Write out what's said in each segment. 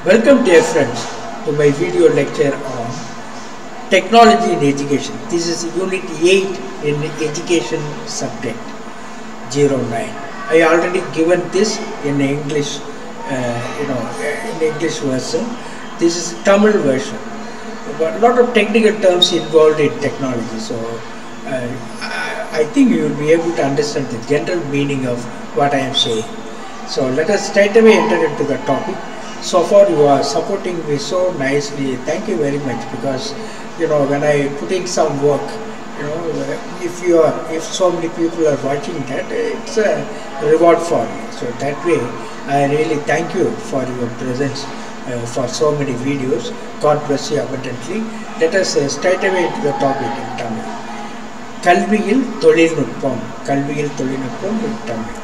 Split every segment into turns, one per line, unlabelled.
Welcome dear friends to my video lecture on technology in education. This is unit 8 in education subject 09. I already given this in English, uh, you know, in English version. This is Tamil version. But a lot of technical terms involved in technology. So uh, I, I think you will be able to understand the general meaning of what I am saying. So let us straight away enter into the topic. So far you are supporting me so nicely. Thank you very much because you know when I put in some work, you know if you are if so many people are watching that, it's a reward for me. So that way I really thank you for your presence uh, for so many videos. God bless you abundantly. Let us uh, straight away into the topic in Tamil. கல்வியில் தொழில்நுட்பம் கல்வியில் தொழில்நுட்பம் in Tamil.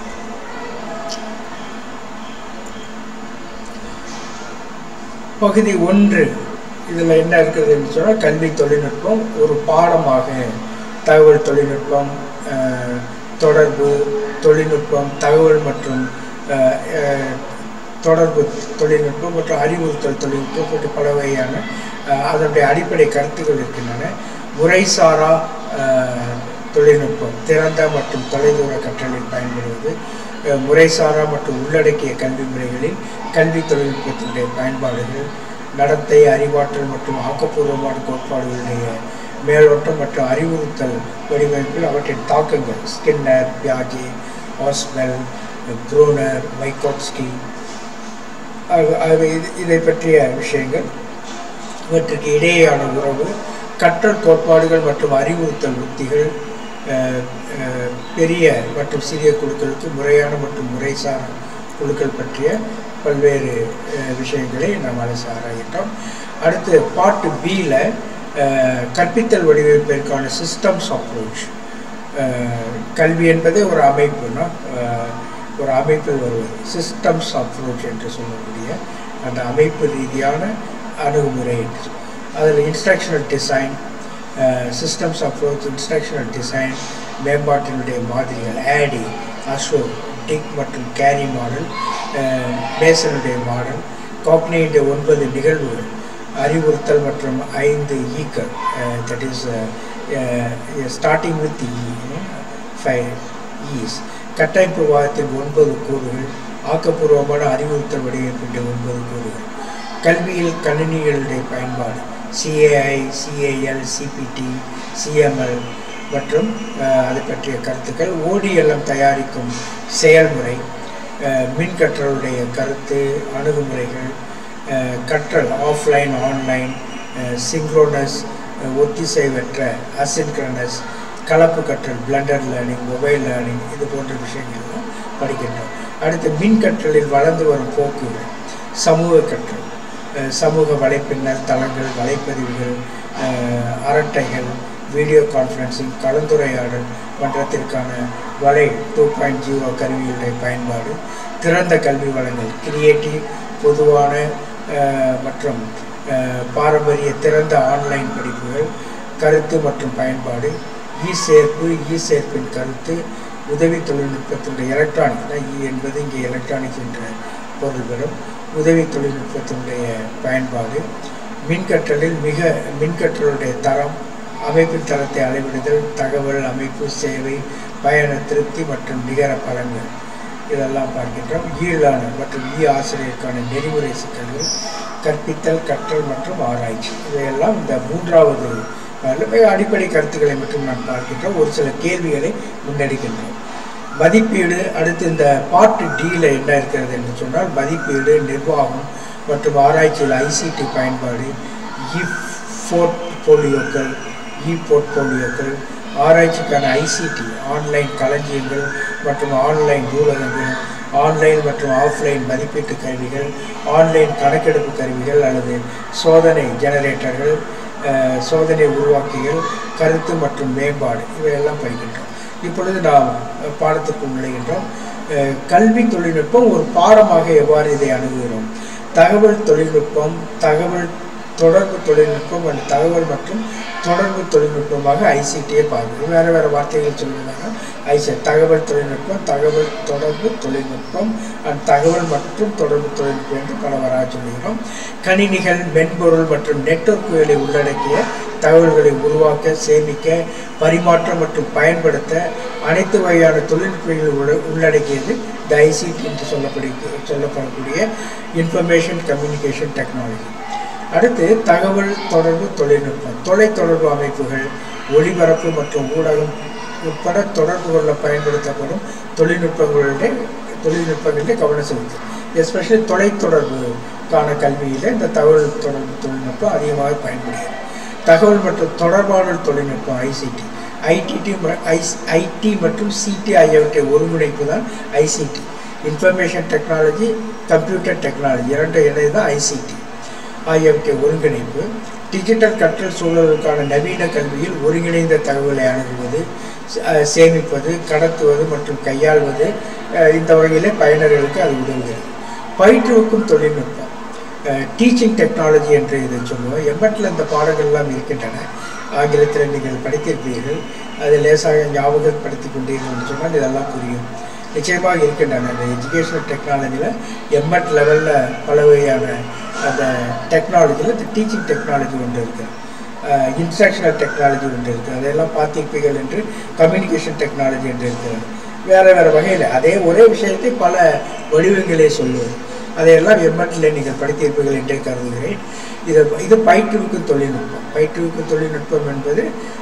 பகுதி ஒன்று இதில் என்ன இருக்குதுன்னு சொன்னால் கல்வி தொழில்நுட்பம் ஒரு பாடமாக தகவல் தொழில்நுட்பம் அஹ், தொடர்பு தொழில்நுட்பம் தகவல் மற்றும் அஹ், அஹ், தொடர்பு தொழில்நுட்பம் மற்றும் அறிவுறுத்தல் தொழில்நுட்பம் போன்ற பல வகையான அஹ், அதனுடைய அடிப்படை கருத்துக்கள் இருக்கின்றன முறைசாரா அஹ், தொழில்நுட்பம் திறந்த மற்றும் தொலைதூர கற்றலில் பயன்படுவது அஹ், முறைசாரா மற்றும் உள்ளடக்கிய கல்வி முறைகளில் கல்வி தொழில்நுட்பத்தினுடைய பயன்பாடுகள் நடத்தை அறிவாற்றல் மற்றும் ஆக்கப்பூர்வமான கோட்பாடுகளுடைய மேலோட்டம் மற்றும் அறிவுறுத்தல் வடிவமைப்பில் அவற்றின் தாக்கங்கள் ஸ்கின்னர் பியாஜே ஆஸ்பெல் ப்ரூனர் வைகோட்ஸ்கி இதை பற்றிய விஷயங்கள் இவற்றுக்கு இடையேயான உறவு கற்றல் கோட்பாடுகள் மற்றும் அறிவுறுத்தல் உத்திகள் அஹ், அஹ், பெரிய மற்றும் சிறிய குழுக்களுக்கு முறையான மற்றும் முறைசார குழுக்கள் பற்றிய பல்வேறு அஹ், விஷயங்களை நாம் அலசி ஆராயிட்டோம் அடுத்து பாட்டு பியில் கற்பித்தல் வடிவமைப்பிற்கான சிஸ்டம்ஸ் அப்ரோச் கல்வி என்பதே ஒரு அமைப்புனா அஹ், ஒரு அமைப்பில் வருவது சிஸ்டம்ஸ் அப்ரோச் என்று சொல்லக்கூடிய அந்த அமைப்பு ரீதியான அணுகுமுறை என்று சொல்லுவோம். அதில் instructional design systems approach instructional design மேம்பாட்டினுடைய மாதிரிகள் ஆடி அசோக் டிக் மற்றும் கேரி மாடல் மேசனுடைய மாடல் காக்னியுடைய ஒன்பது நிகழ்வுகள் அறிவுறுத்தல் மற்றும் ஐந்து ஈக்கள் that is starting with E five Es கட்டமைப்பு வாதத்தின் ஒன்பது கூறுகள் ஆக்கப்பூர்வமான அறிவுறுத்தல் வடிவமைப்பின் ஒன்பது கூறுகள் கல்வியில் கணினிகளுடைய பயன்பாடு சிஏஐ சிஏஎல் சிபிடி சிஎம்எல் மற்றும் அஹ், அது பற்றிய கருத்துக்கள் ஓடிஎல்எம் தயாரிக்கும் செயல்முறை அஹ், மின் கற்றலுடைய கருத்து அணுகுமுறைகள் அஹ், கற்றல் ஆஃப்லைன் ஆன்லைன் சிங்க்ரோனஸ் ஒத்திசைவற்ற அசின்க்ரனஸ் கலப்பு கற்றல் பிளண்டர் லேர்னிங் மொபைல் லேர்னிங் இது போன்ற விஷயங்கள்லாம் படிக்கின்றோம் அடுத்து மின் கற்றலில் வளர்ந்து வரும் போக்குகள் சமூக கற்றல் அஹ், சமூக வலைப்பின்னல் தளங்கள் வலைப்பதிவுகள் அஹ், அரட்டைகள் வீடியோ கான்ஃபரன்சிங் கலந்துரையாடல் மன்றத்திற்கான வலை டூ பாயிண்ட் ஜீரோ கருவிகளுடைய பயன்பாடு திறந்த கல்வி வளங்கள் கிரியேட்டிவ் பொதுவான அஹ், மற்றும் அஹ், பாரம்பரிய திறந்த ஆன்லைன் படிப்புகள் கருத்து மற்றும் பயன்பாடு இ சேர்ப்பு இ சேர்ப்பின் கருத்து உதவி தொழில்நுட்பத்தினுடைய எலக்ட்ரானிக் இ என்பது இங்கே எலக்ட்ரானிக்ஸ் என்ற பொருள் பெறும் உதவி தொழில்நுட்பத்தினுடைய பயன்பாடு மின்கற்றலில் மிக மின்கற்றலுடைய தரம் அமைப்பின் தரத்தை அளவிடுதல் தகவல் அமைப்பு சேவை பயண திருப்தி மற்றும் நிகர பலன்கள் இதெல்லாம் பார்க்கின்றோம் ஈழான மற்றும் ஈ ஆசிரியருக்கான நெறிமுறை சிக்கல்கள் கற்பித்தல் கற்றல் மற்றும் ஆராய்ச்சி இவையெல்லாம் இந்த மூன்றாவது அஹ், அடிப்படை கருத்துக்களை மட்டும் நாம் பார்க்கின்றோம் ஒரு சில கேள்விகளை முன்னெடுக்கின்றோம் மதிப்பீடு அடுத்து இந்த பார்ட் டியில் என்ன இருக்கிறது என்று சொன்னால் மதிப்பீடு நிர்வாகம் மற்றும் ஆராய்ச்சியில் ஐசிடி பயன்பாடு இ போர்ட்போலியோக்கள் இ போர்ட்போலியோக்கள் ஆராய்ச்சிக்கான ஐசிடி ஆன்லைன் களஞ்சியங்கள் மற்றும் ஆன்லைன் நூலகங்கள் ஆன்லைன் மற்றும் ஆஃப்லைன் மதிப்பீட்டு கருவிகள் ஆன்லைன் கணக்கெடுப்பு கருவிகள் அல்லது சோதனை ஜெனரேட்டர்கள் அஹ், சோதனை உருவாக்கிகள் கருத்து மற்றும் மேம்பாடு இவையெல்லாம் படிக்கின்றோம் இப்பொழுது நாம் அஹ், பாடத்திற்கு நுழைகின்றோம் அஹ், கல்வி தொழில்நுட்பம் ஒரு பாடமாக எவ்வாறு இதை அணுகுகிறோம் தகவல் தொழில்நுட்பம் தகவல் தொடர்பு தொழில்நுட்பம் மற்றும் தகவல் மற்றும் தொடர்பு தொழில்நுட்பமாக ஐசிடியை பார்க்குது வேறு வேறு வார்த்தைகள் சொல்லுவாங்க ஐசி தகவல் தொழில்நுட்பம் தகவல் தொடர்பு தொழில்நுட்பம் அண்ட் தகவல் மற்றும் தொடர்பு தொழில்நுட்பம் என்று பலவராக சொல்லுகிறோம் கணினிகள் மென்பொருள் மற்றும் நெட்வொர்க்குகளை உள்ளடக்கிய தகவல்களை உருவாக்க சேமிக்க பரிமாற்றம் மற்றும் பயன்படுத்த அனைத்து வகையான தொழில்நுட்பங்களை உள்ள உள்ளடக்கியது த ஐசிடி என்று சொல்லப்படி சொல்லப்படக்கூடிய இன்ஃபர்மேஷன் கம்யூனிகேஷன் டெக்னாலஜி அடுத்து தகவல் தொடர்பு தொழில்நுட்பம் தொலைத்தொடர்பு அமைப்புகள் ஒளிபரப்பு மற்றும் ஊடகம் உட்பட தொடர்பு கொள்ள பயன்படுத்தப்படும் தொழில்நுட்பங்களுடைய தொழில்நுட்பங்களிலே கவனம் செலுத்தும் எஸ்பெஷலி தொலைத்தொடர்புக்கான கல்வியில் இந்த தகவல் தொடர்பு தொழில்நுட்பம் அதிகமாக பயன்படுகிறது தகவல் மற்றும் தொடர்பாடல் தொழில்நுட்பம் ஐசிடி ஐடிடி ஐடி மற்றும் சிடி ஆகியவற்றை ஒருங்கிணைப்பு தான் ICT information technology computer technology இரண்டு இணைந்து தான் ஐசிடி ஆகியவற்றை ஒருங்கிணைப்பு டிஜிட்டல் கற்றல் சூழலுக்கான நவீன கல்வியில் ஒருங்கிணைந்த தகவலை அணுகுவது சேமிப்பது கடத்துவது மற்றும் கையாள்வது இந்த வகையில் பயனர்களுக்கு அது உதவுகிறது பயிற்றுவிக்கும் தொழில்நுட்பம் டீச்சிங் டெக்னாலஜி என்று இதை சொல்லுவோம் எம்பட்டில் இந்த பாடங்கள்லாம் இருக்கின்றன ஆங்கிலத்தில் நீங்கள் படித்திருப்பீர்கள் அதை லேசாக ஞாபகப்படுத்தி கொண்டீர்கள் சொன்னால் இதெல்லாம் புரியும் நிச்சயமாக இருக்கின்றன இந்த எஜுகேஷனல் டெக்னாலஜியில் எம்எட் லெவலில் பல வகையான அந்த டெக்னாலஜியில் இந்த டீச்சிங் டெக்னாலஜி ஒன்று இருக்குது இன்ஸ்ட்ரக்ஷனல் டெக்னாலஜி ஒன்று இருக்குது அதையெல்லாம் பார்த்திருப்பீர்கள் என்று கம்யூனிகேஷன் டெக்னாலஜி என்று இருக்கிறது வேறு வேறு வகையில் அதே ஒரே விஷயத்தை பல வடிவங்களே சொல்லுவது அதையெல்லாம் எம்எட்டில் நீங்கள் படித்திருப்பீர்கள் என்றே கருதுகிறேன் இது இது பயிற்றுவிக்கும் தொழில்நுட்பம் பயிற்றுவிக்கும் தொழில்நுட்பம் என்பது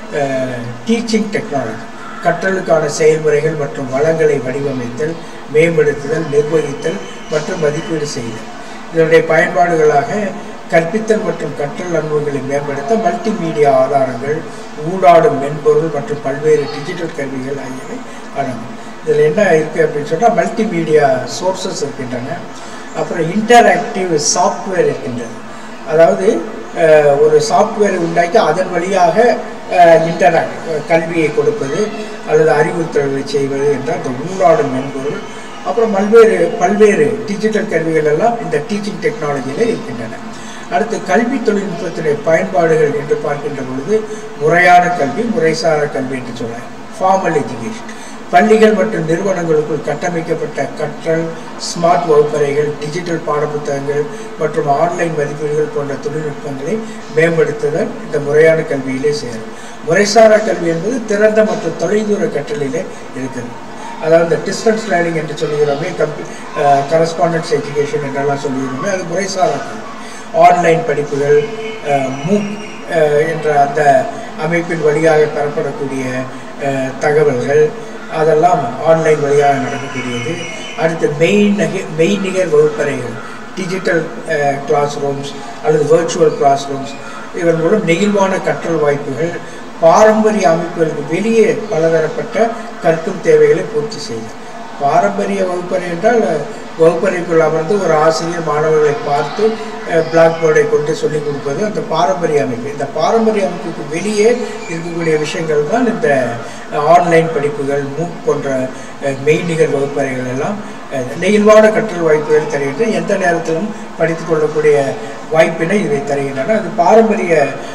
டீச்சிங் டெக்னாலஜி கற்றலுக்கான செயல்முறைகள் மற்றும் வளங்களை வடிவமைத்தல் மேம்படுத்துதல் நிர்வகித்தல் மற்றும் மதிப்பீடு செய்தல் இதனுடைய பயன்பாடுகளாக கற்பித்தல் மற்றும் கற்றல் அனுபவங்களை மேம்படுத்த மல்டிமீடியா ஆதாரங்கள் ஊடாடும் மென்பொருள் மற்றும் பல்வேறு டிஜிட்டல் கருவிகள் ஆகியவை அடங்கும் இதில் என்ன இருக்குது அப்படின்னு சொன்னால் மல்டிமீடியா சோர்சஸ் இருக்கின்றன அப்புறம் இன்டராக்டிவ் சாஃப்ட்வேர் இருக்கின்றது அதாவது ஒரு சாஃப்ட்வேரை உண்டாக்கி அதன் வழியாக இன்டராக்ட் கல்வியை கொடுப்பது அல்லது அறிவுறுத்தல்களை செய்வது என்ற அந்த ஊடாடும் மென்பொருள் அப்புறம் பல்வேறு பல்வேறு டிஜிட்டல் கருவிகள் எல்லாம் இந்த டீச்சிங் டெக்னாலஜியில் இருக்கின்றன அடுத்து கல்வி தொழில்நுட்பத்தினுடைய பயன்பாடுகள் என்று பார்க்கின்ற பொழுது முறையான கல்வி முறைசார கல்வி என்று சொல்லலாம் ஃபார்மல் எஜுகேஷன் பள்ளிகள் மற்றும் நிறுவனங்களுக்குள் கட்டமைக்கப்பட்ட கற்றல் ஸ்மார்ட் வகுப்பறைகள் டிஜிட்டல் பாடப்புத்தகங்கள் மற்றும் ஆன்லைன் மதிப்பீடுகள் போன்ற தொழில்நுட்பங்களை மேம்படுத்துதல் இந்த முறையான கல்வியிலே சேரும் முறைசாரா கல்வி என்பது திறந்த மற்றும் தொலைதூர கற்றலிலே இருக்கிறது அதாவது இந்த டிஸ்டன்ஸ் லேர்னிங் என்று சொல்லுகிறோமே கம்பி கரஸ்பாண்டன்ஸ் எஜுகேஷன் என்றெல்லாம் சொல்லுகிறோமே அது முறைசாரா கல்வி ஆன்லைன் படிப்புகள் மூக் என்ற அந்த அமைப்பின் வழியாக பெறப்படக்கூடிய தகவல்கள் அதெல்லாம் ஆன்லைன் வழியாக நடக்கக்கூடியது அடுத்து மெயின் நகை மெய்நிகர் வகுப்பறைகள் டிஜிட்டல் கிளாஸ் ரூம்ஸ் அல்லது வேர்ச்சுவல் கிளாஸ் ரூம்ஸ் இதன் மூலம் நெகிழ்வான கற்றல் வாய்ப்புகள் பாரம்பரிய அமைப்புகளுக்கு வெளியே பலதரப்பட்ட கற்கும் தேவைகளை பூர்த்தி செய்யும் பாரம்பரிய வகுப்பறை என்றால் வகுப்பறைக்குள் அமர்ந்து ஒரு ஆசிரியர் மாணவர்களை பார்த்து பிளாக் போர்டை கொண்டு சொல்லிக் கொடுப்பது அந்த பாரம்பரிய அமைப்பு இந்த பாரம்பரிய அமைப்புக்கு வெளியே இருக்கக்கூடிய விஷயங்கள் தான் இந்த ஆன்லைன் படிப்புகள் மூக் போன்ற மெய்நிகர் வகுப்பறைகள் எல்லாம் நெகிழ்வான கற்றல் வாய்ப்புகள் தருகின்றன எந்த நேரத்திலும் படித்து கொள்ளக்கூடிய வாய்ப்பினை இவை தருகின்றன அது பாரம்பரிய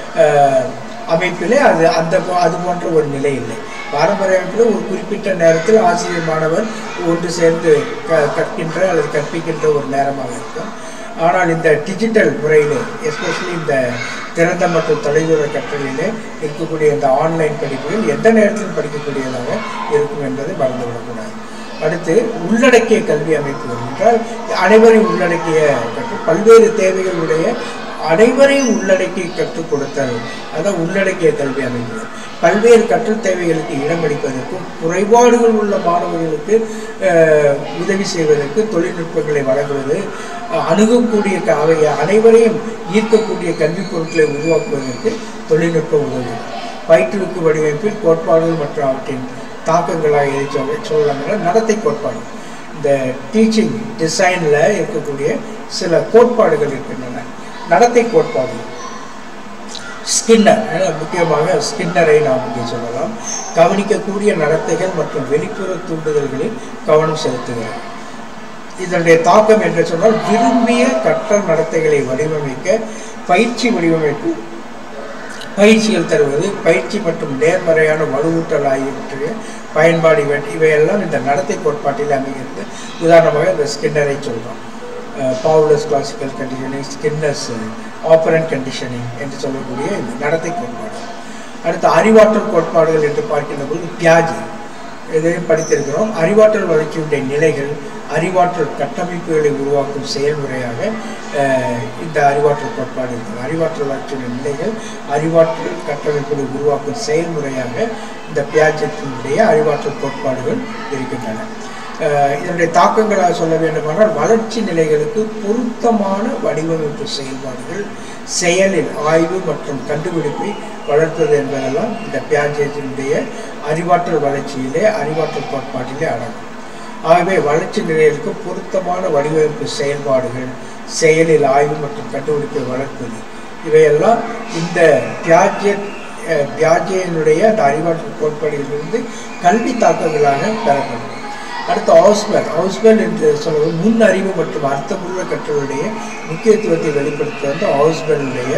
அமைப்பிலே அது அந்த அது போன்ற ஒரு நிலை இல்லை பாரம்பரிய அமைப்பில் ஒரு குறிப்பிட்ட நேரத்தில் ஆசிரியர் மாணவர் ஒன்று சேர்ந்து க கற்கின்ற அல்லது கற்பிக்கின்ற ஒரு நேரமாக இருக்கும் ஆனால் இந்த டிஜிட்டல் முறையில் எஸ்பெஷலி இந்த திறந்த மற்றும் தொலைதூர கற்றலிலே இருக்கக்கூடிய இந்த ஆன்லைன் படிப்புகள் எந்த நேரத்திலும் படிக்கக்கூடியதாக இருக்கும் என்பதை மறந்துவிடக்கூடாது அடுத்து உள்ளடக்கிய கல்வி அமைப்புகள் என்றால் அனைவரையும் உள்ளடக்கிய கற்று பல்வேறு தேவைகளுடைய அனைவரையும் உள்ளடக்கி கற்றுக் கொடுத்தல் அதான் உள்ளடக்கிய கல்வி அமைப்புகள் பல்வேறு கற்றல் தேவைகளுக்கு இடமளிப்பதற்கும் குறைபாடுகள் உள்ள மாணவர்களுக்கு உதவி செய்வதற்கு தொழில்நுட்பங்களை வழங்குவது அணுகக்கூடிய அவை அனைவரையும் ஈர்க்கக்கூடிய கல்விப் பொருட்களை உருவாக்குவதற்கு தொழில்நுட்பம் உதவுகிறது பயிற்றுவிக்கு வடிவமைப்பில் கோட்பாடுகள் மற்றும் அவற்றின் தாக்கங்களாக எதை சொல்ல சொல்லலாம்னா நடத்தை கோட்பாடு இந்த டீச்சிங் டிசைனில் இருக்கக்கூடிய சில கோட்பாடுகள் இருக்கின்றன நடத்தை கோட்பாடுகள் ஸ்கின்னர் முக்கியமாக ஸ்கின்னரை நாம் இங்கே சொல்லலாம் கவனிக்கக்கூடிய நடத்தைகள் மற்றும் வெளிப்புற தூண்டுதல்களில் கவனம் செலுத்துகிறார் இதனுடைய தாக்கம் என்று சொன்னால் விரும்பிய கற்றல் நடத்தைகளை வடிவமைக்க பயிற்சி வடிவமைப்பு பயிற்சிகள் தருவது பயிற்சி மற்றும் நேர்மறையான வலுவூட்டல் ஆகியவற்றைய பயன்பாடு இவை இவையெல்லாம் இந்த நடத்தை கோட்பாட்டில் அமைகிறது உதாரணமாக இந்த ஸ்கின்னரை சொல்கிறோம் Pavlov's classical conditioning Skinner's operant conditioning என்று சொல்லக்கூடிய இந்த நடத்தை கோட்பாடு அடுத்து அறிவாற்றல் கோட்பாடுகள் என்று பார்க்கின்ற போது பியாஜி இதையும் படித்திருக்கிறோம் அறிவாற்றல் வளர்ச்சியுடைய நிலைகள் அறிவாற்றல் கட்டமைப்புகளை உருவாக்கும் செயல்முறையாக அஹ், இந்த அறிவாற்றல் கோட்பாடு இருக்கிறது அறிவாற்றல் வளர்ச்சியுடைய நிலைகள் அறிவாற்றல் கட்டமைப்புகளை உருவாக்கும் செயல்முறையாக இந்த பியாஜத்தினுடைய அறிவாற்றல் கோட்பாடுகள் இருக்கின்றன அஹ், இதனுடைய தாக்கங்களாக சொல்ல வேண்டுமானால் வளர்ச்சி நிலைகளுக்கு பொருத்தமான வடிவமைப்பு செயல்பாடுகள் செயலில் ஆய்வு மற்றும் கண்டுபிடிப்பை வளர்ப்பது என்பதெல்லாம் இந்த பியாஜத்தினுடைய அறிவாற்றல் வளர்ச்சியிலே அறிவாற்றல் கோட்பாட்டிலே அடங்கும் ஆகவே வளர்ச்சி நிலைகளுக்கு பொருத்தமான வடிவமைப்பு செயல்பாடுகள் செயலில் ஆய்வு மற்றும் கண்டுபிடிப்பை வளர்ப்பது இவையெல்லாம் இந்த பியாஜெட் பியாஜியனுடைய அந்த அறிவாற்றல் கோட்பாடுகளிலிருந்து கல்வி தாக்கங்களாக பெறப்படும் அடுத்து ஹவுஸ்பெல் ஹவுஸ்பெல் என்று சொல்வது முன் அறிவு மற்றும் அர்த்தமுள்ள கற்றலுடைய முக்கியத்துவத்தை வெளிப்படுத்துவது வந்து ஹவுஸ்பெல்லுடைய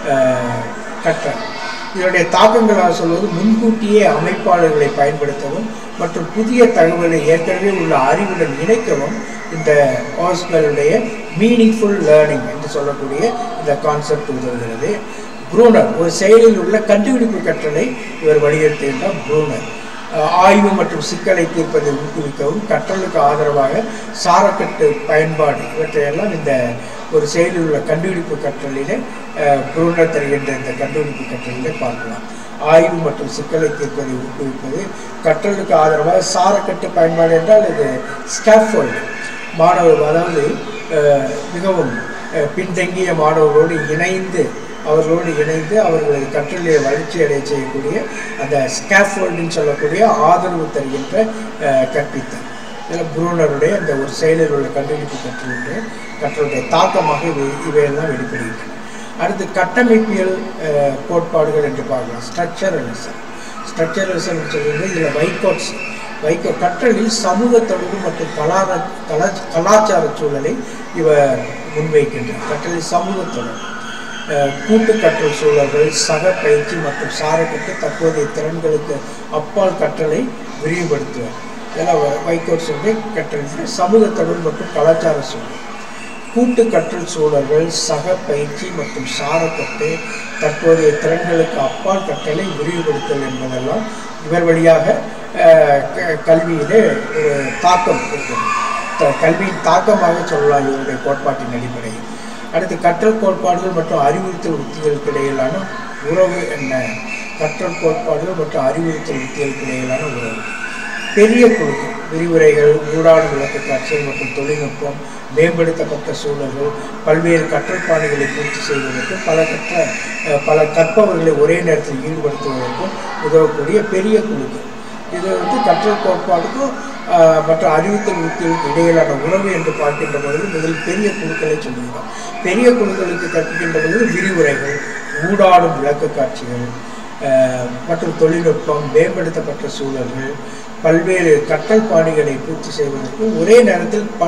கற்றல் இதனுடைய தாக்கங்களாக சொல்வது முன்கூட்டியே அமைப்பாளர்களை பயன்படுத்தவும் மற்றும் புதிய தகவலை ஏற்கனவே உள்ள அறிவுடன் இணைக்கவும் இந்த ஹாஸ்பெல்லுடைய மீனிங்ஃபுல் லேர்னிங் என்று சொல்லக்கூடிய இந்த கான்செப்ட் உதவுகிறது ப்ரூனர் ஒரு செயலில் உள்ள கண்டுபிடிப்பு கற்றலை இவர் வலியுறுத்துகின்றார் ப்ரூனர் அஹ் ஆய்வு மற்றும் சிக்கலை தீர்ப்பதை ஊக்குவிக்கவும் கற்றலுக்கு ஆதரவாக சாரக்கட்டு பயன்பாடு இவற்றையெல்லாம் இந்த ஒரு செயலில் உள்ள கண்டுபிடிப்பு கற்றலிலே அஹ், ப்ரூனர் தருகின்ற இந்த கண்டுபிடிப்பு கற்றலிலே பார்க்கலாம் ஆய்வு மற்றும் சிக்கலை தீர்ப்பதை ஊக்குவிப்பது கற்றலுக்கு ஆதரவாக சாரக்கட்டு பயன்பாடு என்றால் இது ஸ்கேஃபோல்டு மாணவர் அதாவது அஹ், மிகவும் அஹ், பின்தங்கிய மாணவர்களோடு இணைந்து அவர்களோடு இணைந்து அவர்களை கற்றலில் வளர்ச்சி அடைய செய்யக்கூடிய அந்த ஸ்கேஃபோல்டுன்னு சொல்லக்கூடிய ஆதரவு தருகின்ற அஹ், கற்பித்தல் இதில் ப்ரூனருடைய அந்த ஒரு செயலில் உள்ள கண்டுபிடிப்பு கற்றலுடைய கற்றலுடைய தாக்கமாக இவை இவையெல்லாம் வெளிப்படுகின்றன அடுத்து கட்டமைப்பியல் அஹ், கோட்பாடுகள் என்று பார்க்கலாம் ஸ்ட்ரக்சரலிசம் ஸ்ட்ரக்சரலிசம் சொல்லும்போது இதில் வைகோட்ஸ் வைகோ கற்றலில் சமூக தொடர்பு மற்றும் கலார கலா கலாச்சார சூழலை இவர் முன்வைக்கின்றார் கற்றலில் சமூக தொடர்பு அஹ், கூட்டு கற்றல் சூழல்கள் சக பயிற்சி மற்றும் சாரக்கட்டு தற்போதைய திறன்களுக்கு அப்பால் கற்றலை விரிவுபடுத்துவார் இதெல்லாம் வ- வைகோட் சொல்லி கற்றல் சமூக தொடர்பு மற்றும் கலாச்சார சூழல் கூட்டு கற்றல் சூழல்கள் சக பயிற்சி மற்றும் சாரக்கட்டு தற்போதைய திறன்களுக்கு அப்பால் கற்றலை விரிவுபடுத்தல் என்பதெல்லாம் இவர் வழியாக அஹ், க- கல்வியிலே ஒரு தாக்கம் இருக்கிறது த- கல்வியின் தாக்கமாக சொல்லலாம் இவருடைய கோட்பாட்டின் அடிப்படையில் அடுத்து கற்றல் கோட்பாடுகள் மற்றும் அறிவுறுத்தல் உத்திகளுக்கு இடையிலான உறவு என்ன கற்றல் கோட்பாடுகள் மற்றும் அறிவுறுத்தல் உத்திகளுக்கு இடையிலான உறவு பெரிய குழுக்கள் விரிவுரைகள் ஊடாடும் விளக்கக்காட்சிகள் மற்றும் தொழில்நுட்பம் மேம்படுத்தப்பட்ட சூழல்கள் பல்வேறு கற்றல் பாணிகளை பூர்த்தி செய்வதற்கும் பல கற்ற அஹ், பல கற்பவர்களை ஒரே நேரத்தில் ஈடுபடுத்துவதற்கும் உதவக்கூடிய பெரிய குழுக்கள் இது வந்து கற்றல் கோட்பாடுக்கும் ஆஹ், மற்ற அறிவுத்தல் உத்திகளுக்கு இடையிலான உறவு என்று பார்க்கின்ற பொழுது முதல் பெரிய குழுக்களை சொல்லுகிறோம் பெரிய குழுக்களுக்கு கற்பிக்கின்ற பொழுது விரிவுரைகள் ஊடாடும் விளக்கக்காட்சிகள் ஆஹ், மற்றும் தொழில்நுட்பம் மேம்படுத்தப்பட்ட சூழல்கள் பல்வேறு கற்றல் பாணிகளை பூர்த்தி செய்வதற்கு ஒரே நேரத்தில் பல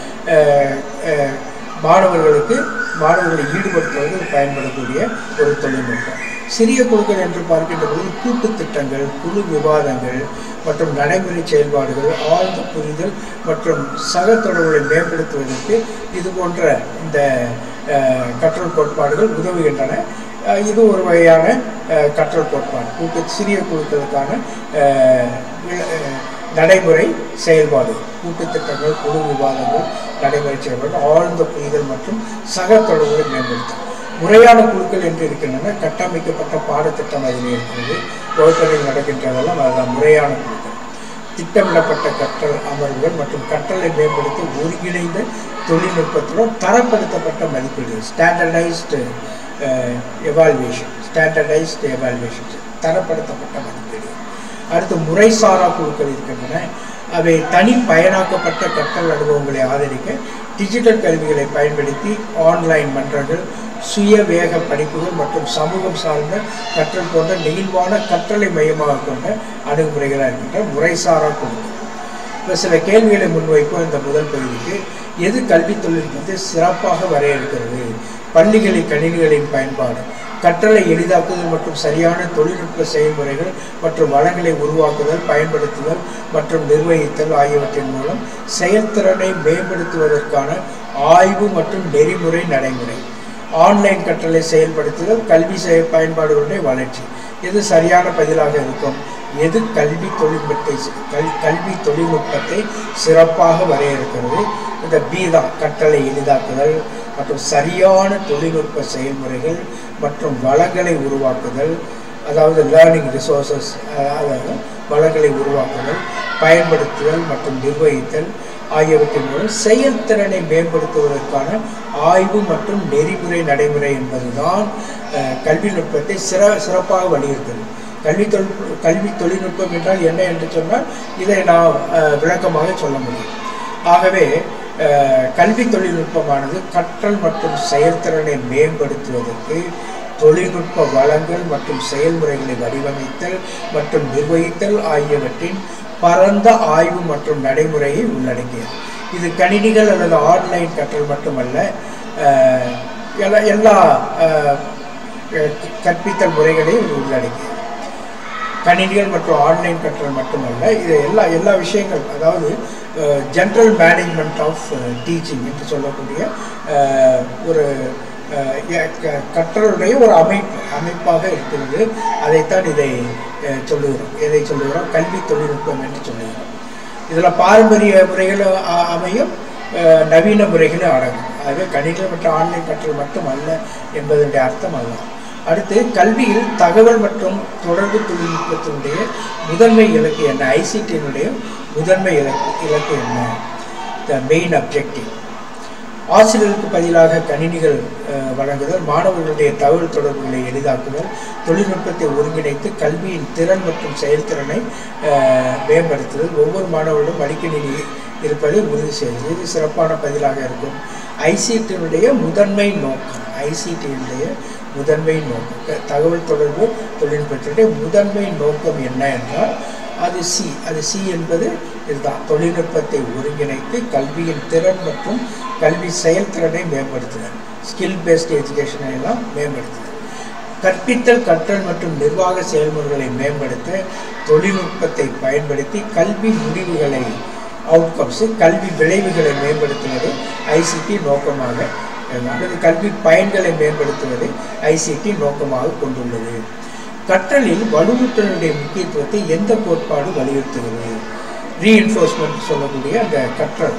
ஆஹ், ஆஹ், மாணவர்களுக்கு மாணவர்களை ஈடுபடுத்துவது பயன்படக்கூடிய ஒரு தொழில்நுட்பம் சிறிய குழுக்கள் என்று பார்க்கின்ற பொழுது கூட்டு திட்டங்கள் குழு விவாதங்கள் மற்றும் நடைமுறை செயல்பாடுகள் ஆழ்ந்த புரிதல் மற்றும் சக தொடர்புகளை மேம்படுத்துவதற்கு இது போன்ற இந்த அஹ், கற்றல் கோட்பாடுகள் உதவுகின்றன அஹ், இது ஒரு வகையான அஹ், கற்றல் கோட்பாடு கூட்டு சிறிய குழுக்களுக்கான அஹ், வி- அஹ், நடைமுறை செயல்பாடு கூட்டு திட்டங்கள் குழு விவாதங்கள் நடைமுறை செயல்பாடு ஆழ்ந்த புரிதல் மற்றும் சக தொடர்புகளை மேம்படுத்தும் முறையான குழுக்கள் என்று இருக்கின்றன கட்டமைக்கப்பட்ட பாடத்திட்டம் அதில் இருக்கிறது வகுப்பறையில் நடக்கின்றதெல்லாம் அதுதான் முறையான குழுக்கள் திட்டமிடப்பட்ட கற்றல் அமர்வுகள் மற்றும் கற்றலை மேம்படுத்த ஒருங்கிணைந்த தொழில்நுட்பத்துடன் தரப்படுத்தப்பட்ட மதிப்பீடு ஸ்டாண்டர்டைஸ்டு எவால்வேஷன் ஸ்டாண்டர்டைஸ்டு எவால்வேஷன் தரப்படுத்தப்பட்ட மதிப்பீடு அடுத்து முறைசாரா குழுக்கள் இருக்கின்றன அவை தனி பயனாக்கப்பட்ட கற்றல் அனுபவங்களை ஆதரிக்க டிஜிட்டல் கருவிகளை பயன்படுத்தி ஆன்லைன் மன்றங்கள் சுய வேக படிப்புகள் மற்றும் சமூகம் சார்ந்த கற்றல் போன்ற நெகிழ்வான கற்றலை மையமாக கொண்ட அணுகுமுறைகளாக இருக்கின்ற முறைசாரா குழுக்கள் இப்போ சில கேள்விகளை முன்வைப்போம் இந்த முதல் பகுதிக்கு எது கல்வி தொழில்நுட்பத்தை சிறப்பாக வரையறுக்கிறது பள்ளிகளில் கணினிகளின் பயன்பாடு கற்றலை எளிதாக்குதல் மற்றும் சரியான தொழில்நுட்ப செயல்முறைகள் மற்றும் வளங்களை உருவாக்குதல் பயன்படுத்துதல் மற்றும் நிர்வகித்தல் ஆகியவற்றின் மூலம் செயல்திறனை மேம்படுத்துவதற்கான ஆய்வு மற்றும் நெறிமுறை நடைமுறை ஆன்லைன் கற்றலை செயல்படுத்துதல் கல்வி செய பயன்பாடுகளுடைய வளர்ச்சி எது சரியான பதிலாக இருக்கும் எது கல்வி தொழில்நுட்பத்தை கல் கல்வி தொழில்நுட்பத்தை சிறப்பாக வரையறுக்கிறது இந்த பி தான் கற்றலை எளிதாக்குதல் மற்றும் சரியான தொழில்நுட்ப செயல்முறைகள் மற்றும் வளங்களை உருவாக்குதல் அதாவது லேர்னிங் ரிசோர்சஸ் அதாவது வளங்களை உருவாக்குதல் பயன்படுத்துதல் மற்றும் நிர்வகித்தல் ஆகியவற்றின் மூலம் செயல்திறனை மேம்படுத்துவதற்கான ஆய்வு மற்றும் நெறிமுறை நடைமுறை என்பதுதான் அஹ், கல்வி நுட்பத்தை சிற சிறப்பாக வலியுறுத்தது கல்வி தொழில் கல்வி தொழில்நுட்பம் என்றால் என்ன என்று சொன்னால் இதை நான் அஹ், விளக்கமாக சொல்ல முடியும் ஆகவே அஹ், கல்வி தொழில்நுட்பமானது கற்றல் மற்றும் செயல்திறனை மேம்படுத்துவதற்கு தொழில்நுட்ப வளங்கள் மற்றும் செயல்முறைகளை வடிவமைத்தல் மற்றும் நிர்வகித்தல் ஆகியவற்றின் பரந்த ஆய்வு மற்றும் நடைமுறையை உள்ளடக்கியது இது கணினிகள் அல்லது ஆன்லைன் கற்றல் மட்டுமல்ல அஹ், எல்லா எல்லா அஹ், கற்பித்தல் முறைகளையும் இது உள்ளடக்கியது கணினிகள் மற்றும் ஆன்லைன் கற்றல் மட்டுமல்ல இது எல்லா எல்லா விஷயங்கள் அதாவது ஜென்ரல் மேனேஜ்மெண்ட் ஆஃப் டீச்சிங் என்று சொல்லக்கூடிய அஹ், ஒரு அஹ், எ- க- கற்றலுடைய ஒரு அமைப்பு அமைப்பாக இருக்கிறது அதைத்தான் இதை அஹ், சொல்லுகிறோம் எதை சொல்லுகிறோம் கல்வி தொழில்நுட்பம் என்று சொல்லுகிறோம் இதில் பாரம்பரிய முறைகளும் அ- அமையும் அஹ், நவீன முறைகளும் அடங்கும் ஆகவே கணினிகள் மற்றும் ஆன்லைன் கற்றல் மட்டும் அல்ல என்பதனுடைய அர்த்தம் அதுதான் அடுத்து கல்வியில் தகவல் மற்றும் தொடர்பு தொழில்நுட்பத்தினுடைய முதன்மை இலக்கு என்ன ஐசிடியினுடைய முதன்மை இலக்கு இலக்கு என்ன த மெயின் அப்ஜெக்டிவ் ஆசிரியருக்கு பதிலாக கணினிகள் அஹ், வழங்குதல் மாணவர்களுடைய தகவல் தொடர்புகளை எளிதாக்குதல் தொழில்நுட்பத்தை ஒருங்கிணைத்து கல்வியின் திறன் மற்றும் செயல்திறனை அஹ், மேம்படுத்துதல் ஒவ்வொரு மாணவர்களும் மடிக்கணினி இருப்பதை உறுதி செய்வது இது சிறப்பான பதிலாக இருக்கும் ஐசிடியினுடைய முதன்மை நோக்கம் ஐசிடியினுடைய முதன்மை நோக்கம் க- தகவல் தொடர்பு தொழில்நுட்பத்தினுடைய முதன்மை நோக்கம் என்ன என்றால் அது சி அது சி என்பது இதுதான் தொழில்நுட்பத்தை ஒருங்கிணைத்து கல்வியின் திறன் மற்றும் கல்வி செயல்திறனை மேம்படுத்துதல் ஸ்கில் பேஸ்ட் எஜுகேஷனை எல்லாம் மேம்படுத்துதல் கற்பித்தல் கற்றல் மற்றும் நிர்வாக செயல்முறைகளை மேம்படுத்த தொழில்நுட்பத்தை பயன்படுத்தி கல்வி முடிவுகளை அவுட்கம்ஸு கல்வி விளைவுகளை மேம்படுத்துவது ஐசிடி நோக்கமாக அல்லது கல்வி பயன்களை மேம்படுத்துவது ஐசிடி நோக்கமாக கொண்டுள்ளது கற்றலில் வலுவூட்டலுடைய முக்கியத்துவத்தை எந்த கோட்பாடு வலியுறுத்துகிறது ரீஎன்ஃபோர்ஸ்மெண்ட் சொல்லக்கூடிய அந்த கற்றல்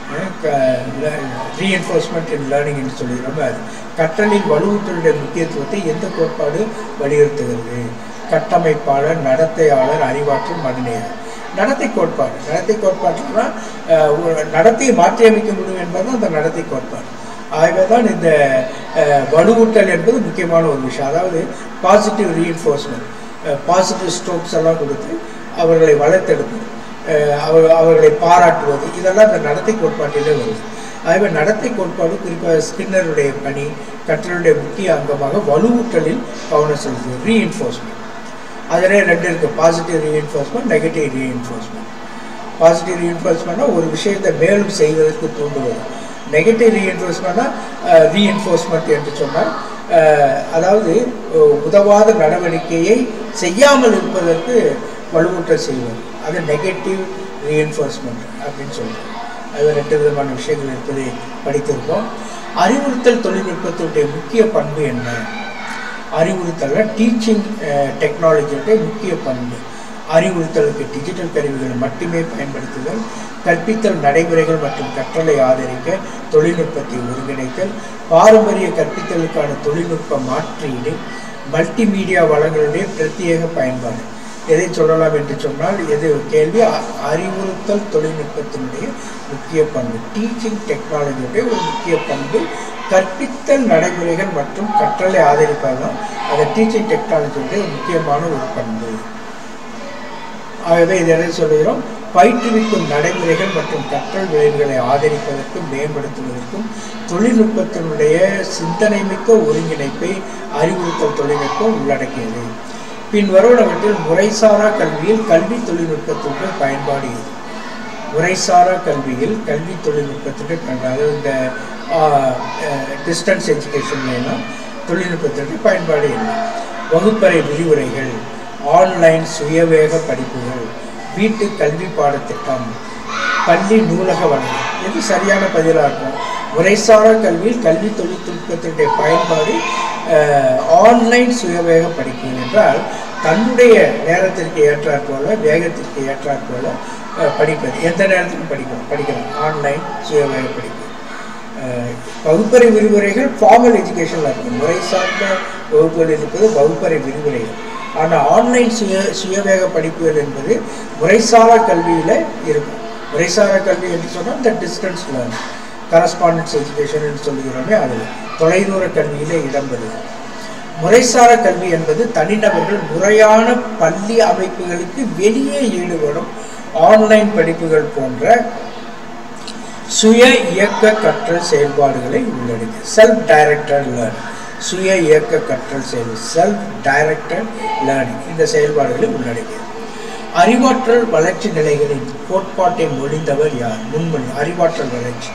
ரீஎன்ஃபோர்ஸ்மெண்ட் இன் லேர்னிங் என்று சொல்லுகிறோம் அது கற்றலில் வலுவூட்டலுடைய முக்கியத்துவத்தை எந்த கோட்பாடு வலியுறுத்துகிறது கட்டமைப்பாளர் நடத்தையாளர் அறிவாற்றல் மனிதநேயம் நடத்தை கோட்பாடு நடத்தை கோட்பாட்டுனா நடத்தையை மாற்றியமைக்க முடியும் என்பது அந்த நடத்தை கோட்பாடு ஆகவே தான் இந்த அஹ், வலுவூட்டல் என்பது முக்கியமான ஒரு விஷயம் அதாவது பாசிட்டிவ் ரீஎன்ஃபோர்ஸ்மெண்ட் பாசிட்டிவ் ஸ்ட்ரோக்ஸ் எல்லாம் கொடுத்து அவர்களை வளர்த்தெடுப்பது அஹ், அவர் அவர்களை பாராட்டுவது இதெல்லாம் இந்த நடத்தை கோட்பாட்டிலே வருது ஆகவே நடத்தை கோட்பாடு குறிப்பாக ஸ்கின்னருடைய பணி கற்றலுடைய முக்கிய அங்கமாக வலுவூட்டலில் கவனம் செலுத்துது ரீஎன்ஃபோர்ஸ்மெண்ட் அதிலே ரெண்டு இருக்குது பாசிட்டிவ் ரீஎன்ஃபோர்ஸ்மெண்ட் நெகட்டிவ் ரீஎன்ஃபோர்ஸ்மெண்ட் பாசிட்டிவ் ரீஎன்ஃபோர்ஸ்மெண்ட்னா ஒரு விஷயத்தை மேலும் செய்வதற்கு தூண்டுவது நெகட்டிவ் ரீஎன்ஃபோர்ஸ்மெண்ட்னா ரீஎன்ஃபோர்ஸ்மெண்ட் என்று சொன்னால் அஹ், அதாவது அஹ், உதவாத நடவடிக்கையை செய்யாமல் இருப்பதற்கு வலுவூட்டல் செய்வது அது நெகட்டிவ் ரீஎன்ஃபோர்ஸ்மெண்ட் அப்படின்னு சொல்லுவோம் அது ரெண்டு விதமான விஷயங்கள் இருப்பதை படித்திருக்கோம் அறிவுறுத்தல் தொழில்நுட்பத்தினுடைய முக்கிய பண்பு என்ன அறிவுறுத்தலில் டீச்சிங் டெக்னாலஜியுடைய முக்கிய பண்பு அறிவுறுத்தலுக்கு டிஜிட்டல் கருவிகளை மட்டுமே பயன்படுத்துதல் கற்பித்தல் நடைமுறைகள் மற்றும் கற்றலை ஆதரிக்க தொழில்நுட்பத்தை ஒருங்கிணைத்தல் பாரம்பரிய கற்பித்தலுக்கான தொழில்நுட்ப மாற்றீடு மல்டிமீடியா வளங்களுடைய பிரத்யேக பயன்பாடு எதை சொல்லலாம் என்று சொன்னால் எது கேள்வி அ- அறிவுறுத்தல் தொழில்நுட்பத்தினுடைய முக்கிய பண்பு டீச்சிங் டெக்னாலஜியுடைய ஒரு முக்கிய பண்பு கற்பித்தல் நடைமுறைகள் மற்றும் கற்றலை ஆதரிப்பதுதான் அது டீச்சிங் டெக்னாலஜியுடைய ஒரு முக்கியமான ஒரு பண்பு ஆகவே இதை எதை சொல்லுகிறோம் பயிற்றுவிக்கும் நடைமுறைகள் மற்றும் கற்றல் விளைவுகளை ஆதரிப்பதற்கும் மேம்படுத்துவதற்கும் தொழில்நுட்பத்தினுடைய சிந்தனைமிக்க ஒருங்கிணைப்பை அறிவுறுத்தல் தொழில்நுட்பம் உள்ளடக்கியது பின் வருவனவற்றில் முறைசாரா கல்வியில் கல்வி தொழில்நுட்பத்தினுடைய பயன்பாடு இது முறைசாரா கல்வியில் கல்வி தொழில்நுட்பத்திற்கு பயன் அதாவது இந்த டிஸ்டன்ஸ் எஜுகேஷன்லாம் தொழில்நுட்பத்திற்கு பயன்பாடு என்ன வகுப்பறை விரிவுரைகள் ஆன்லைன் சுயவேக படிப்புகள் வீட்டு கல்வி பாடத்திட்டம் பள்ளி நூலக வழங்கல் இது சரியான பதிலாக இருக்கும் முறைசாரா கல்வியில் கல்வி தொழில்நுட்பத்தினுடைய பயன்பாடு ஆன்லைன் சுயவேக படிப்பு என்றால் தன்னுடைய நேரத்திற்கு ஏற்றாற் போல வேகத்திற்கு ஏற்றாற் போல அஹ், படிப்பது எந்த நேரத்திலும் படிக்கலாம் படிக்கலாம் ஆன்லைன் சுயவேக படிப்பு அஹ், வகுப்பறை விரிவுரைகள் ஃபார்மல் எஜுகேஷனில் இருக்கும் முறை சார்ந்த வகுப்புகள் இருப்பது வகுப்பறை விரிவுரைகள் ஆனால் ஆன்லைன் சுய சுயவேக படிப்புகள் என்பது முறைசாரா கல்வியில் இருக்கும் முறைசாரா கல்வி என்று சொன்னால் இந்த டிஸ்டன்ஸ் லேர்னிங் கரஸ்பாண்டன்ஸ் எஜுகேஷன் என்று சொல்லுகிறோமே அதில் தொலைதூர கல்வியிலே இடம்பெறுது முறைசார கல்வி என்பது தனிநபர்கள் முறையான பள்ளி அமைப்புகளுக்கு வெளியே ஈடுபடும் ஆன்லைன் படிப்புகள் போன்ற சுய இயக்க கற்றல் செயல்பாடுகளை உள்ளடக்கி செல்ஃப் டைரக்டட் லேர்னிங் சுய இயக்க கற்றல் செயல் செல்ஃப் டைரக்டட் லேர்னிங் இந்த செயல்பாடுகளை உள்ளடக்கியது அறிவாற்றல் வளர்ச்சி நிலைகளின் கோட்பாட்டை மொழிந்தவர் யார் முன்மொழி அறிவாற்றல் வளர்ச்சி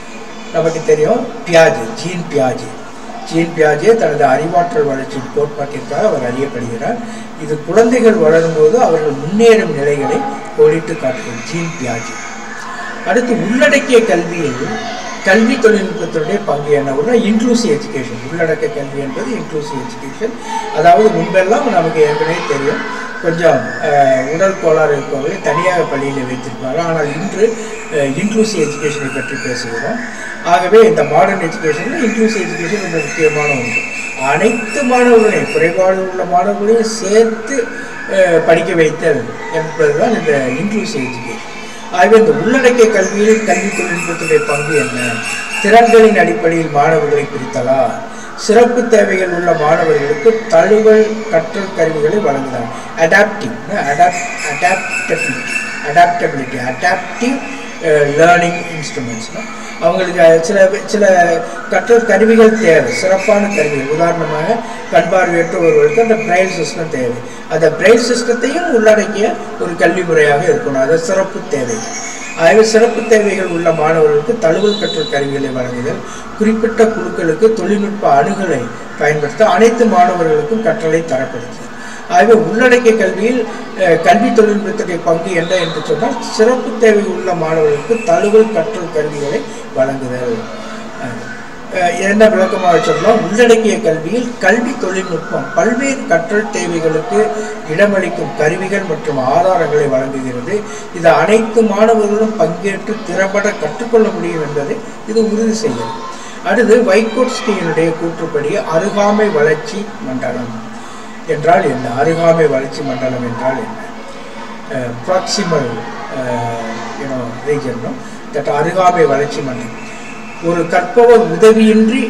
நமக்கு தெரியும் பியாஜே ஜீன் பியாஜே ஜீன் பியாஜே தனது அறிவாற்றல் வளர்ச்சியின் கோட்பாட்டிற்காக அவர் அறியப்படுகிறார் இது குழந்தைகள் வளரும்போது அவர்கள் முன்னேறும் நிலைகளை கோடிட்டு காட்டுகிறது ஜீன் பியாஜே அடுத்து உள்ளடக்கிய கல்வியில் கல்வி தொழில்நுட்பத்தினுடைய பங்கு என்ன ஒன்று இன்க்ளூசிவ் எஜுகேஷன் உள்ளடக்க கல்வி என்பது இன்க்ளூசிவ் எஜுகேஷன் அதாவது முன்பெல்லாம் நமக்கு ஏற்கனவே தெரியும் கொஞ்சம் அஹ், உடல் கோளாறு இருப்பவர்களை தனியாக பள்ளியில் வைத்திருப்பார்கள் ஆனால் இன்று இன்க்ளூசிவ் எஜுகேஷனை பற்றி பேசுகிறோம் ஆகவே இந்த மாடர்ன் எஜுகேஷனில் இன்க்ளூசிவ் எஜுகேஷன் ரொம்ப முக்கியமான ஒன்று அனைத்து மாணவர்களையும் குறைபாடு உள்ள மாணவர்களையும் சேர்த்து அஹ், படிக்க வைத்தல் என்பதுதான் இந்த இன்க்ளூசிவ் எஜுகேஷன் ஆகவே இந்த உள்ளடக்கிய கல்வியில் கல்வி தொழில்நுட்பத்துடைய பங்கு என்ன திறன்களின் அடிப்படையில் மாணவர்களை பிரித்தலா சிறப்பு தேவைகள் உள்ள மாணவர்களுக்கு தழுவல் கற்றல் கருவிகளை வழங்குதல் adaptive adapt adaptability adaptability adaptive learning இன்ஸ்ட்ருமெண்ட்ஸ்னா அவங்களுக்கு அஹ், சில சில கற்றல் கருவிகள் தேவை சிறப்பான கருவிகள் உதாரணமாக கண் பார்வையற்ற ஒருவருக்கு அந்த பிரைல் சிஸ்டம் தேவை அந்த பிரைல் சிஸ்டத்தையும் உள்ளடக்கிய ஒரு கல்வி முறையாக இருக்கணும் அது சிறப்பு தேவை ஆகவே சிறப்பு தேவைகள் உள்ள மாணவர்களுக்கு தழுவல் கற்றல் கருவிகளை வழங்குதல் குறிப்பிட்ட குழுக்களுக்கு தொழில்நுட்ப அணுகலை பயன்படுத்த அனைத்து மாணவர்களுக்கும் கற்றலை தரப்படுத்துதல் ஆகவே உள்ளடக்கிய கல்வியில் அஹ், கல்வி தொழில்நுட்பத்துடைய பங்கு என்ன என்று சொன்னால் சிறப்பு தேவை உள்ள மாணவர்களுக்கு தழுவல் கற்றல் கருவிகளை வழங்குதல் அஹ், அஹ், என்ன விளக்கமாக சொல்லலாம் உள்ளடக்கிய கல்வியில் கல்வி தொழில்நுட்பம் பல்வேறு கற்றல் தேவைகளுக்கு இடமளிக்கும் கருவிகள் மற்றும் ஆதாரங்களை வழங்குகிறது இது அனைத்து மாணவர்களும் பங்கேற்று திறம்பட கற்றுக்கொள்ள முடியும் என்பதை இது உறுதி செய்கிறது அடுத்து வைகோட்ஸ்கியினுடைய கூற்றுப்படி அருகாமை வளர்ச்சி மண்டலம் என்றால் என்ன அருகாமை வளர்ச்சி மண்டலம் என்றால் என்ன ப்ராக்சிமல் யூனோ ரீஜன் தட் அருகாமை வளர்ச்சி மண்டலம் ஒரு கற்பவர் உதவியின்றி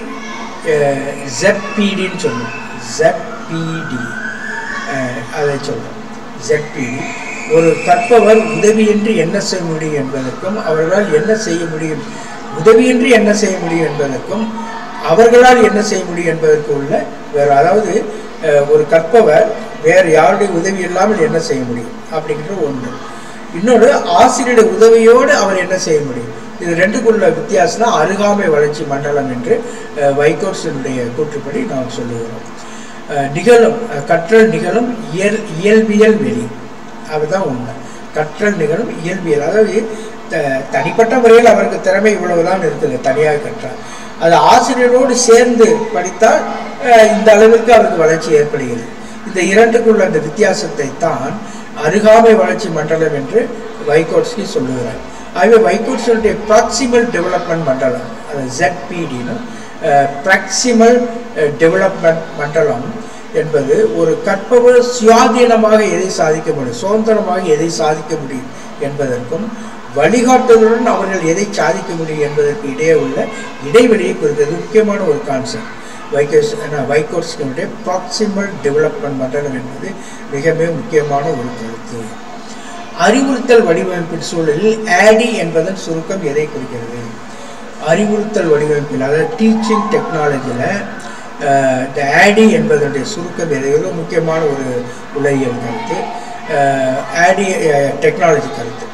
ஜெட்பிடின்னு சொல்லுவோம் ஜெட்பிடி அதை சொல்றோம் ஜெட்பிடி ஒரு கற்பவர் உதவியின்றி என்ன செய்ய முடியும் என்பதற்கும் அவர்களால் என்ன செய்ய முடியும் உதவியின்றி என்ன செய்ய முடியும் என்பதற்கும் அவர்களால் என்ன செய்ய முடியும் என்பதற்கு உள்ள வேறு அதாவது அஹ், ஒரு கற்பவர் வேறு யாருடைய உதவி இல்லாமல் என்ன செய்ய முடியும் அப்படிங்கிற ஒன்று இன்னொரு ஆசிரியருடைய உதவியோடு அவர் என்ன செய்ய முடியும் இது ரெண்டுக்குள்ள வித்தியாசம் தான் அருகாமை வளர்ச்சி மண்டலம் என்று அஹ், வைகோட்ஸினுடைய கூற்றுப்படி நாம் சொல்லுகிறோம் அஹ், நிகழும் அஹ், கற்றல் நிகழும் இயல் இயல்பியல் வெளி அதுதான் உண்மை கற்றல் நிகழும் இயல்பியல் அதாவது த- தனிப்பட்ட முறையில் அவருக்கு திறமை இவ்வளவுதான் இருக்குது தனியாக கற்றார் அது ஆசிரியரோடு சேர்ந்து படித்தால் அஹ், இந்த அளவிற்கு அவருக்கு வளர்ச்சி ஏற்படுகிறது இந்த இரண்டுக்குள்ள அந்த வித்தியாசத்தை தான் அருகாமை வளர்ச்சி மண்டலம் என்று வைகோட்ஸ்கி சொல்லுகிறார் ஆகவே வைகோட்ஸனுடைய ப்ராக்சிமல் டெவலப்மெண்ட் மண்டலம் அது ZPD-னு ப்ராக்சிமல் டெவலப்மெண்ட் மண்டலம் என்பது ஒரு கற்பவர் சுயாதீனமாக எதை சாதிக்க முடியும் சுதந்திரமாக எதை சாதிக்க முடியும் என்பதற்கும் வழிகாட்டுதலுடன் அவர்கள் எதை சாதிக்க முடியும் என்பதற்கு இடையே உள்ள இடைவெளியை குறிக்கிறது முக்கியமான ஒரு கான்செப்ட் வைகோஸ் வைகோட்ஸ்களுடைய ப்ராக்சிமல் டெவலப்மெண்ட் மண்டலம் என்பது மிக மிக முக்கியமான ஒரு கருத்து அறிவுறுத்தல் வடிவமைப்பின் சூழலில் ஆடி என்பதன் சுருக்கம் எதை குறிக்கிறது அறிவுறுத்தல் வடிவமைப்பில் அதாவது டீச்சிங் டெக்னாலஜியில் இந்த ஆடி என்பதனுடைய சுருக்கம் எதை ஒரு முக்கியமான ஒரு உலகியல் கருத்து ஆடி டெக்னாலஜி கருத்து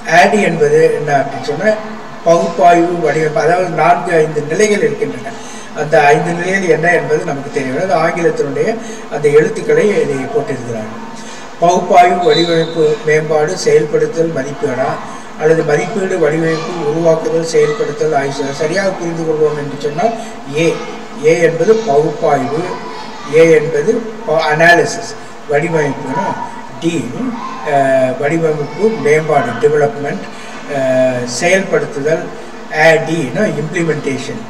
ஆடி என்பது என்ன அப்படின்னு சொன்னால் பகுப்பாய்வு வடிவமைப்பு அதாவது நான்கு ஐந்து நிலைகள் இருக்கின்றன அந்த ஐந்து நிலைகள் என்ன என்பது நமக்கு தெரியவில்லை அது ஆங்கிலத்தினுடைய அந்த எழுத்துக்களை இதை போட்டிருக்கிறார்கள் பகுப்பாய்வு வடிவமைப்பு மேம்பாடு செயல்படுத்தல் மதிப்பீடா அல்லது மதிப்பீடு வடிவமைப்பு உருவாக்குதல் செயல்படுத்தல் ஆகிய சரியாக புரிந்து கொள்வோம் என்று சொன்னால் ஏ ஏ என்பது பகுப்பாய்வு ஏ என்பது அனாலிசிஸ் வடிவமைப்புனா டி வடிவமைப்பு மேம்பாடு டெவலப்மெண்ட் செயல்படுத்துதல் டினா இம்ப்ளிமெண்டேஷன்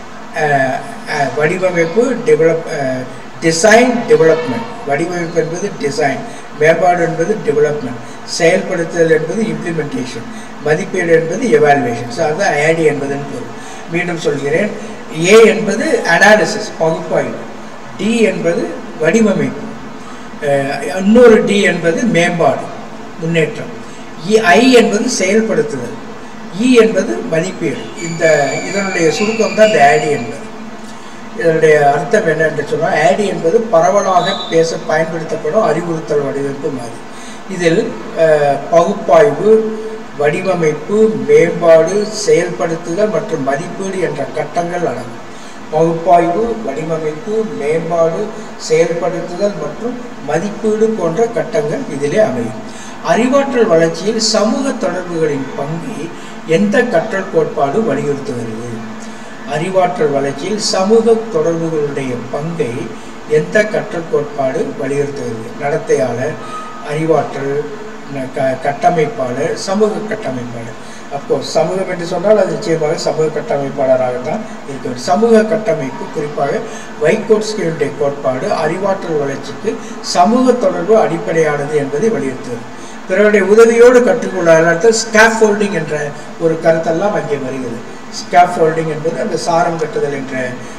வடிவமைப்பு டெவலப் டிசைன் டெவலப்மெண்ட் வடிவமைப்பு என்பது டிசைன் மேம்பாடு என்பது டெவலப்மெண்ட் செயல்படுத்துதல் என்பது இம்ப்ளிமெண்டேஷன் மதிப்பீடு என்பது எவாலுவேஷன் ஸோ அதுதான் ஆடி என்பதன் பொருள் மீண்டும் சொல்கிறேன் ஏ என்பது அனாலிசிஸ் பகுப்பாய்வு டி என்பது வடிவமைப்பு இன்னொரு டி என்பது மேம்பாடு முன்னேற்றம் இ ஐ என்பது செயல்படுத்துதல் இ என்பது மதிப்பீடு இந்த இதனுடைய சுருக்கம் தான் இந்த ஆடி என்பது இதனுடைய அர்த்தம் என்ன என்று சொன்னால் ஆடி என்பது பரவலாக பேச பயன்படுத்தப்படும் அறிவுறுத்தல் வடிவமைப்பு மாதிரி இதில் பகுப்பாய்வு வடிவமைப்பு மேம்பாடு செயல்படுத்துதல் மற்றும் மதிப்பீடு என்ற கட்டங்கள் அடங்கும் பகுப்பாய்வு வடிவமைப்பு மேம்பாடு செயல்படுத்துதல் மற்றும் மதிப்பீடு போன்ற கட்டங்கள் இதிலே அமையும் அறிவாற்றல் வளர்ச்சியில் சமூக தொடர்புகளின் பங்கை எந்த கற்றல் கோட்பாடு வலியுறுத்துகிறது அறிவாற்றல் வளர்ச்சியில் சமூக தொடர்புகளுடைய பங்கை எந்த கற்றல் கோட்பாடு வலியுறுத்துகிறது நடத்தையாளர் அறிவாற்றல் க கட்டமைப்பாளர் சமூக கட்டமைப்பாளர் அப்கோர்ஸ் சமூகம் என்று சொன்னால் அது நிச்சயமாக சமூக கட்டமைப்பாளராக தான் இருக்க வேண்டும் சமூக கட்டமைப்பு குறிப்பாக வைகோட்ஸ்கியுடைய கோட்பாடு அறிவாற்றல் வளர்ச்சிக்கு சமூக தொடர்பு அடிப்படையானது என்பதை வலியுறுத்துவது பிறருடைய உதவியோடு கற்றுக்கொள்ள ஸ்கேப் ஃபோல்டிங் என்ற ஒரு கருத்தெல்லாம் அங்கே வருகிறது ஸ்கேப் ஃபோல்டிங் என்பது அந்த சாரம் கட்டுதல் என்ற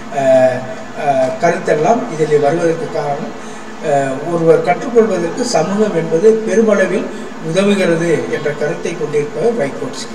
கருத்தெல்லாம் இதில் வருவதற்கு காரணம் ஒருவர் கற்றுக்கொள்வதற்கு சமூகம் என்பது பெருமளவில் உதவுகிறது என்ற கருத்தை கொண்டிருப்பவர் வைகோட்ஸ்கி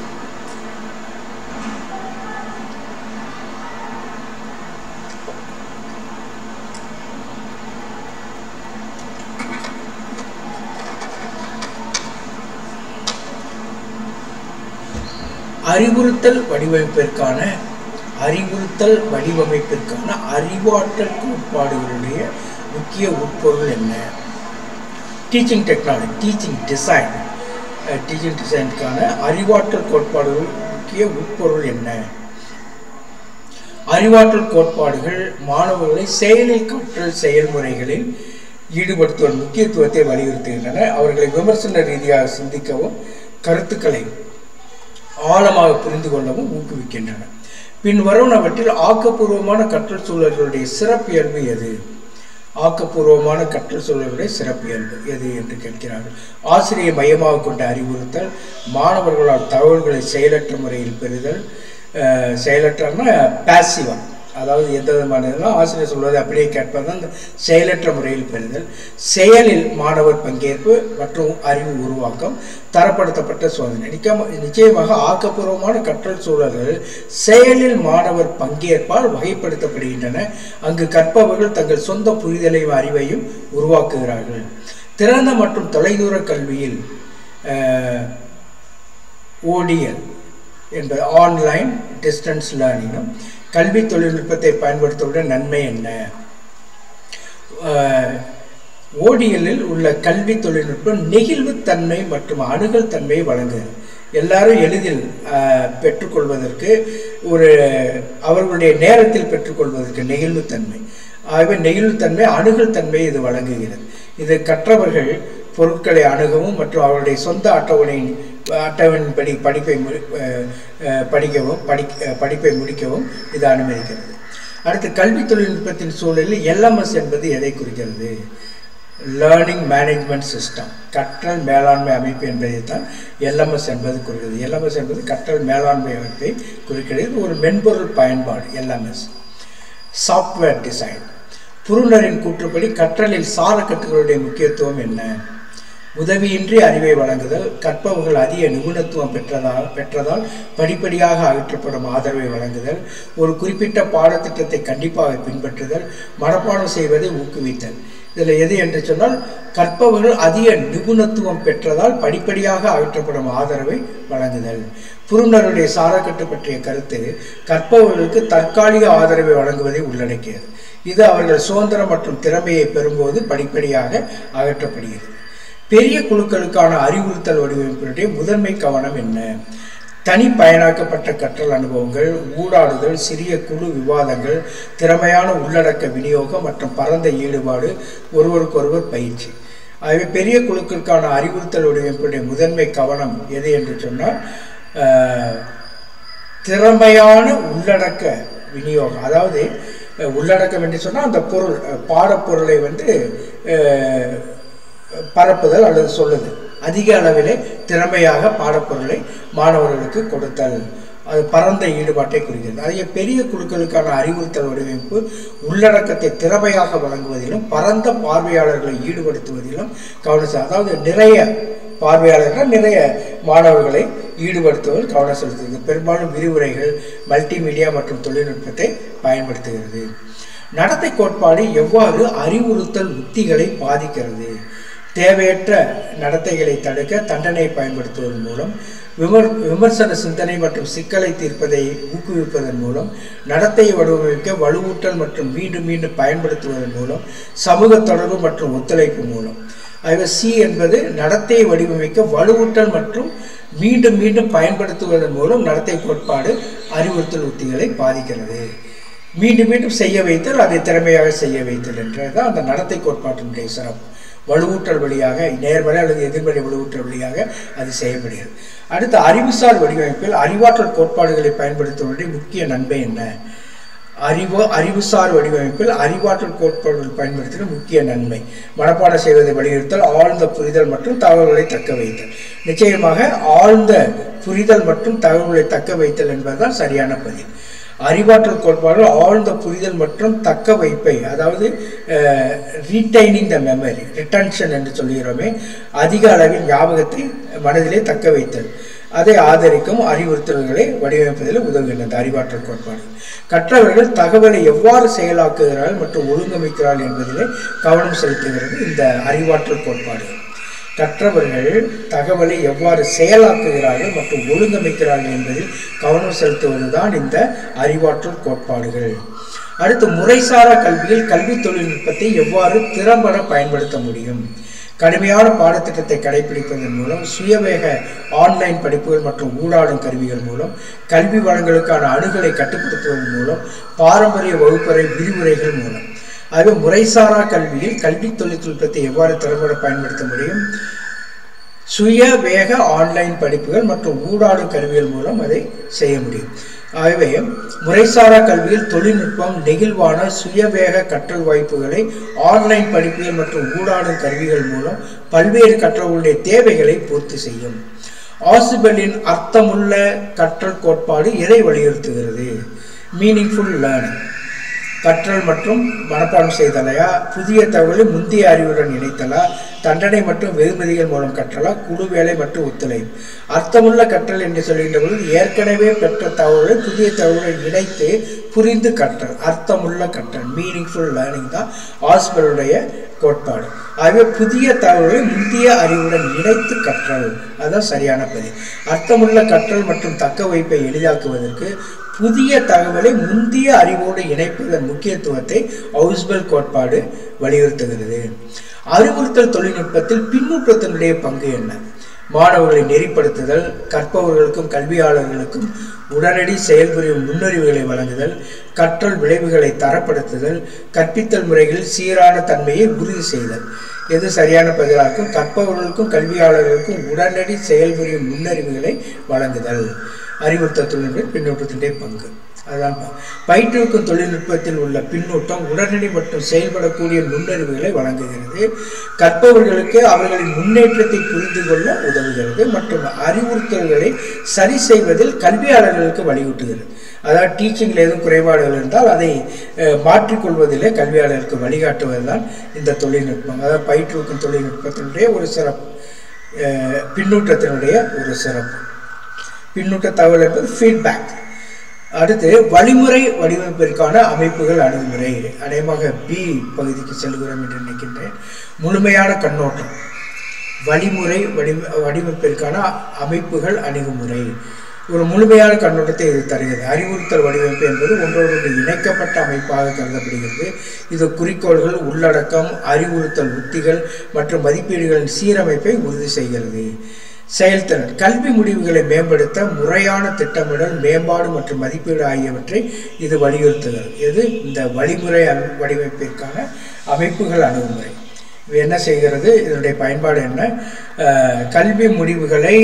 அறிவுறுத்தல் வடிவமைப்பிற்கான அறிவுறுத்தல் வடிவமைப்பிற்கான அறிவாற்றல் கோட்பாடுகளுடைய முக்கிய உட்பொருள் என்ன teaching technology teaching design teaching டிசைனுக்கான அறிவாற்றல் கோட்பாடுகள் முக்கிய உட்பொருள் என்ன அறிவாற்றல் கோட்பாடுகள் மாணவர்களை செயலில் கற்றல் செயல்முறைகளில் ஈடுபடுத்துவதன் முக்கியத்துவத்தை வலியுறுத்துகின்றன அவர்களை விமர்சன ரீதியாக சிந்திக்கவும் கருத்துக்களை ஆழமாக புரிந்து கொள்ளவும் ஊக்குவிக்கின்றன பின் வருவனவற்றில் ஆக்கப்பூர்வமான கற்றல் சூழல்களுடைய சிறப்பியல்பு எது ஆக்கப்பூர்வமான கற்றல் சூழலுடைய சிறப்பியல்பு எது என்று கேட்கிறார்கள் ஆசிரியை மையமாக கொண்ட அறிவுறுத்தல் மாணவர்களால் தகவல்களை செயலற்ற முறையில் பெறுதல் செயலற்றன்னா பேசிவா அதாவது எந்த விதமானதுனா ஆசிரியர் சொல்வதை அப்படியே கேட்பது தான் செயலற்ற முறையில் பெறுதல் செயலில் மாணவர் பங்கேற்பு மற்றும் அறிவு உருவாக்கம் தரப்படுத்தப்பட்ட சோதனை நிச்சயமா நிச்சயமாக ஆக்கப்பூர்வமான கற்றல் சூழல்கள் செயலில் மாணவர் பங்கேற்பால் வகைப்படுத்தப்படுகின்றன அங்கு கற்பவர்கள் தங்கள் சொந்த புரிதலையும் அறிவையும் உருவாக்குகிறார்கள் திறந்த மற்றும் தொலைதூர கல்வியில் ஓடிஎல் என்பது ஆன்லைன் டிஸ்டன்ஸ் லேர்னிங்கும் கல்வி தொழில்நுட்பத்தை பயன்படுத்துவதுடன் நன்மை என்ன ஓடிஎல்லில் உள்ள கல்வி தொழில்நுட்பம் நெகிழ்வுத்தன்மை மற்றும் அணுகல் தன்மையை வழங்குகிறது எல்லாரும் எளிதில் பெற்றுக்கொள்வதற்கு ஒரு அவர்களுடைய நேரத்தில் பெற்றுக்கொள்வதற்கு நெகிழ்வுத்தன்மை ஆகவே நெகிழ்வுத்தன்மை அணுகல் தன்மை இது வழங்குகிறது இது கற்றவர்கள் பொருட்களை அணுகவும் மற்றும் அவருடைய சொந்த அட்டவணையின் அட்டவணையின்படி படிப்பை படிக்கவும் படி படிப்பை முடிக்கவும் இது அனுமதிக்கிறது அடுத்து கல்வி தொழில்நுட்பத்தின் சூழலில் எல்எம்எஸ் என்பது எதை குறிக்கிறது லேர்னிங் மேனேஜ்மெண்ட் சிஸ்டம் கற்றல் மேலாண்மை அமைப்பு என்பதை தான் எல்எம்எஸ் என்பது குறிக்கிறது எல்எம்எஸ் என்பது கற்றல் மேலாண்மை அமைப்பை குறிக்கிறது இது ஒரு மென்பொருள் பயன்பாடு எல்எம்எஸ் சாஃப்ட்வேர் டிசைன் புருணரின் கூற்றுப்படி கற்றலில் சாரக்கட்டுகளுடைய முக்கியத்துவம் என்ன உதவியின்றி அறிவை வழங்குதல் கற்பவர்கள் அதிக நிபுணத்துவம் பெற்றதால் பெற்றதால் படிப்படியாக அகற்றப்படும் ஆதரவை வழங்குதல் ஒரு குறிப்பிட்ட பாடத்திட்டத்தை கண்டிப்பாக பின்பற்றுதல் மனப்பாடம் செய்வதை ஊக்குவித்தல் இதில் எது என்று சொன்னால் கற்பவர்கள் அதிக நிபுணத்துவம் பெற்றதால் படிப்படியாக அகற்றப்படும் ஆதரவை வழங்குதல் புருணருடைய சாரக்கட்டு பற்றிய கருத்து கற்பவர்களுக்கு தற்காலிக ஆதரவை வழங்குவதை உள்ளடக்கியது இது அவர்கள் சுதந்திரம் மற்றும் திறமையை பெறும்போது படிப்படியாக அகற்றப்படுகிறது பெரிய குழுக்களுக்கான அறிவுறுத்தல் வடிவமைப்பினுடைய முதன்மை கவனம் என்ன தனி பயனாக்கப்பட்ட கற்றல் அனுபவங்கள் ஊடாடுதல் சிறிய குழு விவாதங்கள் திறமையான உள்ளடக்க விநியோகம் மற்றும் பரந்த ஈடுபாடு ஒருவருக்கொருவர் பயிற்சி ஆகவே பெரிய குழுக்களுக்கான அறிவுறுத்தல் வடிவமைப்புடைய முதன்மை கவனம் எது என்று சொன்னால் ஆஹ், திறமையான உள்ளடக்க விநியோகம் அதாவது அஹ், உள்ளடக்கம் என்று சொன்னால் அந்த பொருள் அஹ், பாடப்பொருளை வந்து அஹ், பரப்புதல் அல்லது சொல்லுது அதிக அளவிலே திறமையாக பாடப்பொருளை மாணவர்களுக்கு கொடுத்தல் அது பரந்த ஈடுபாட்டை குறிக்கிறது அதிக பெரிய குழுக்களுக்கான அறிவுறுத்தல் வடிவமைப்பு உள்ளடக்கத்தை திறமையாக வழங்குவதிலும் பரந்த பார்வையாளர்களை ஈடுபடுத்துவதிலும் கவனம் செலுத்து- அதாவது நிறைய பார்வையாளர்கள் நிறைய மாணவர்களை ஈடுபடுத்துவதில் கவனம் செலுத்துகிறது பெரும்பாலும் விரிவுரைகள் மல்டிமீடியா மற்றும் தொழில்நுட்பத்தை பயன்படுத்துகிறது நடத்தை கோட்பாடு எவ்வாறு அறிவுறுத்தல் உத்திகளை பாதிக்கிறது தேவையற்ற நடத்தைகளை தடுக்க தண்டனை பயன்படுத்துவதன் மூலம் விமர் விமர்சன சிந்தனை மற்றும் சிக்கலை தீர்ப்பதை ஊக்குவிப்பதன் மூலம் நடத்தையை வடிவமைக்க வலுவூட்டல் மற்றும் மீண்டும் மீண்டும் பயன்படுத்துவதன் மூலம் சமூக தொடர்பு மற்றும் ஒத்துழைப்பு மூலம் ஆகவே சி என்பது நடத்தையை வடிவமைக்க வலுவூட்டல் மற்றும் மீண்டும் மீண்டும் பயன்படுத்துவதன் மூலம் நடத்தை கோட்பாடு அறிவுறுத்தல் உத்திகளை பாதிக்கிறது மீண்டும் மீண்டும் செய்ய வைத்தல் அதை திறமையாக செய்ய வைத்தல் என்றதான் அந்த நடத்தை கோட்பாட்டினுடைய சிறப்பு வலுவூட்டல் வழியாக நேர்மறை அல்லது எதிர்மறை வலுவூட்டல் வழியாக அது செய்யப்படுகிறது அடுத்து அறிவுசார் வடிவமைப்பில் அறிவாற்றல் கோட்பாடுகளை பயன்படுத்துவதனுடைய முக்கிய நன்மை என்ன அறிவு அறிவுசார் வடிவமைப்பில் அறிவாற்றல் கோட்பாடுகள் பயன்படுத்துகிற முக்கிய நன்மை மனப்பாடம் செய்வதை வலியுறுத்தல் ஆழ்ந்த புரிதல் மற்றும் தகவல்களை தக்க வைத்தல் நிச்சயமாக ஆழ்ந்த புரிதல் மற்றும் தகவல்களை தக்க வைத்தல் என்பதுதான் சரியான பதில் அறிவாற்றல் கோட்பாடு ஆழ்ந்த புரிதல் மற்றும் தக்க வைப்பை அதாவது ரீடைனிங் த மெமரி ரிட்டன்ஷன் என்று சொல்கிறோமே அதிக அளவில் ஞாபகத்தை மனதிலே தக்க வைத்தல் அதை ஆதரிக்கும் அறிவுறுத்தல்களை வடிவமைப்பதில் உதவுகின்றது அறிவாற்றல் கோட்பாடு கற்றவர்கள் தகவலை எவ்வாறு செயலாக்குகிறார்கள் மற்றும் ஒழுங்கமைக்கிறார்கள் என்பதிலே கவனம் செலுத்துகிறது இந்த அறிவாற்றல் கோட்பாடு கற்றவர்கள் தகவலை எவ்வாறு செயலாக்குகிறார்கள் மற்றும் ஒழுங்கமைக்கிறார்கள் என்பதில் கவனம் செலுத்துவதுதான் இந்த அறிவாற்றல் கோட்பாடுகள் அடுத்து முறைசாரா கல்வியில் கல்வி தொழில்நுட்பத்தை எவ்வாறு திறம்பட பயன்படுத்த முடியும் கடுமையான பாடத்திட்டத்தை கடைபிடிப்பதன் மூலம் சுயவேக ஆன்லைன் படிப்புகள் மற்றும் ஊடாடும் கருவிகள் மூலம் கல்வி வளங்களுக்கான அணுகலை கட்டுப்படுத்துவதன் மூலம் பாரம்பரிய வகுப்பறை விரிவுரைகள் மூலம் ஆகவே முறைசாரா கல்வியில் கல்வி தொழில்நுட்பத்தை எவ்வாறு திறம்பட பயன்படுத்த முடியும் சுய வேக ஆன்லைன் படிப்புகள் மற்றும் ஊடாடும் கருவிகள் மூலம் அதை செய்ய முடியும் ஆகவே முறைசாரா கல்வியில் தொழில்நுட்பம் நெகிழ்வான சுயவேக கற்றல் வாய்ப்புகளை ஆன்லைன் படிப்புகள் மற்றும் ஊடாடும் கருவிகள் மூலம் பல்வேறு கற்றவர்களுடைய தேவைகளை பூர்த்தி செய்யும் ஆசிபலின் அர்த்தமுள்ள கற்றல் கோட்பாடு எதை வலியுறுத்துகிறது மீனிங்ஃபுல் லேர்னிங் கற்றல் மற்றும் மனப்பாடம் செய்தலையா புதிய தகவலை முந்தைய அறிவுடன் இணைத்தலா தண்டனை மற்றும் வெகுமதிகள் மூலம் கற்றலா குழு வேலை மற்றும் ஒத்துழைப்பு அர்த்தமுள்ள கற்றல் என்று சொல்கின்ற பொழுது ஏற்கனவே பெற்ற தகவலை புதிய தகவலுடன் இணைத்து புரிந்து கற்றல் அர்த்தமுள்ள கற்றல் மீனிங்ஃபுல் லேர்னிங் தான் ஆஸ்பருடைய கோட்பாடு ஆகவே புதிய தகவல்களை முந்தைய அறிவுடன் இணைத்து கற்றல் அதுதான் சரியான பதில் அர்த்தமுள்ள கற்றல் மற்றும் தக்க வைப்பை எளிதாக்குவதற்கு புதிய தகவலை முந்தைய அறிவோடு இணைப்பதன் முக்கியத்துவத்தை ஹவுஸ்பெல் கோட்பாடு வலியுறுத்துகிறது அறிவுறுத்தல் தொழில்நுட்பத்தில் பின்னூட்டத்தினுடைய பங்கு என்ன மாணவர்களை நெறிப்படுத்துதல் கற்பவர்களுக்கும் கல்வியாளர்களுக்கும் உடனடி செயல்புரியும் முன்னறிவுகளை வழங்குதல் கற்றல் விளைவுகளை தரப்படுத்துதல் கற்பித்தல் முறைகளில் சீரான தன்மையை உறுதி செய்தல் எது சரியான பதிலாகும் கற்பவர்களுக்கும் கல்வியாளர்களுக்கும் உடனடி செயல்புரியும் முன்னறிவுகளை வழங்குதல் அறிவுறுத்தல் தொழில்நுட்ப பின்னூட்டத்தினுடைய பங்கு அதுதான் பா- பயிற்றுவிக்கும் தொழில்நுட்பத்தில் உள்ள பின்னூட்டம் உடனடி மற்றும் செயல்படக்கூடிய நுண்ணறிவுகளை வழங்குகிறது கற்பவர்களுக்கு அவர்களின் முன்னேற்றத்தை புரிந்து கொள்ள உதவுகிறது மற்றும் அறிவுறுத்தல்களை சரி செய்வதில் கல்வியாளர்களுக்கு வலியூட்டுகிறது அதாவது டீச்சிங்கில் எதுவும் குறைபாடுகள் இருந்தால் அதை அஹ், மாற்றிக்கொள்வதிலே கல்வியாளருக்கு வழிகாட்டுவதுதான் இந்த தொழில்நுட்பம் அதாவது பயிற்றுவிக்கும் தொழில்நுட்பத்தினுடைய ஒரு சிறப்பு அஹ், பின்னூட்டத்தினுடைய ஒரு சிறப்பு பின்னூட்ட தகவல் என்பது ஃபீட்பேக் அடுத்து வழிமுறை வடிவமைப்பிற்கான அமைப்புகள் அணுகுமுறை அநேகமாக பி பகுதிக்கு செல்கிறோம் என்று நினைக்கின்றேன் முழுமையான கண்ணோட்டம் வழிமுறை வடிவ வடிவமைப்பிற்கான அமைப்புகள் அணுகுமுறை ஒரு முழுமையான கண்ணோட்டத்தை இது தருகிறது அறிவுறுத்தல் வடிவமைப்பு என்பது ஒன்றோடொன்று இணைக்கப்பட்ட அமைப்பாக கருதப்படுகிறது இது குறிக்கோள்கள் உள்ளடக்கம் அறிவுறுத்தல் உத்திகள் மற்றும் மதிப்பீடுகளின் சீரமைப்பை உறுதி செய்கிறது செயல்திறன் கல்வி முடிவுகளை மேம்படுத்த முறையான திட்டமிடல் மேம்பாடு மற்றும் மதிப்பீடு ஆகியவற்றை இது வலியுறுத்துகிறது இது இந்த வழிமுறை அமை- வடிவமைப்பிற்கான அமைப்புகள் அணுகுமுறை இது என்ன செய்கிறது இதனுடைய பயன்பாடு என்ன அஹ், கல்வி முடிவுகளை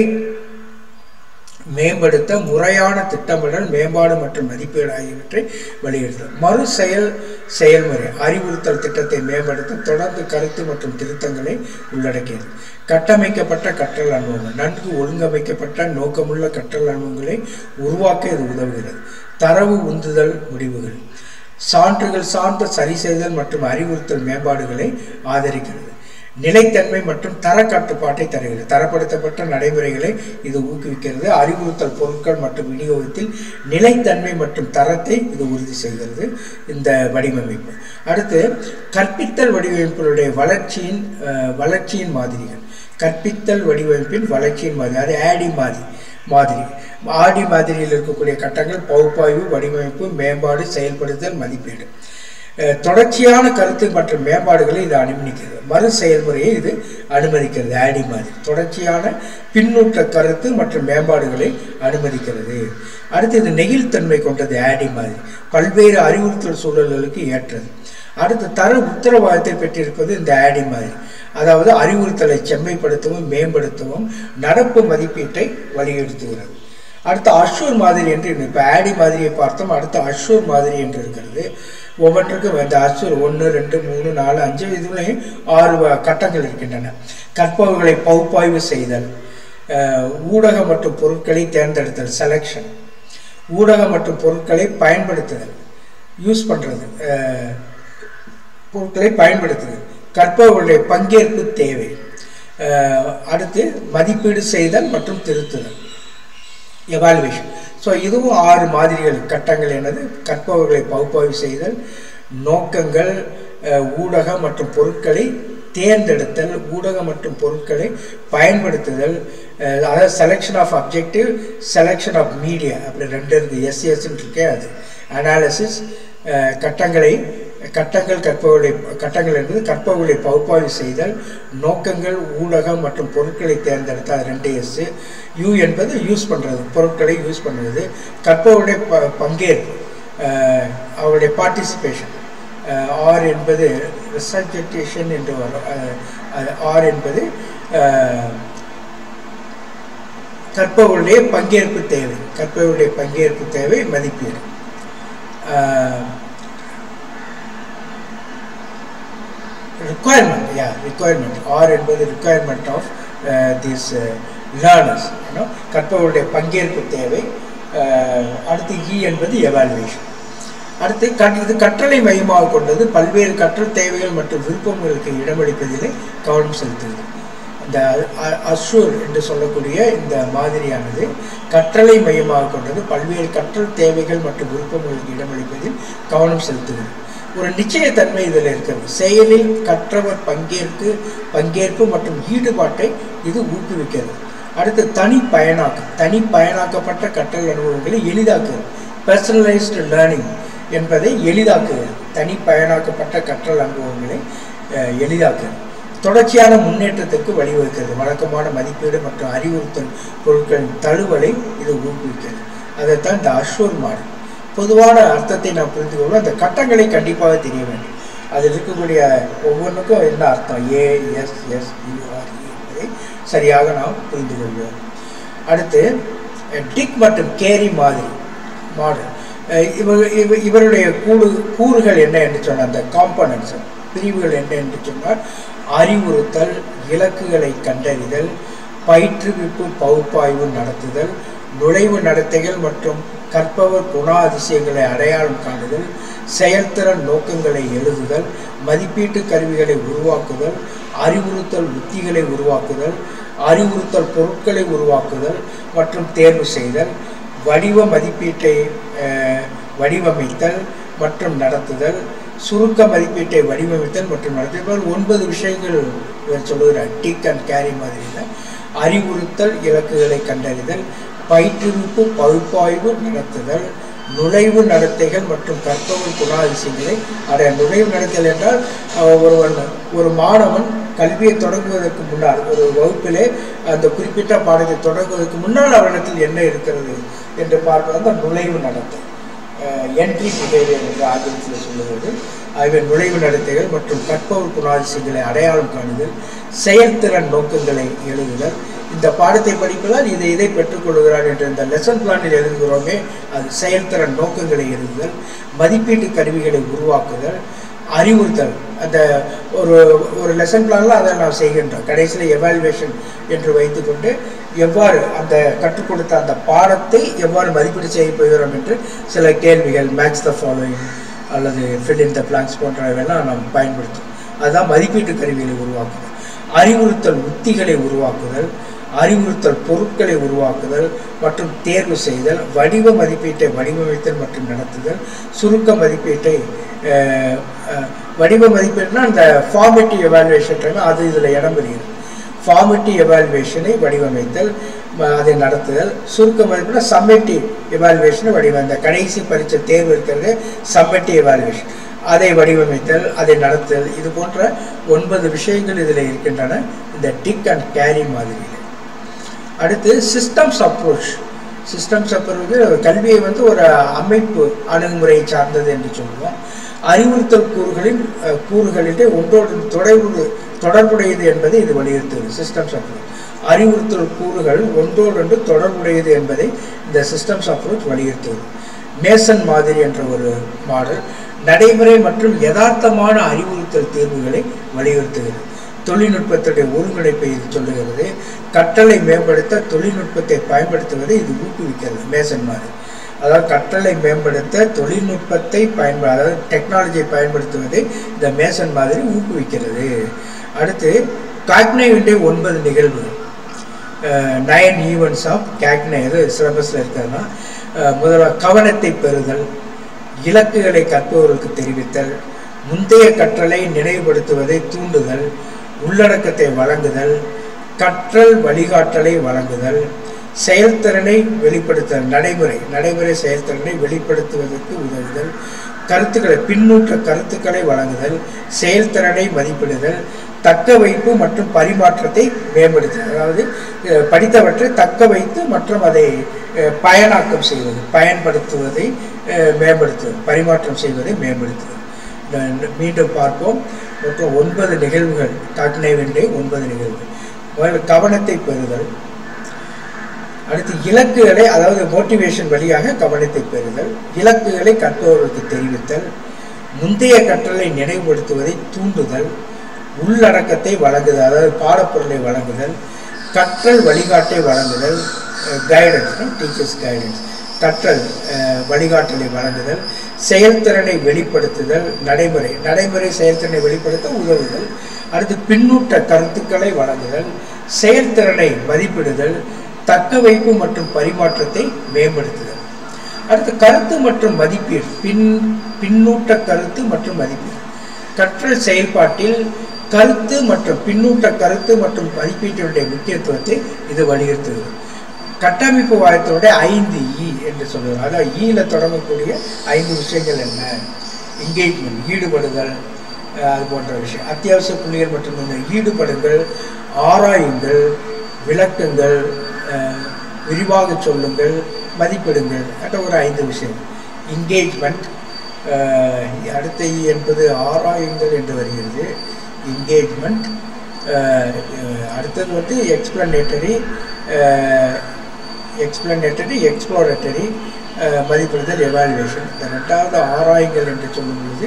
மேம்படுத்த முறையான திட்டமிடல் மேம்பாடு மற்றும் மதிப்பீடு ஆகியவற்றை வலியுறுத்தல் மறு செயல் செயல்முறை அறிவுறுத்தல் திட்டத்தை மேம்படுத்த தொடர்ந்து கருத்து மற்றும் திருத்தங்களை உள்ளடக்கியது கட்டமைக்கப்பட்ட கற்றல் அனுபவங்கள் நன்கு ஒழுங்கமைக்கப்பட்ட நோக்கமுள்ள கற்றல் அனுபவங்களை உருவாக்க இது உதவுகிறது தரவு உந்துதல் முடிவுகள் சான்றுகள் சார்ந்த சரி செய்தல் மற்றும் அறிவுறுத்தல் மேம்பாடுகளை ஆதரிக்கிறது நிலைத்தன்மை மற்றும் தர கட்டுப்பாட்டை தருகிறது தரப்படுத்தப்பட்ட நடைமுறைகளை இது ஊக்குவிக்கிறது அறிவுறுத்தல் பொருட்கள் மற்றும் விநியோகத்தில் நிலைத்தன்மை மற்றும் தரத்தை இது உறுதி செய்கிறது இந்த வடிவமைப்பு அடுத்து கற்பித்தல் வடிவமைப்பினுடைய வளர்ச்சியின் அஹ், வளர்ச்சியின் மாதிரிகள் கற்பித்தல் வடிவமைப்பின் வளர்ச்சியின் மாதிரி அது ஆடி மாதிரி மாதிரி ஆடி மாதிரியில் இருக்கக்கூடிய கட்டங்கள் பகுப்பாய்வு வடிவமைப்பு மேம்பாடு செயல்படுத்தல் மதிப்பீடு அஹ், தொடர்ச்சியான கருத்து மற்றும் மேம்பாடுகளை இது அனுமதிக்கிறது மறு செயல்முறையை இது அனுமதிக்கிறது ஆடி மாதிரி தொடர்ச்சியான பின்னூட்ட கருத்து மற்றும் மேம்பாடுகளை அனுமதிக்கிறது அடுத்து இது நெகிழ்த்தன்மை கொண்டது ஆடி மாதிரி பல்வேறு அறிவுறுத்தல் சூழல்களுக்கு ஏற்றது அடுத்து தர உத்தரவாதத்தை பெற்றிருப்பது இந்த ஆடி மாதிரி அதாவது அறிவுறுத்தலை செம்மைப்படுத்தவும் மேம்படுத்தவும் நடப்பு மதிப்பீட்டை வலியுறுத்துகிறது அடுத்து அஷூர் மாதிரி என்று இப்போ ஆடி மாதிரியை பார்த்தோம் அடுத்து அஷூர் மாதிரி என்று இருக்கிறது ஒவ்வொன்றுக்கும் இந்த அஷூர் ஒன்று ரெண்டு மூணு நாலு அஞ்சு இதுலேயும் ஆறு வ- கட்டங்கள் இருக்கின்றன கற்பவர்களை பகுப்பாய்வு செய்தல் அஹ், ஊடக மற்றும் பொருட்களை தேர்ந்தெடுத்தல் செலெக்ஷன் ஊடகம் மற்றும் பொருட்களை பயன்படுத்துதல் யூஸ் பண்ணுறது பொருட்களை பயன்படுத்துதல் கற்பவர்களுடைய பங்கேற்பு தேவை அஹ், அடுத்து மதிப்பீடு செய்தல் மற்றும் திருத்துதல் எவாலுவேஷன் ஸோ இதுவும் ஆறு மாதிரிகள் கட்டங்கள் என்னது கற்பவர்களை பகுப்பாய்வு செய்தல் நோக்கங்கள் அஹ், ஊடகம் மற்றும் பொருட்களை தேர்ந்தெடுத்தல் ஊடகம் மற்றும் பொருட்களை பயன்படுத்துதல் அஹ், அதாவது selection of objective selection of media அப்படி ரெண்டு இருக்குது எஸ்எஸ்ன்னு இருக்கே அது அனாலிசிஸ் கட்டங்களை கட்டங்கள் கற்பவர்களை கட்டங்கள் என்பது கற்பவர்களை பகுப்பாய்வு செய்தல் நோக்கங்கள் ஊடகம் மற்றும் பொருட்களை தேர்ந்தெடுத்தால் அது ரெண்டு எஸ் யூ என்பது யூஸ் பண்ணுறது பொருட்களை யூஸ் பண்ணுவது கற்பவருடைய ப பங்கேற்பு அஹ், அவருடைய பார்ட்டிசிபேஷன் ஆர் என்பது ரிசர்ஜென்டேஷன் என்று வரும் அஹ், அது ஆர் என்பது அஹ், கற்பவருடைய பங்கேற்பு தேவை கற்பவருடைய பங்கேற்பு தேவை மதிப்பீடு ரிக்குவயர்மெண்ட் யா ரிக்குவயர்மெண்ட் ஆர் என்பது ரிக்குவயர்மெண்ட் ஆஃப் திஸ் லேர்னர்ஸ் கற்பவருடைய பங்கேற்பு தேவை அஹ், அடுத்து இ என்பது எவாலுவேஷன் அடுத்து கட் இது கற்றலை மையமாக கொண்டது பல்வேறு கற்றல் தேவைகள் மற்றும் விருப்பங்களுக்கு இடமளிப்பதிலே கவனம் செலுத்துகிறது இந்த அ- அஷூர் என்று சொல்லக்கூடிய இந்த மாதிரியானது கற்றலை மையமாக கொண்டது பல்வேறு கற்றல் தேவைகள் மற்றும் விருப்பங்களுக்கு இடமளிப்பதில் கவனம் செலுத்துகிறது ஒரு நிச்சயத்தன்மை இதில் இருக்கிறது செயலில் கற்றவர் பங்கேற்பு பங்கேற்பு மற்றும் ஈடுபாட்டை இது ஊக்குவிக்கிறது அடுத்து தனி பயனாக்கம் தனி பயனாக்கப்பட்ட கற்றல் அனுபவங்களை எளிதாக்குகிறது பர்சனலைஸ்டு லேர்னிங் என்பதை எளிதாக்குகிறது தனி பயனாக்கப்பட்ட கற்றல் அனுபவங்களை அஹ், எளிதாக்குகிறது தொடர்ச்சியான முன்னேற்றத்திற்கு வழிவகுக்கிறது வழக்கமான மதிப்பீடு மற்றும் அறிவுறுத்தல் பொருட்களின் தழுவலை இது ஊக்குவிக்கிறது அதைத்தான் இந்த அஷூர் மாடல் பொதுவான அர்த்தத்தை நாம் புரிந்து கொள்ள அந்த கட்டங்களை கண்டிப்பாக தெரிய வேண்டும் அதில் இருக்கக்கூடிய ஒவ்வொன்றுக்கும் என்ன அர்த்தம் ஏ எஸ் எஸ் யூஆர் என்பதை சரியாக நாம் புரிந்து கொள்வோம் அடுத்து அஹ், டிக் மற்றும் கேரி மாதிரி மாடல் அஹ், இவர் இவ- இவருடைய கூடு கூறுகள் என்ன என்று சொன்ன அந்த காம்பனன்ட்ஸ் பிரிவுகள் என்ன என்று சொன்னால் அறிவுறுத்தல் இலக்குகளை கண்டறிதல் பயிற்றுவிப்பு பகுப்பாய்வு நடத்துதல் நுழைவு நடத்தைகள் மற்றும் கற்பவர் குணாதிசயங்களை அடையாளம் காணுதல் செயல்திறன் நோக்கங்களை எழுதுதல் மதிப்பீட்டு கருவிகளை உருவாக்குதல் அறிவுறுத்தல் உத்திகளை உருவாக்குதல் அறிவுறுத்தல் பொருட்களை உருவாக்குதல் மற்றும் தேர்வு செய்தல் வடிவ மதிப்பீட்டை அஹ், வடிவமைத்தல் மற்றும் நடத்துதல் சுருக்க மதிப்பீட்டை வடிவமைத்தல் மற்றும் நடத்துதல் இது மாதிரி ஒன்பது விஷயங்கள் இவர் சொல்லுகிறார் டிக் அண்ட் கேரி மாதிரியில் அறிவுறுத்தல் இலக்குகளை கண்டறிதல் பயிற்றுவிப்பு பகுப்பாய்வு நடத்துதல் நுழைவு நடத்தைகள் மற்றும் கற்பவர் குணாதிசயங்களை அடைய நுழைவு நடத்தல் என்றால் அஹ், ஒருவன் ஒரு மாணவன் கல்வியை தொடங்குவதற்கு முன்னால் ஒரு வகுப்பிலே அந்த குறிப்பிட்ட பாடத்தை தொடங்குவதற்கு முன்னால் அவரிடத்தில் என்ன இருக்கிறது என்று பார்ப்பது அந்த நுழைவு நடத்தை என்ட்ரி பிஹேவியர் என்று ஆங்கிலத்தில் சொல்லுவது ஆகவே நுழைவு நடத்தைகள் மற்றும் கற்பவர் குணாதிசயங்களை அடையாளம் காணுதல் செயல்திறன் நோக்கங்களை எழுதுதல் இந்த பாடத்தை படிப்பதால் இதை இதை பெற்றுக்கொள்கிறார் என்ற இந்த லெசன் பிளானில் எழுதுகிறோமே அது செயல்திறன் நோக்கங்களை எழுதுதல் மதிப்பீட்டு கருவிகளை உருவாக்குதல் அறிவுறுத்தல் அந்த ஒரு ஒரு லெசன் பிளானில் அதை நாம் செய்கின்றோம் கடைசியில் எவாலுவேஷன் என்று வைத்துக்கொண்டு எவ்வாறு அந்த கற்றுக் கொடுத்த அந்த பாடத்தை எவ்வாறு மதிப்பீடு செய்ய போகிறோம் என்று சில கேள்விகள் மேட்ச் த ஃபாலோயிங் அல்லது ஃபில் இன் த பிளாங்க்ஸ் போன்றவையெல்லாம் நாம் பயன்படுத்தும் அதுதான் மதிப்பீட்டு கருவிகளை உருவாக்குதல் அறிவுறுத்தல் உத்திகளை உருவாக்குதல் அறிவுறுத்தல் பொருட்களை உருவாக்குதல் மற்றும் தேர்வு செய்தல் வடிவ மதிப்பீட்டை வடிவமைத்தல் மற்றும் நடத்துதல் சுருக்க மதிப்பீட்டை அஹ், அஹ், வடிவ மதிப்பீடுனா அந்த ஃபார்மேட்டிவ் எவாலுவேஷன் அது இதில் இடம் பெறுகிறது ஃபார்மேட்டிவ் எவாலுவேஷனை வடிவமைத்தல் ம- அதை நடத்துதல் சுருக்க மதிப்பீடு சம்மேட்டிவ் எவாலுவேஷனை வடிவம் இந்த கடைசி பரீட்சை தேர்வு இருக்கிறது சம்மேட்டிவ் எவாலுவேஷன் அதை வடிவமைத்தல் அதை நடத்துதல் இது போன்ற ஒன்பது விஷயங்கள் இதில் இருக்கின்றன இந்த டிக் அண்ட் கேரி மாதிரியில் அடுத்து சிஸ்டம்ஸ் அப்ரோச் சிஸ்டம்ஸ் அப்ரோச் கல்வியை வந்து ஒரு அமைப்பு அணுகுமுறையை சார்ந்தது என்று சொல்லுவோம் அறிவுறுத்தல் கூறுகளின் அஹ், கூறுகளிலே ஒன்றோடு தொடர்பு தொடர்புடையது என்பதை இது வலியுறுத்துகிறது சிஸ்டம்ஸ் அப்ரோச் அறிவுறுத்தல் கூறுகள் ஒன்றோடொன்று தொடர்புடையது என்பதை இந்த சிஸ்டம்ஸ் அப்ரோச் வலியுறுத்துகிறது மேசன் மாதிரி என்ற ஒரு மாடல் நடைமுறை மற்றும் யதார்த்தமான அறிவுறுத்தல் தீர்வுகளை வலியுறுத்துகிறது தொழில்நுட்பத்துடைய ஒருங்கிணைப்பை இது சொல்லுகிறது கற்றலை மேம்படுத்த தொழில்நுட்பத்தை பயன்படுத்துவதை இது ஊக்குவிக்கிறது மேசன் மாதிரி அதாவது கற்றலை மேம்படுத்த தொழில்நுட்பத்தை பயன்ப அதாவது டெக்னாலஜியை பயன்படுத்துவதை இந்த மேசன் மாதிரி ஊக்குவிக்கிறது அடுத்து காக்னேவிൻ്റെ ஒன்பது நிகழ்வுகள் நயன் ஈவெண்ட்ஸ் ஆஃப் கேக்னே இது சிலபஸில் இருக்கிறதுனா முதல்ல கவனத்தை பெறுதல் இலக்குகளை கற்பவர்களுக்கு தெரிவித்தல் முந்தைய கற்றலை நினைவுபடுத்துவதை தூண்டுதல் உள்ளடக்கத்தை வழங்குதல் கற்றல் வழிகாட்டலை வழங்குதல் செயல்திறனை வெளிப்படுத்தல் நடைமுறை நடைமுறை செயல்திறனை வெளிப்படுத்துவதற்கு உதவுதல் கருத்துக்களை பின்னூட்ட கருத்துக்களை வழங்குதல் செயல்திறனை மதிப்பிடுதல் தக்க வைப்பு மற்றும் பரிமாற்றத்தை மேம்படுத்துதல் அதாவது அஹ், படித்தவற்றை தக்க வைத்து மற்றும் அதை அஹ், பயனாக்கம் செய்வது பயன்படுத்துவதை அஹ், மேம்படுத்துவது பரிமாற்றம் செய்வதை மேம்படுத்துவது இந்த- மீண்டும் பார்ப்போம் மொத்தம் ஒன்பது நிகழ்வுகள் காட்டினேவென்றே ஒன்பது நிகழ்வுகள் முதல்ல கவனத்தை பெறுதல் அடுத்து இலக்குகளை அதாவது மோட்டிவேஷன் வழியாக கவனத்தை பெறுதல் இலக்குகளை கற்பவர்களுக்கு தெரிவித்தல் முந்தைய கற்றலை நினைவுபடுத்துவதை தூண்டுதல் உள்ளடக்கத்தை வழங்குதல் அதாவது பாடப்பொருளை வழங்குதல் கற்றல் வழிகாட்டை வழங்குதல் கைடன்ஸ் டீச்சர்ஸ் கைடன்ஸ் கற்றல் அஹ், வழிகாட்டலை வழங்குதல் செயல்திறனை வெளிப்படுத்துதல் நடைமுறை நடைமுறை செயல்திறனை வெளிப்படுத்த உதவுதல் அடுத்து பின்னூட்ட கருத்துக்களை வழங்குதல் செயல்திறனை மதிப்பிடுதல் தக்க வைப்பு மற்றும் பரிமாற்றத்தை மேம்படுத்துதல் அடுத்து கருத்து மற்றும் மதிப்பீடு பின் பின்னூட்ட கருத்து மற்றும் மதிப்பீடு கற்றல் செயல்பாட்டில் கருத்து மற்றும் பின்னூட்ட கருத்து மற்றும் மதிப்பீட்டினுடைய முக்கியத்துவத்தை இது வலியுறுத்துகிறது கட்டமைப்பு வாயத்தோட ஐந்து இ என்று சொல்லுவாங்க அதாவது ஈல தொடங்கக்கூடிய ஐந்து விஷயங்கள் என்ன என்கேஜ்மெண்ட் ஈடுபடுதல் அஹ், அது போன்ற விஷயம் அத்தியாவசிய புள்ளிகள் மற்றும் இந்த ஈடுபடுங்கள் ஆராயுங்கள் விளக்குங்கள் அஹ், விரிவாக சொல்லுங்கள் மதிப்பிடுங்கள் என்ற ஒரு ஐந்து விஷயம் என்கேஜ்மெண்ட் அடுத்த இ என்பது ஆராயுங்கள் என்று வருகிறது என்கேஜ்மெண்ட் அடுத்தது வந்து எக்ஸ்பிளனேட்டரி எக்ஸ்பிளனேட்டரி எக்ஸ்ப்ளோரேட்டரி மதிப்பிடுதல் எவாலுவேஷன் இந்த ரெண்டாவது ஆராயுங்கள் என்று சொல்லும் பொழுது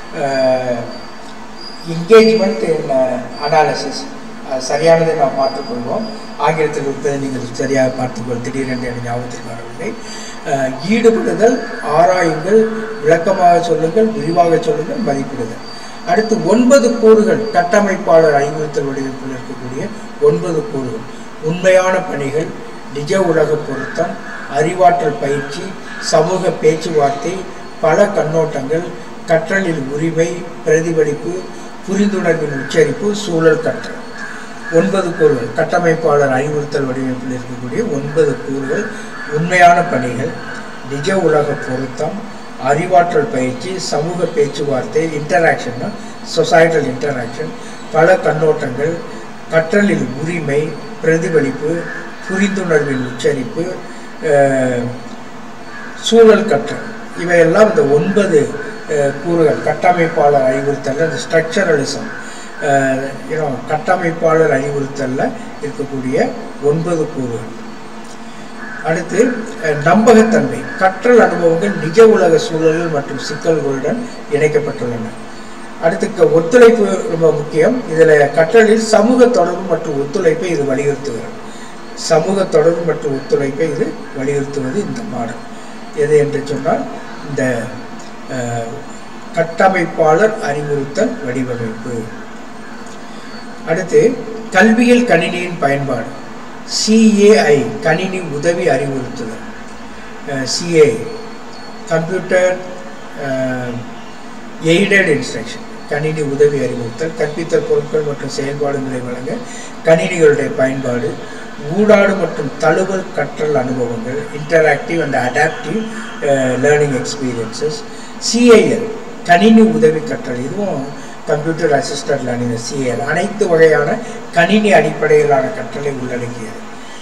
என்கேஜ்மெண்ட் இன் அனாலிசிஸ் சரியானதை நாம் பார்த்துக்கொள்வோம் ஆங்கிலத்தில் இருப்பதை நீங்கள் சரியாக பார்த்துக்கொள் திடீரென்று எனக்கு ஞாபகத்தில் வரவில்லை அஹ், ஈடுபடுதல் ஆராயுங்கள் விளக்கமாக சொல்லுங்கள் விரிவாக சொல்லுங்கள் மதிப்பிடுதல் அடுத்து ஒன்பது கூறுகள் கட்டமைப்பாளர் அறிவுறுத்தல் வடிவமைப்பில் இருக்கக்கூடிய ஒன்பது கூறுகள் உண்மையான பணிகள் நிஜ உலக பொருத்தம் அறிவாற்றல் பயிற்சி சமூக பேச்சுவார்த்தை பல கண்ணோட்டங்கள் கற்றலில் உரிமை பிரதிபலிப்பு புரிந்துணர்வின் உச்சரிப்பு சூழல் கற்றல் ஒன்பது கூறுகள் கட்டமைப்பாளர் அறிவுறுத்தல் வடிவமைப்பில் இருக்கக்கூடிய ஒன்பது கூறுகள் உண்மையான பணிகள் நிஜ உலக பொருத்தம் அறிவாற்றல் பயிற்சி சமூக பேச்சுவார்த்தை இன்டராக்ஷன் சொசைட்டல் இன்டராக்ஷன் பல கண்ணோட்டங்கள் கற்றலில் உரிமை பிரதிபலிப்பு புரிந்துணர்வின் உச்சரிப்பு அஹ், சூழல் கற்றல் இவையெல்லாம் இந்த ஒன்பது அஹ், கூறுகள் கட்டமைப்பாளர் அறிவுறுத்தல் அந்த ஸ்ட்ரக்சரலிசம் கட்டமைப்பாளர் அறிவுறுத்தல்ல இருக்கக்கூடிய ஒன்பது கூறுகள் அடுத்து அஹ், நம்பகத்தன்மை கற்றல் அனுபவங்கள் நிஜ உலக சூழல்கள் மற்றும் சிக்கல்களுடன் இணைக்கப்பட்டுள்ளன அடுத்து க- ஒத்துழைப்பு ரொம்ப முக்கியம் இதில் கற்றலில் சமூக தொடர்பு மற்றும் ஒத்துழைப்பை இது வலியுறுத்துகிறது சமூக தொடர்பு மற்றும் ஒத்துழைப்பை இது வலியுறுத்துவது இந்த மாடல் எது என்று சொன்னால் இந்த அஹ், கட்டமைப்பாளர் அறிவுறுத்தல் வடிவமைப்பு அடுத்து கல்வியில் கணினியின் பயன்பாடு சிஏஐ கணினி உதவி அறிவுறுத்துதல் சிஏ கம்ப்யூட்டர் எய்டட் இன்ஸ்ட்ரக்ஷன் கணினி உதவி அறிவுறுத்தல் கற்பித்தல் பொருட்கள் மற்றும் செயல்பாடுகளை வழங்க கணினிகளுடைய பயன்பாடு ஊடாடு மற்றும் தழுவல் கற்றல் அனுபவங்கள் interactive and adaptive learning experiences CIL கணினி உதவி கற்றல் இதுவும் கம்ப்யூட்டர் அசிஸ்டன்ட் லேர்னிங் சிஏஎல் அனைத்து வகையான கணினி அடிப்படையிலான கற்றலை உள்ளடக்கியது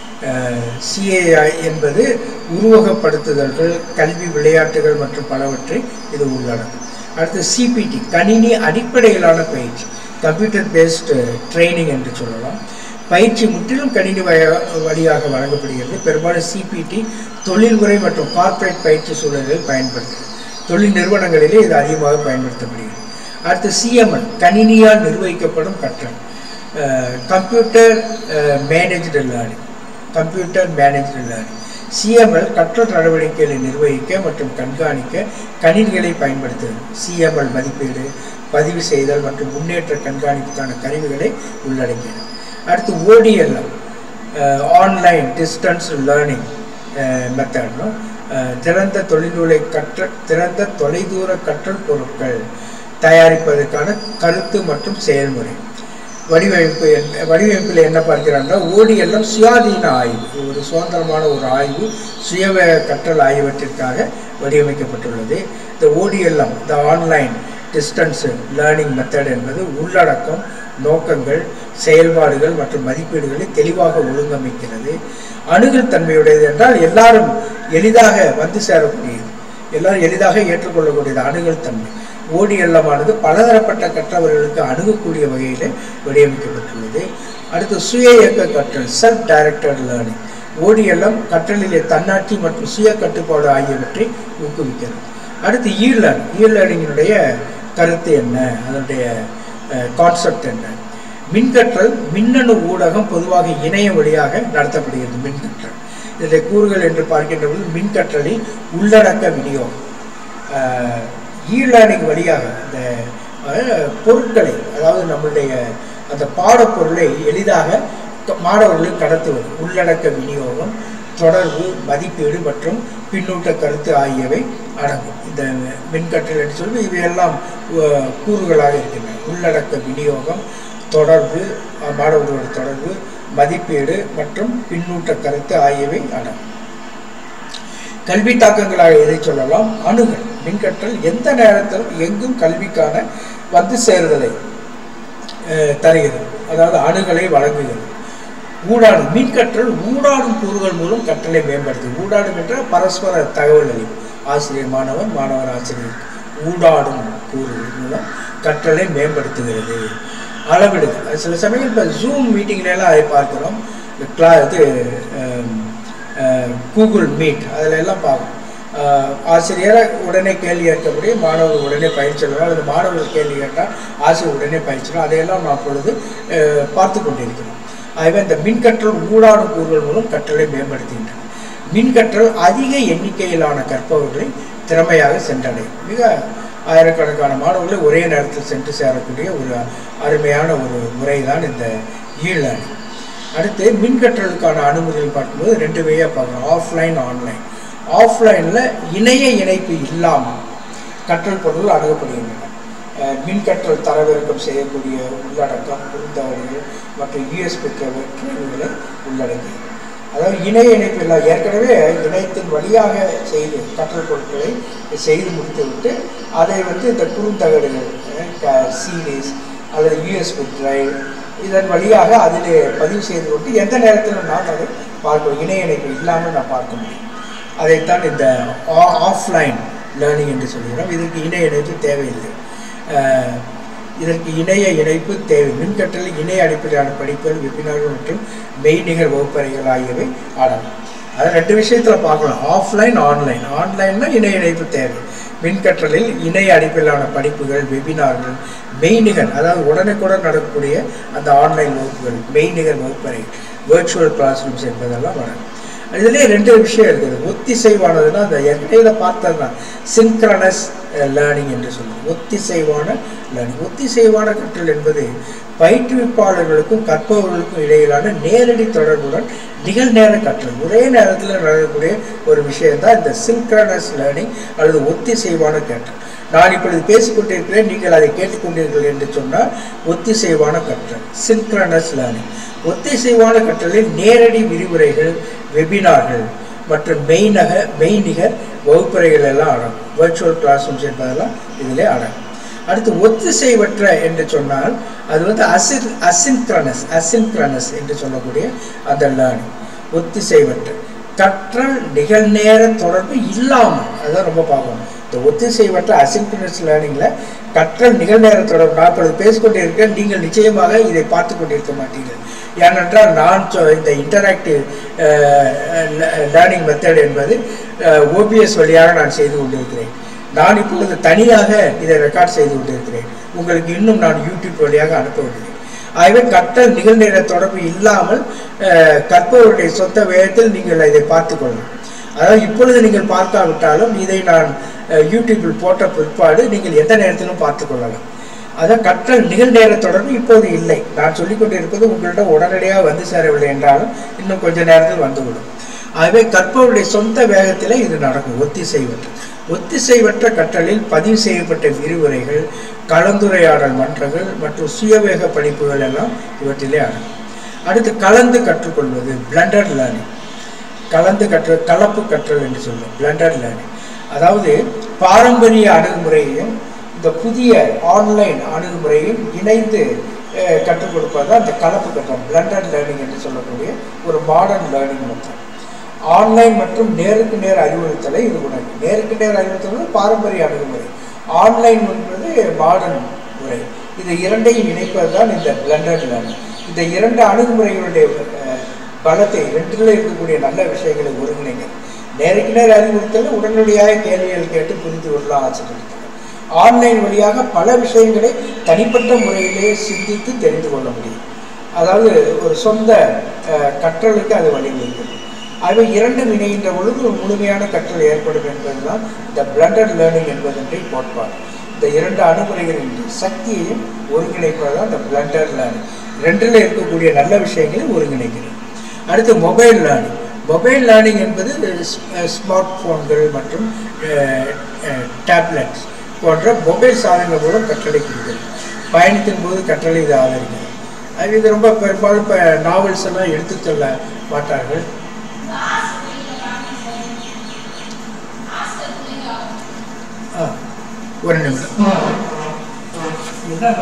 சிஏஐ என்பது உருவகப்படுத்துதல்கள் கல்வி விளையாட்டுகள் மற்றும் பலவற்றை இது உள்ளடக்கும் அடுத்து சிபிடி கணினி அடிப்படையிலான பயிற்சி கம்ப்யூட்டர் பேஸ்டு ட்ரைனிங் என்று சொல்லலாம் பயிற்சி முற்றிலும் கணினி வய- வழியாக வழங்கப்படுகிறது பெரும்பாலும் சிபிடி தொழில்முறை மற்றும் கார்ப்பரேட் பயிற்சி சூழல்களில் பயன்படுகிறது தொழில் நிறுவனங்களிலே இது அதிகமாக பயன்படுத்தப்படுகிறது அடுத்து சிஎம்எல் கணினியால் நிர்வகிக்கப்படும் கற்றல் computer managed learning computer managed learning CML கற்றல் நடவடிக்கைகளை நிர்வகிக்க மற்றும் கண்காணிக்க கணினிகளை பயன்படுத்துகிறது சிஎம்எல் மதிப்பீடு பதிவு செய்தல் மற்றும் முன்னேற்ற கண்காணிப்புக்கான கருவிகளை உள்ளடக்கியது அடுத்து ஓடிஎல்எம் ஆன்லைன் டிஸ்டன்ஸ் லேர்னிங் மெத்தட்னு திறந்த தொழில்நூலை கற்ற திறந்த தொலைதூர கற்றல் பொருட்கள் தயாரிப்பதற்கான கருத்து மற்றும் செயல்முறை வடிவமைப்பு என்ன- வடிவமைப்பில் என்ன பார்க்கிறாங்கன்னா ஓடிஎல்எம் சுயாதீன ஆய்வு இது ஒரு சுதந்திரமான ஒரு ஆய்வு சுய கற்றல் ஆகியவற்றிற்காக வடிவமைக்கப்பட்டுள்ளது இந்த ஓடிஎல்எம் இந்த ஆன்லைன் டிஸ்டன்ஸ் லேர்னிங் மெத்தட் என்பது உள்ளடக்கம் நோக்கங்கள் செயல்பாடுகள் மற்றும் மதிப்பீடுகளை தெளிவாக ஒழுங்கமைக்கிறது அணுகல் தன்மையுடையது என்றால் எல்லாரும் எளிதாக வந்து சேரக்கூடியது எல்லாரும் எளிதாக ஏற்றுக்கொள்ளக்கூடியது அணுகல் தன்மை ஓடிஎல்லமானது பலதரப்பட்ட கற்றவர்களுக்கு அணுகக்கூடிய வகையில் வடிவமைக்கப்பட்டுள்ளது அடுத்து சுய இயக்க கற்றல் செல்ஃப் டைரக்டட் லேர்னிங் ஓடிஎல்எம் கற்றலிலே தன்னாட்சி மற்றும் சுய கட்டுப்பாடு ஆகியவற்றை ஊக்குவிக்கிறது அடுத்து இ லேர்னிங் இ லேர்னிங்கினுடைய கருத்து என்ன அதனுடைய கான்செப்ட் என்ன மின்கற்றல் மின்னணு ஊடகம் பொதுவாக இணைய வழியாக நடத்தப்படுகிறது மின்கற்றல் இதனுடைய கூறுகள் என்று பார்க்கின்ற பொழுது மின்கற்றலில் உள்ளடக்க விநியோகம் இ லேர்னிங் வழியாக இந்த அஹ், பொருட்களை அதாவது நம்மளுடைய அந்த பாடப்பொருளை எளிதாக க- மாணவர்களுக்கு கடத்துவது உள்ளடக்க விநியோகம் தொடர்பு மதிப்பீடு மற்றும் பின்னூட்ட கருத்து ஆகியவை அடங்கும் இந்த மின்கற்றல் என்று சொல்லி இவையெல்லாம் அஹ், கூறுகளாக இருக்கின்றன உள்ளடக்க விநியோகம் தொடர்பு அஹ், மாணவர்களோட தொடர்பு மதிப்பீடு மற்றும் பின்னூட்ட கருத்து ஆகியவை அடங்கும் கல்வி தாக்கங்களாக எதை சொல்லலாம் அணுகல் மின்கற்றல் எந்த நேரத்திலும் எங்கும் கல்விக்கான வந்து சேருதலை அஹ், தருகிறது அதாவது அணுகலை வழங்குகிறது ஊடாடும் மின்கற்றல் ஊடாடும் கூறுகள் மூலம் கற்றலை மேம்படுத்தும் ஊடாடும் என்ற பரஸ்பர தகவல் அளிப்பு ஆசிரியர் மாணவன் மாணவர் ஆசிரியர் ஊடாடும் கூறுகள் மூலம் கற்றலை மேம்படுத்துகிறது அளவிடுதல் அது சில சமயம் இப்போ ஜூம் மீட்டிங்லாம் அதை பார்க்கிறோம் இந்த கிளா இது கூகுள் மீட் அதில் எல்லாம் பார்க்கணும் அஹ், ஆசிரியரை உடனே கேள்வி கேட்க முடியும் மாணவர்கள் உடனே பயிற்சி சொல்லலாம் அல்லது மாணவர்கள் கேள்வி கேட்டால் ஆசிரியர் உடனே பயிற்சி சொல்லலாம் அதையெல்லாம் நாம் அப்பொழுது அஹ், பார்த்து கொண்டிருக்கிறோம் ஆகவே இந்த மின்கற்றல் ஊடாடும் கூறுகள் மூலம் கற்றலை மேம்படுத்துகின்றன மின்கற்றல் அதிக எண்ணிக்கையிலான கற்பவர்களை திறமையாக சென்றடையும் மிக ஆயிரக்கணக்கான மாணவர்களை ஒரே நேரத்தில் சென்று சேரக்கூடிய ஒரு அருமையான ஒரு முறை தான் இந்த இ லேர்னிங் அடுத்து மின்கற்றலுக்கான அனுமதிகள் பார்க்கும்போது ரெண்டு வழியாக பார்க்குறோம் ஆஃப்லைன் ஆன்லைன் ஆஃப்லைனில் இணைய இணைப்பு இல்லாமல் கற்றல் பொருள் அணுகப்படுகின்றன அஹ் மின்கற்றல் தரவிறக்கம் செய்யக்கூடிய உள்ளடக்கம் குறுந்தகடுகள் மற்றும் யூஎஸ்பி கேள்விகளை உள்ளடக்கியது அதாவது இணைய இணைப்பு இல்லை ஏற்கனவே இணையத்தின் வழியாக செய்து கற்றல் பொருட்களை செய்து முடித்துவிட்டு அதை வந்து இந்த குறுந்தகடுகள் சீரீஸ் அல்லது யூஎஸ்பி டிரைவ் இதன் வழியாக அதில் பதிவு செய்து கொண்டு எந்த நேரத்திலும் நான் அதை பார்க்க இணைய இணைப்பு இல்லாமல் நான் பார்க்க முடியும் அதைத்தான் இந்த ஆஃப்லைன் லேர்னிங் என்று சொல்கிறோம் இதற்கு இணைய இணைப்பு தேவையில்லை அஹ் இதற்கு இணைய இணைப்பு தேவை மின்கற்றல் இணைய அடிப்படையிலான படிப்புகள் வெபினார்கள் மற்றும் மெய்நிகர் வகுப்பறைகள் ஆகியவை அடங்கும் அது ரெண்டு விஷயத்தில் பார்க்கலாம் ஆஃப்லைன் ஆன்லைன் ஆன்லைன்னா இணைய இணைப்பு தேவை மின்கற்றலில் இணைய அடிப்படையிலான படிப்புகள் வெபினார்கள் மெய்நிகர் அதாவது உடனுக்குடன் நடக்கக்கூடிய அந்த ஆன்லைன் வகுப்புகள் மெய்நிகர் வகுப்பறை வேர்ச்சுவல் கிளாஸ் ரூம்ஸ் என்பதெல்லாம் வரும் இதுலேயே ரெண்டு விஷயம் இருக்குது ஒத்திசைவானதுன்னா அந்த ஏற்கனவே பார்த்தது தான் சின்க்ரனஸ் லேர்னிங் என்று சொல்லுவோம் ஒத்திசைவான லேர்னிங் ஒத்திசைவான கற்றல் என்பது பயிற்றுவிப்பாளர்களுக்கும் கற்பவர்களுக்கும் இடையிலான நேரடி தொடர்புடன் நிகழ்நேர கற்றல் ஒரே நேரத்தில் நடக்கக்கூடிய ஒரு விஷயம் தான் இந்த சின்க்ரனஸ் லேர்னிங் அல்லது ஒத்திசைவான கற்றல் நான் இப்பொழுது பேசிக்கொண்டிருக்கிறேன் நீங்கள் அதை கேட்டுக்கொண்டீர்கள் என்று சொன்னால் ஒத்திசைவான கற்றல் சின்க்ரனஸ் லேர்னிங் ஒத்திசைவான கற்றலில் நேரடி விரிவுரைகள் வெபினார்கள் மற்றும் மெய்நக மெய்நிகர் வகுப்பறைகள் எல்லாம் அடங்கும் வர்ச்சுவல் கிளாஸ் ரூம்ஸ் என்பதெல்லாம் இதிலே அடங்கும் அடுத்து ஒத்திசைவற்ற என்று சொன்னால் அது வந்து அசின் அசின்க்ரனஸ் அசின்க்ரனஸ் என்று சொல்லக்கூடிய அந்த லேர்னிங் ஒத்திசைவற்ற கற்றல் நிகழ்நேர தொடர்பு இல்லாமல் அதான் ரொம்ப பார்க்கணும் இந்த ஒத்திசைவற்ற அசின்க்ரனஸ் லேர்னிங்கில் கற்றல் நிகழ்நேர தொடர்பு நான் இப்பொழுது பேசிக்கொண்டே இருக்கேன் நீங்கள் நிச்சயமாக இதை பார்த்து கொண்டிருக்க மாட்டீர்கள் ஏனென்றால் நான் சொ- இந்த இன்டராக்டிவ் லேர்னிங் மெத்தட் என்பது ஓபிஎஸ் வழியாக நான் செய்து கொண்டிருக்கிறேன் நான் இப்பொழுது தனியாக இதை ரெக்கார்ட் செய்து கொண்டிருக்கிறேன் உங்களுக்கு இன்னும் நான் யூடியூப் வழியாக அனுப்பவில்லை ஆகவே கற்றல் நிகழ்நேர தொடர்பு இல்லாமல் அஹ், கற்பவருடைய சொந்த வேகத்தில் நீங்கள் இதை பார்த்துக் கொள்ளலாம் அதாவது இப்பொழுது நீங்கள் பார்க்காவிட்டாலும் இதை நான் அஹ், யூடியூப்பில் போட்ட பிற்பாடு நீங்கள் எந்த நேரத்திலும் பார்த்துக் கொள்ளலாம் அதான் கற்றல் நிகழ்நேர தொடர்பு இப்போது இல்லை நான் சொல்லிக் கொண்டிருப்பது உங்களிடம் உடனடியாக வந்து சேரவில்லை என்றாலும் இன்னும் கொஞ்ச நேரத்தில் வந்துவிடும் ஆகவே கற்பவருடைய சொந்த வேகத்திலே இது நடக்கும் ஒத்திசைவற்ற ஒத்திசைவற்ற கற்றலில் பதிவு செய்யப்பட்ட விரிவுரைகள் கலந்துரையாடல் மன்றங்கள் மற்றும் சுயவேக படிப்புகள் எல்லாம் இவற்றிலே அடங்கும் அடுத்து கலந்து கற்றுக்கொள்வது பிளண்டர் லேர்னிங் கலந்து கற்றல் கலப்பு கற்றல் என்று சொல்லுவோம் பிளண்டர் லேர்னிங் அதாவது பாரம்பரிய அணுகுமுறையையும் இந்த புதிய ஆன்லைன் அணுகுமுறையும் இணைந்து அஹ், கற்றுக் கொடுப்பது அந்த கலப்பு கற்றல் பிளண்டர் லேர்னிங் என்று சொல்லக்கூடிய ஒரு மாடர்ன் லேர்னிங் மெத்தட் ஆன்லைன் மற்றும் நேருக்கு நேர் அறிவுறுத்தலை இது உணர்வு நேருக்கு நேர் அறிவுறுத்தல் வந்து பாரம்பரிய அணுகுமுறை ஆன்லைன் என்பது மாடர்ன் முறை இது இரண்டையும் இணைப்பது தான் இந்த பிளண்டர் லேர்னிங் இந்த இரண்டு அணுகுமுறைகளுடைய அஹ், பலத்தை ரெண்டில் இருக்கக்கூடிய நல்ல விஷயங்களை ஒருங்கிணைங்க நேருக்கு நேர் அறிவுறுத்தல் உடனடியாக கேள்விகள் கேட்டு புரிந்து கொள்ளலாம் ஆச்சரியம் ஆன்லைன் வழியாக பல விஷயங்களை தனிப்பட்ட முறையிலே சிந்தித்து தெரிந்து கொள்ள முடியும் அதாவது ஒரு சொந்த அஹ், கற்றலுக்கு அது வழிவகுக்கிறது அவை இரண்டும் இணைகின்ற பொழுது ஒரு முழுமையான கற்றல் ஏற்படும் என்பதுதான் இந்த பிளண்டட் லேர்னிங் என்பதனுடைய கோட்பாடு இந்த இரண்டு அணுகுமுறைகளின் சக்தியையும் ஒருங்கிணைப்பது இந்த பிளண்டட் லேர்னிங் ரெண்டில் இருக்கக்கூடிய நல்ல விஷயங்களை ஒருங்கிணைக்கிறது அடுத்து மொபைல் லேர்னிங் மொபைல் லேர்னிங் என்பது ஸ்மார்ட் ஃபோன்கள் மற்றும் டேப்லெட்ஸ் போன்ற மொபைல் சாதனங்கள் மூலம் கற்றலை கொடுக்கிறது பயணத்தின் போது கற்றலை இது ஆதரிக்கிறது அது இது ரொம்ப பெரும்பாலும் இப்போ நாவல்ஸ் எல்லாம் எடுத்துச் சொல்ல மாட்டார்கள் ஆ ஒரு நிமிடம் என்னன்னா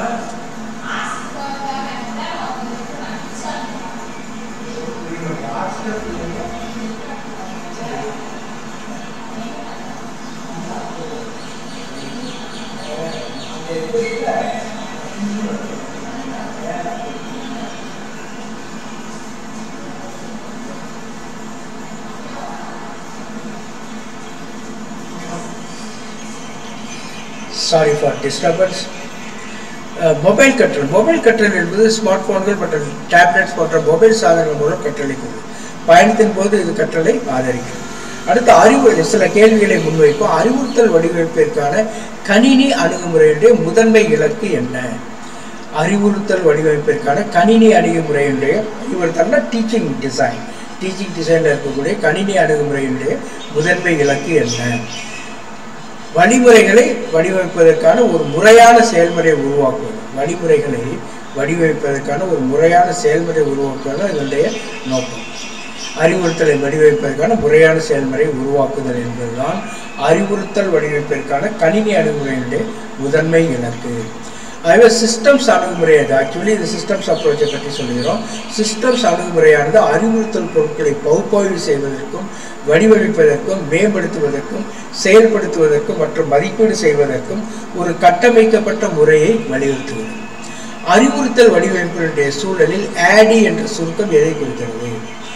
சாரி ஃபார் டிஸ்டர்பன்ஸ் மொபைல் கற்றல் மொபைல் கற்றல் என்பது ஸ்மார்ட் போன்கள் மற்றும் டேப்லெட்ஸ் போன்ற மொபைல் சாதனங்கள் மூலம் கற்றளிக்கிறது பயணத்தின் போது இது கற்றலை ஆதரிக்கிறது அடுத்து அறிவு சில கேள்விகளை முன்வைப்போம் அறிவுறுத்தல் வடிவமைப்பிற்கான கணினி அணுகுமுறையுடைய முதன்மை இலக்கு என்ன அறிவுறுத்தல் வடிவமைப்பிற்கான கணினி அணுகுமுறையுடைய அறிவுறுத்தல்னா டீச்சிங் டிசைன் டீச்சிங் டிசைனில் இருக்கக்கூடிய கணினி அணுகுமுறையுடைய முதன்மை இலக்கு என்ன வழிமுறைகளை வடிவமைப்பதற்கான ஒரு முறையான செயல்முறையை உருவாக்குவது வழிமுறைகளை வடிவமைப்பதற்கான ஒரு முறையான செயல்முறை உருவாக்குவது இதனுடைய நோக்கம் அறிவுறுத்தலை வடிவமைப்பதற்கான முறையான செயல்முறை உருவாக்குதல் என்பதுதான் அறிவுறுத்தல் வடிவமைப்பிற்கான கணினி அணுகுமுறையினுடைய முதன்மை இலக்கு ஆகவே சிஸ்டம்ஸ் அணுகுமுறை அது ஆக்சுவலி இந்த சிஸ்டம்ஸ் அப்ரோச்சை பற்றி சொல்கிறோம் சிஸ்டம்ஸ் அணுகுமுறையானது அறிவுறுத்தல் பொருட்களை பகுப்பாய்வு செய்வதற்கும் வடிவமைப்பதற்கும் மேம்படுத்துவதற்கும் செயல்படுத்துவதற்கும் மற்றும் மதிப்பீடு செய்வதற்கும் ஒரு கட்டமைக்கப்பட்ட முறையை வலியுறுத்துவது அறிவுறுத்தல் வடிவமைப்பினுடைய சூழலில் ஆடி என்ற சுருக்கம் எதை குறிக்கிறது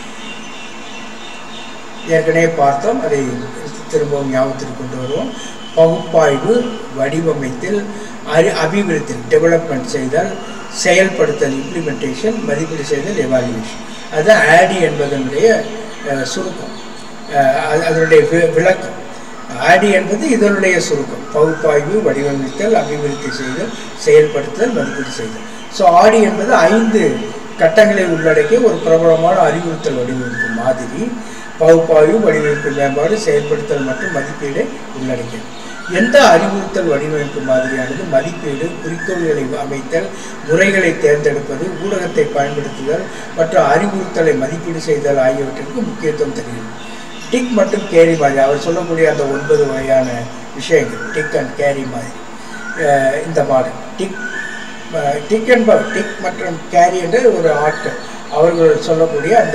ஏற்கனவே பார்த்தோம் அதை திரும்பவும் ஞாபகத்திற்கு கொண்டு வருவோம் பகுப்பாய்வு வடிவமைத்தல் அறி அபிவிருத்தி டெவலப்மெண்ட் செய்தல் செயல்படுத்தல் இம்ப்ளிமெண்டேஷன் மதிப்பீடு செய்தல் எவாலுவேஷன் அதுதான் ஆடி என்பதனுடைய அஹ், சுருக்கம் அஹ், அது- அதனுடைய வி- விளக்கம் ஆடி என்பது இதனுடைய சுருக்கம் பகுப்பாய்வு வடிவமைத்தல் அபிவிருத்தி செய்தல் செயல்படுத்தல் மதிப்பீடு செய்தல் ஸோ ஆடி என்பது ஐந்து கட்டங்களை உள்ளடக்கிய ஒரு பிரபலமான அறிவுறுத்தல் வடிவமைப்பு மாதிரி பகுப்பாய்வு வடிவமைப்பு மேம்பாடு செயல்படுத்தல் மற்றும் மதிப்பீடை உள்ளடக்கியது எந்த அறிவுறுத்தல் வடிவமைப்பு மாதிரியானது மதிப்பீடு குறிக்கோள்களை அமைத்தல் முறைகளை தேர்ந்தெடுப்பது ஊடகத்தை பயன்படுத்துதல் மற்றும் அறிவுறுத்தலை மதிப்பீடு செய்தல் ஆகியவற்றிற்கு முக்கியத்துவம் தருகிறது டிக் மற்றும் கேரி மாதிரி அவர் சொல்லக்கூடிய அந்த ஒன்பது வகையான விஷயங்கள் டிக் அண்ட் கேரி மாதிரி அஹ் இந்த மாடல் டிக் அஹ் டிக் என்பவர் டிக் மற்றும் கேரி என்ற ஒரு ஆட்கள் அவர்கள் சொல்லக்கூடிய அந்த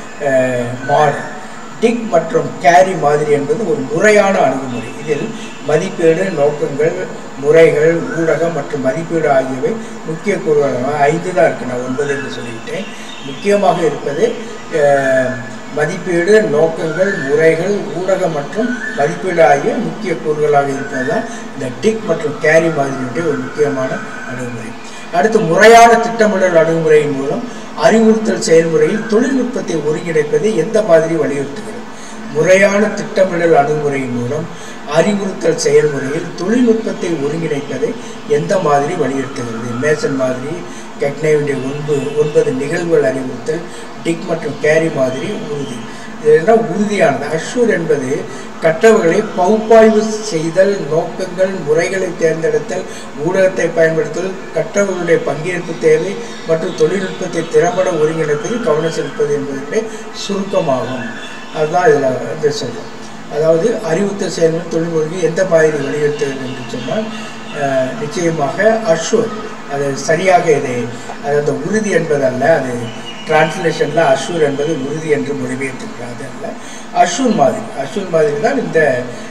மாடல் டிக் மற்றும் கேரி மாதிரி என்பது ஒரு முறையான அணுகுமுறை இதில் மதிப்பீடு நோக்கங்கள் முறைகள் ஊடகம் மற்றும் மதிப்பீடு ஆகியவை முக்கிய கூறுகள் ஐந்து தான் இருக்கு நான் ஒன்பது என்று சொல்லிவிட்டேன் முக்கியமாக இருப்பது அஹ், மதிப்பீடு நோக்கங்கள் முறைகள் ஊடகம் மற்றும் மதிப்பீடு ஆகிய முக்கிய கூறுகளாக இருப்பதுதான் இந்த டிக் மற்றும் கேரி மாதிரியுடைய ஒரு முக்கியமான அணுகுமுறை அடுத்து முறையான திட்டமிடல் அணுகுமுறையின் மூலம் அறிவுறுத்தல் செயல்முறையில் தொழில்நுட்பத்தை ஒருங்கிணைப்பதை எந்த மாதிரி வலியுறுத்துகிறது முறையான திட்டமிடல் அணுகுமுறையின் மூலம் அறிவுறுத்தல் செயல்முறையில் தொழில்நுட்பத்தை ஒருங்கிணைப்பதை எந்த மாதிரி வலியுறுத்துகிறது மேசன் மாதிரி கெக்னேவுடைய ஒன்பது ஒன்பது நிகழ்வுகள் அறிவுறுத்தல் டிக் மற்றும் கேரி மாதிரி உறுதி இதெல்லாம் உறுதியானது அஷூர் என்பது கற்றவர்களை பகுப்பாய்வு செய்தல் நோக்கங்கள் முறைகளை தேர்ந்தெடுத்தல் ஊடகத்தை பயன்படுத்தல் கற்றவர்களுடைய பங்கேற்பு தேவை மற்றும் தொழில்நுட்பத்தை திறம்பட ஒருங்கிணைப்பதில் கவனம் செலுத்துவது என்பதனுடைய சுருக்கமாகும் அதுதான் இதில் வந்து சொல்றோம் அதாவது அறிவுறுத்தல் செயல்முறை தொழில்நுட்பம் எந்த மாதிரி வலியுறுத்துகிறது என்று சொன்னால் அஹ், நிச்சயமாக அஷூர் அது சரியாக இதை அது அந்த உறுதி என்பதல்ல அது டிரான்ஸ்லேஷனில் அஷூர் என்பது உறுதி என்று மொழிபெயர்த்திருக்கிறது அல்ல அஷூர் மாதிரி அஷூர் மாதிரி தான் இந்த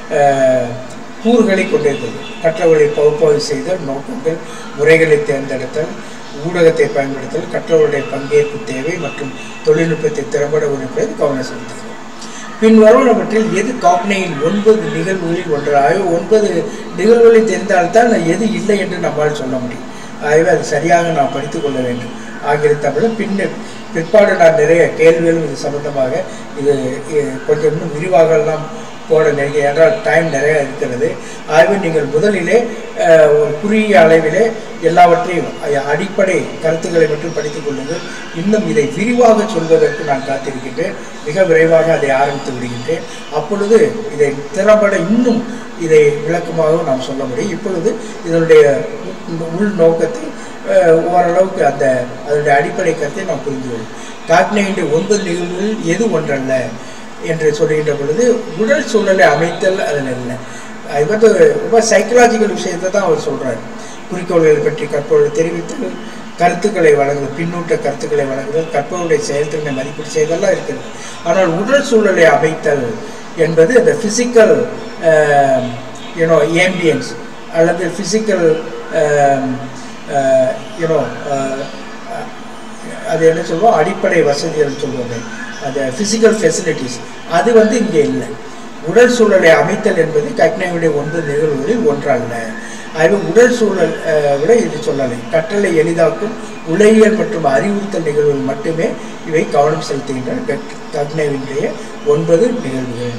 அஹ், கூறுகளை கொண்டிருக்கிறது கற்றவர்களை பகுப்பாய்வு செய்தல் நோக்கங்கள் முறைகளை தேர்ந்தெடுத்தல் ஊடகத்தை பயன்படுத்தல் கற்றவருடைய பங்கேற்பு தேவை மற்றும் தொழில்நுட்பத்தை திறம்பட ஒருப்பது கவனம் செலுத்துகிறது பின்வருவனவற்றில் எது காக்னையின் ஒன்பது நிகழ்வுகளில் ஒன்றாக ஒன்பது நிகழ்வுகளை தெரிந்தால்தான் எது இல்லை என்று நம்மால் சொல்ல முடியும் ஆகவே அது சரியாக நாம் படித்துக் கொள்ள வேண்டும் ஆங்கில தமிழில் பின்ன பிற்பாடு நான் நிறைய கேள்விகளும் இது சம்பந்தமாக இது இது கொஞ்சம் இன்னும் விரிவாக எல்லாம் போட நினைக்கிறேன் என்றால் டைம் நிறைய இருக்கிறது ஆகவே நீங்கள் முதலிலே அஹ், ஒரு குறுகிய அளவிலே எல்லாவற்றையும் அ- அடிப்படை கருத்துக்களை மட்டும் படித்துக் கொள்ளுங்கள் இன்னும் இதை விரிவாக சொல்வதற்கு நான் காத்திருக்கின்றேன் மிக விரைவாக அதை ஆரம்பித்து விடுகின்றேன் அப்பொழுது இதை திறம்பட இன்னும் இதை விளக்கமாக நாம் சொல்ல முடியும் இப்பொழுது இதனுடைய உள்- உள் நோக்கத்தை அஹ், ஓரளவுக்கு அந்த அதனுடைய அடிப்படை கருத்தை நாம் புரிந்து கொள்ளும் காக்னேயுடைய ஒன்பது நிகழ்வுகளில் எது ஒன்றல்ல என்று சொல்லுகின்ற பொழுது உடல் சூழலை அமைத்தல் அதில் இல்லை அது வந்து ரொம்ப சைக்கலாஜிக்கல் விஷயத்தை தான் அவர் சொல்றாரு குறிக்கோள்களை பற்றி கற்பவர்கள் தெரிவித்தல் கருத்துக்களை வழங்குதல் பின்னூட்ட கருத்துக்களை வழங்குதல் கற்பவருடைய செயல்திறனை மதிப்பீடு செய்தெல்லாம் இருக்கிறது ஆனால் உடல் சூழலை அமைத்தல் என்பது அந்த ஃபிசிக்கல் யூனோ ஏம்பியன்ஸ் அல்லது ஃபிசிக்கல் யூனோ அது என்ன சொல்லுவோம் அடிப்படை வசதிகள் சொல்லுவோமே அந்த ஃபிசிக்கல் ஃபெசிலிட்டிஸ் அது வந்து இங்கே இல்லை உடல் சூழலை அமைத்தல் என்பது கக்னையுடைய ஒன்பது நிகழ்வுகளில் ஒன்றல்ல ஆகவே உடல் சூழல் அஹ், விட இது சொல்லலை கற்றலை எளிதாக்கும் உலகியல் மற்றும் அறிவுறுத்தல் நிகழ்வுகள் மட்டுமே இவை கவனம் செலுத்துகின்றன கக்- கக்னைவினுடைய ஒன்பது நிகழ்வுகள்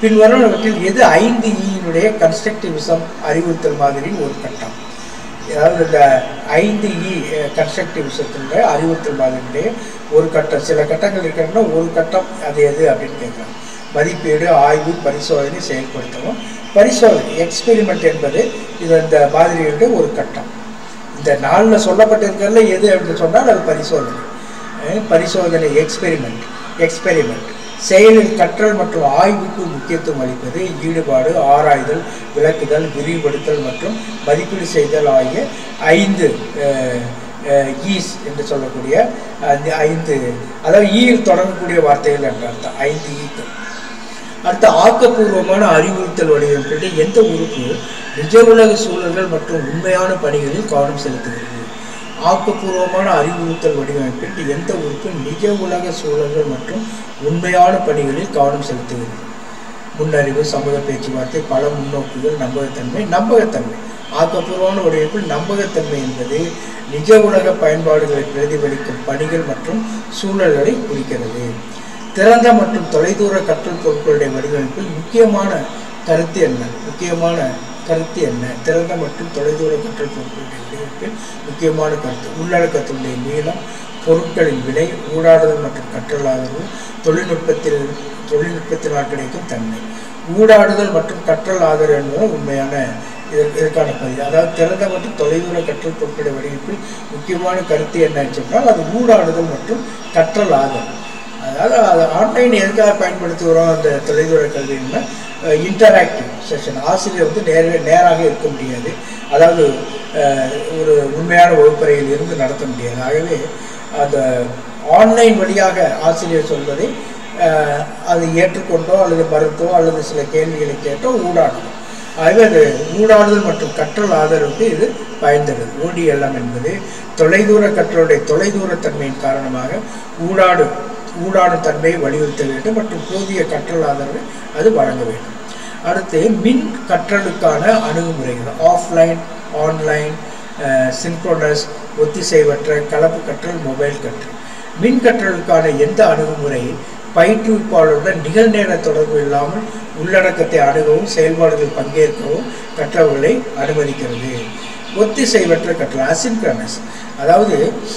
பின்வருவனவற்றில் எது ஐந்து ஈயினுடைய கன்ஸ்ட்ரக்டிவிசம் அறிவுறுத்தல் மாதிரியின் ஒரு கட்டம் அதாவது இந்த ஐந்து இ கன்ஸ்ட்ரக்டிவிசத்தினுடைய அறிவுறுத்தல் மாதிரியுடைய ஒரு கட்டம் சில கட்டங்கள் இருக்கிறதுனா ஒரு கட்டம் அது எது அப்படின்னு கேட்குறாங்க மதிப்பீடு ஆய்வு பரிசோதனை செயல்படுத்தவும் பரிசோதனை எக்ஸ்பெரிமெண்ட் என்பது இது இந்த மாதிரியுடைய ஒரு கட்டம் இந்த நாளில் சொல்லப்பட்டிருக்கிறதுல எது அப்படின்னு சொன்னால் அது பரிசோதனை அஹ் பரிசோதனை எக்ஸ்பெரிமெண்ட் எக்ஸ்பெரிமெண்ட் செயலில் கற்றல் மற்றும் ஆய்வுக்கு முக்கியத்துவம் அளிப்பது ஈடுபாடு ஆராய்தல் விளக்குதல் விரிவுபடுத்தல் மற்றும் மதிப்பீடு செய்தல் ஆகிய ஐந்து அஹ், அஹ், ஈஸ் என்று சொல்லக்கூடிய அந்த ஐந்து அதாவது ஈயில் தொடங்கக்கூடிய வார்த்தைகள் என்ற அர்த்தம் ஐந்து ஈக்கள் அடுத்து ஆக்கப்பூர்வமான அறிவுறுத்தல் வடிவமைப்பில் எந்த உறுப்பு நிஜ உலக சூழல்கள் மற்றும் உண்மையான பணிகளில் கவனம் செலுத்துகிறது ஆக்கப்பூர்வமான அறிவுறுத்தல் வடிவமைப்பில் எந்த உறுப்பு நிஜ உலக சூழல்கள் மற்றும் உண்மையான பணிகளில் கவனம் செலுத்துகிறது முன்னறிவு சமூக பேச்சுவார்த்தை பல முன்னோக்குகள் நம்பகத்தன்மை நம்பகத்தன்மை ஆக்கப்பூர்வமான வடிவமைப்பில் நம்பகத்தன்மை என்பது நிஜ உலக பயன்பாடுகளை பிரதிபலிக்கும் பணிகள் மற்றும் சூழல்களை குறிக்கிறது திறந்த மற்றும் தொலைதூர கற்றல் பொருட்களுடைய வடிவமைப்பில் முக்கியமான கருத்து என்ன முக்கியமான கருத்து என்ன திறந்த மற்றும் தொலைதூர கற்றல் பொருட்களுடைய வடிவமைப்பில் முக்கியமான கருத்து உள்ளடக்கத்தினுடைய நீளம் பொருட்களின் விலை ஊடாடுதல் மற்றும் கற்றல் ஆதரவு தொழில்நுட்பத்தில் தொழில்நுட்பத்தினால் கிடைக்கும் தன்மை ஊடாடுதல் மற்றும் கற்றல் ஆதரவு என்பது உண்மையான இதற்கு இதற்கான பதிவு அதாவது திறந்த மற்றும் தொலைதூர கற்றல் பொருட்களுடைய வடிவமைப்பில் முக்கியமான கருத்து என்னன்னு சொன்னால் அது ஊடாடுதல் மற்றும் கற்றல் ஆதரவு அதாவது அது ஆன்லைன் எதுக்காக பயன்படுத்துகிறோம் அந்த தொலைதூர கல்வின்னா இன்டராக்டிவ் செஷன் ஆசிரியர் வந்து நேர நேராக இருக்க முடியாது அதாவது அஹ், ஒரு உண்மையான வகுப்பறையில் இருந்து நடத்த முடியாது ஆகவே அந்த ஆன்லைன் வழியாக ஆசிரியர் சொல்வதை அஹ், அதை ஏற்றுக்கொண்டோ அல்லது மறுத்தோ அல்லது சில கேள்விகளை கேட்டோ ஊடாடணும் ஆகவே அது ஊடாடுதல் மற்றும் கற்றல் ஆதரவுக்கு இது பயன்தருது ஓடிஎல்எம் என்பது தொலைதூர கற்றலுடைய தொலைதூர தன்மையின் காரணமாக ஊடாடு ஊடாடும் தன்மையை வலியுறுத்த வேண்டும் மற்றும் போதிய கற்றல் ஆதரவை அது வழங்க வேண்டும் அடுத்து மின் கற்றலுக்கான அணுகுமுறைகள் ஆஃப்லைன் ஆன்லைன் சின்க்ரோனஸ் ஒத்திசைவற்ற கலப்பு கற்றல் மொபைல் கற்றல் மின் கற்றலுக்கான எந்த அணுகுமுறை பயிற்றுவிப்பாளருடன் நிகழ்நேர தொடர்பு இல்லாமல் உள்ளடக்கத்தை அணுகவும் செயல்பாடுகள் பங்கேற்கவும் கற்றவர்களை அனுமதிக்கிறது ஒத்திசைவற்ற கற்றல் அசின்க்ரனஸ் அதாவது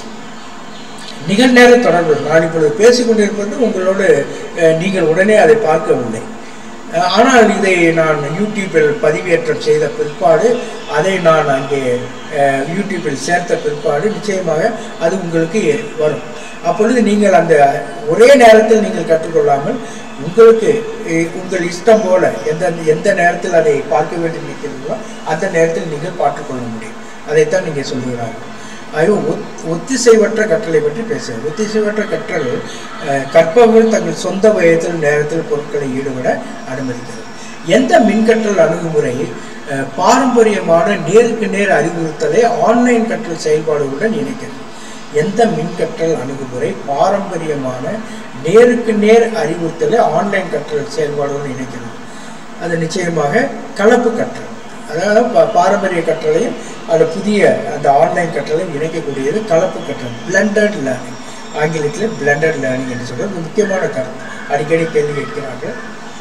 நிகழ்நேர தொடர்பு நான் இப்பொழுது பேசிக்கொண்டிருப்பது உங்களோடு அஹ், நீங்கள் உடனே அதை பார்க்கவில்லை அஹ், ஆனால் இதை நான் யூடியூப்பில் பதிவேற்றம் செய்த பிற்பாடு அதை நான் அங்கே அஹ், யூடியூப்பில் சேர்த்த பிற்பாடு நிச்சயமாக அது உங்களுக்கு வரும் அப்பொழுது நீங்கள் அந்த ஒரே நேரத்தில் நீங்கள் கற்றுக்கொள்ளாமல் உங்களுக்கு அஹ், உங்கள் இஷ்டம் போல எந்த எந்த நேரத்தில் அதை பார்க்க வேண்டும் நிற்கிறீர்களோ அந்த நேரத்தில் நீங்கள் பார்த்துக்கொள்ள முடியும் அதைத்தான் நீங்கள் சொல்லுகிறார்கள் ஆகவே ஒத் ஒத்திசைவற்ற கற்றலை பற்றி பேசுகிறது ஒத்திசைவற்ற கற்றல் அஹ், கற்பவர்கள் தங்கள் சொந்த வயதில் நேரத்தில் பொருட்களை ஈடுபட அனுமதிக்கிறது எந்த மின்கற்றல் அணுகுமுறை அஹ், பாரம்பரியமான நேருக்கு நேர் அறிவுறுத்தலை ஆன்லைன் கற்றல் செயல்பாடுகளுடன் இணைக்கிறது எந்த மின்கற்றல் அணுகுமுறை பாரம்பரியமான நேருக்கு நேர் அறிவுறுத்தலை ஆன்லைன் கற்றல் செயல்பாடுடன் இணைக்கிறது அது நிச்சயமாக கலப்பு கற்றல் அதாவது பா- பாரம்பரிய கற்றலையும் அது புதிய அந்த ஆன்லைன் கற்றலையும் இணைக்கக்கூடியது கலப்பு கற்றல் பிளண்டட் லேர்னிங் ஆங்கிலத்தில் பிளண்டட் லேர்னிங் என்று சொல்றது முக்கியமான கருத்து அடிக்கடி கேள்வி கேட்கிறார்கள்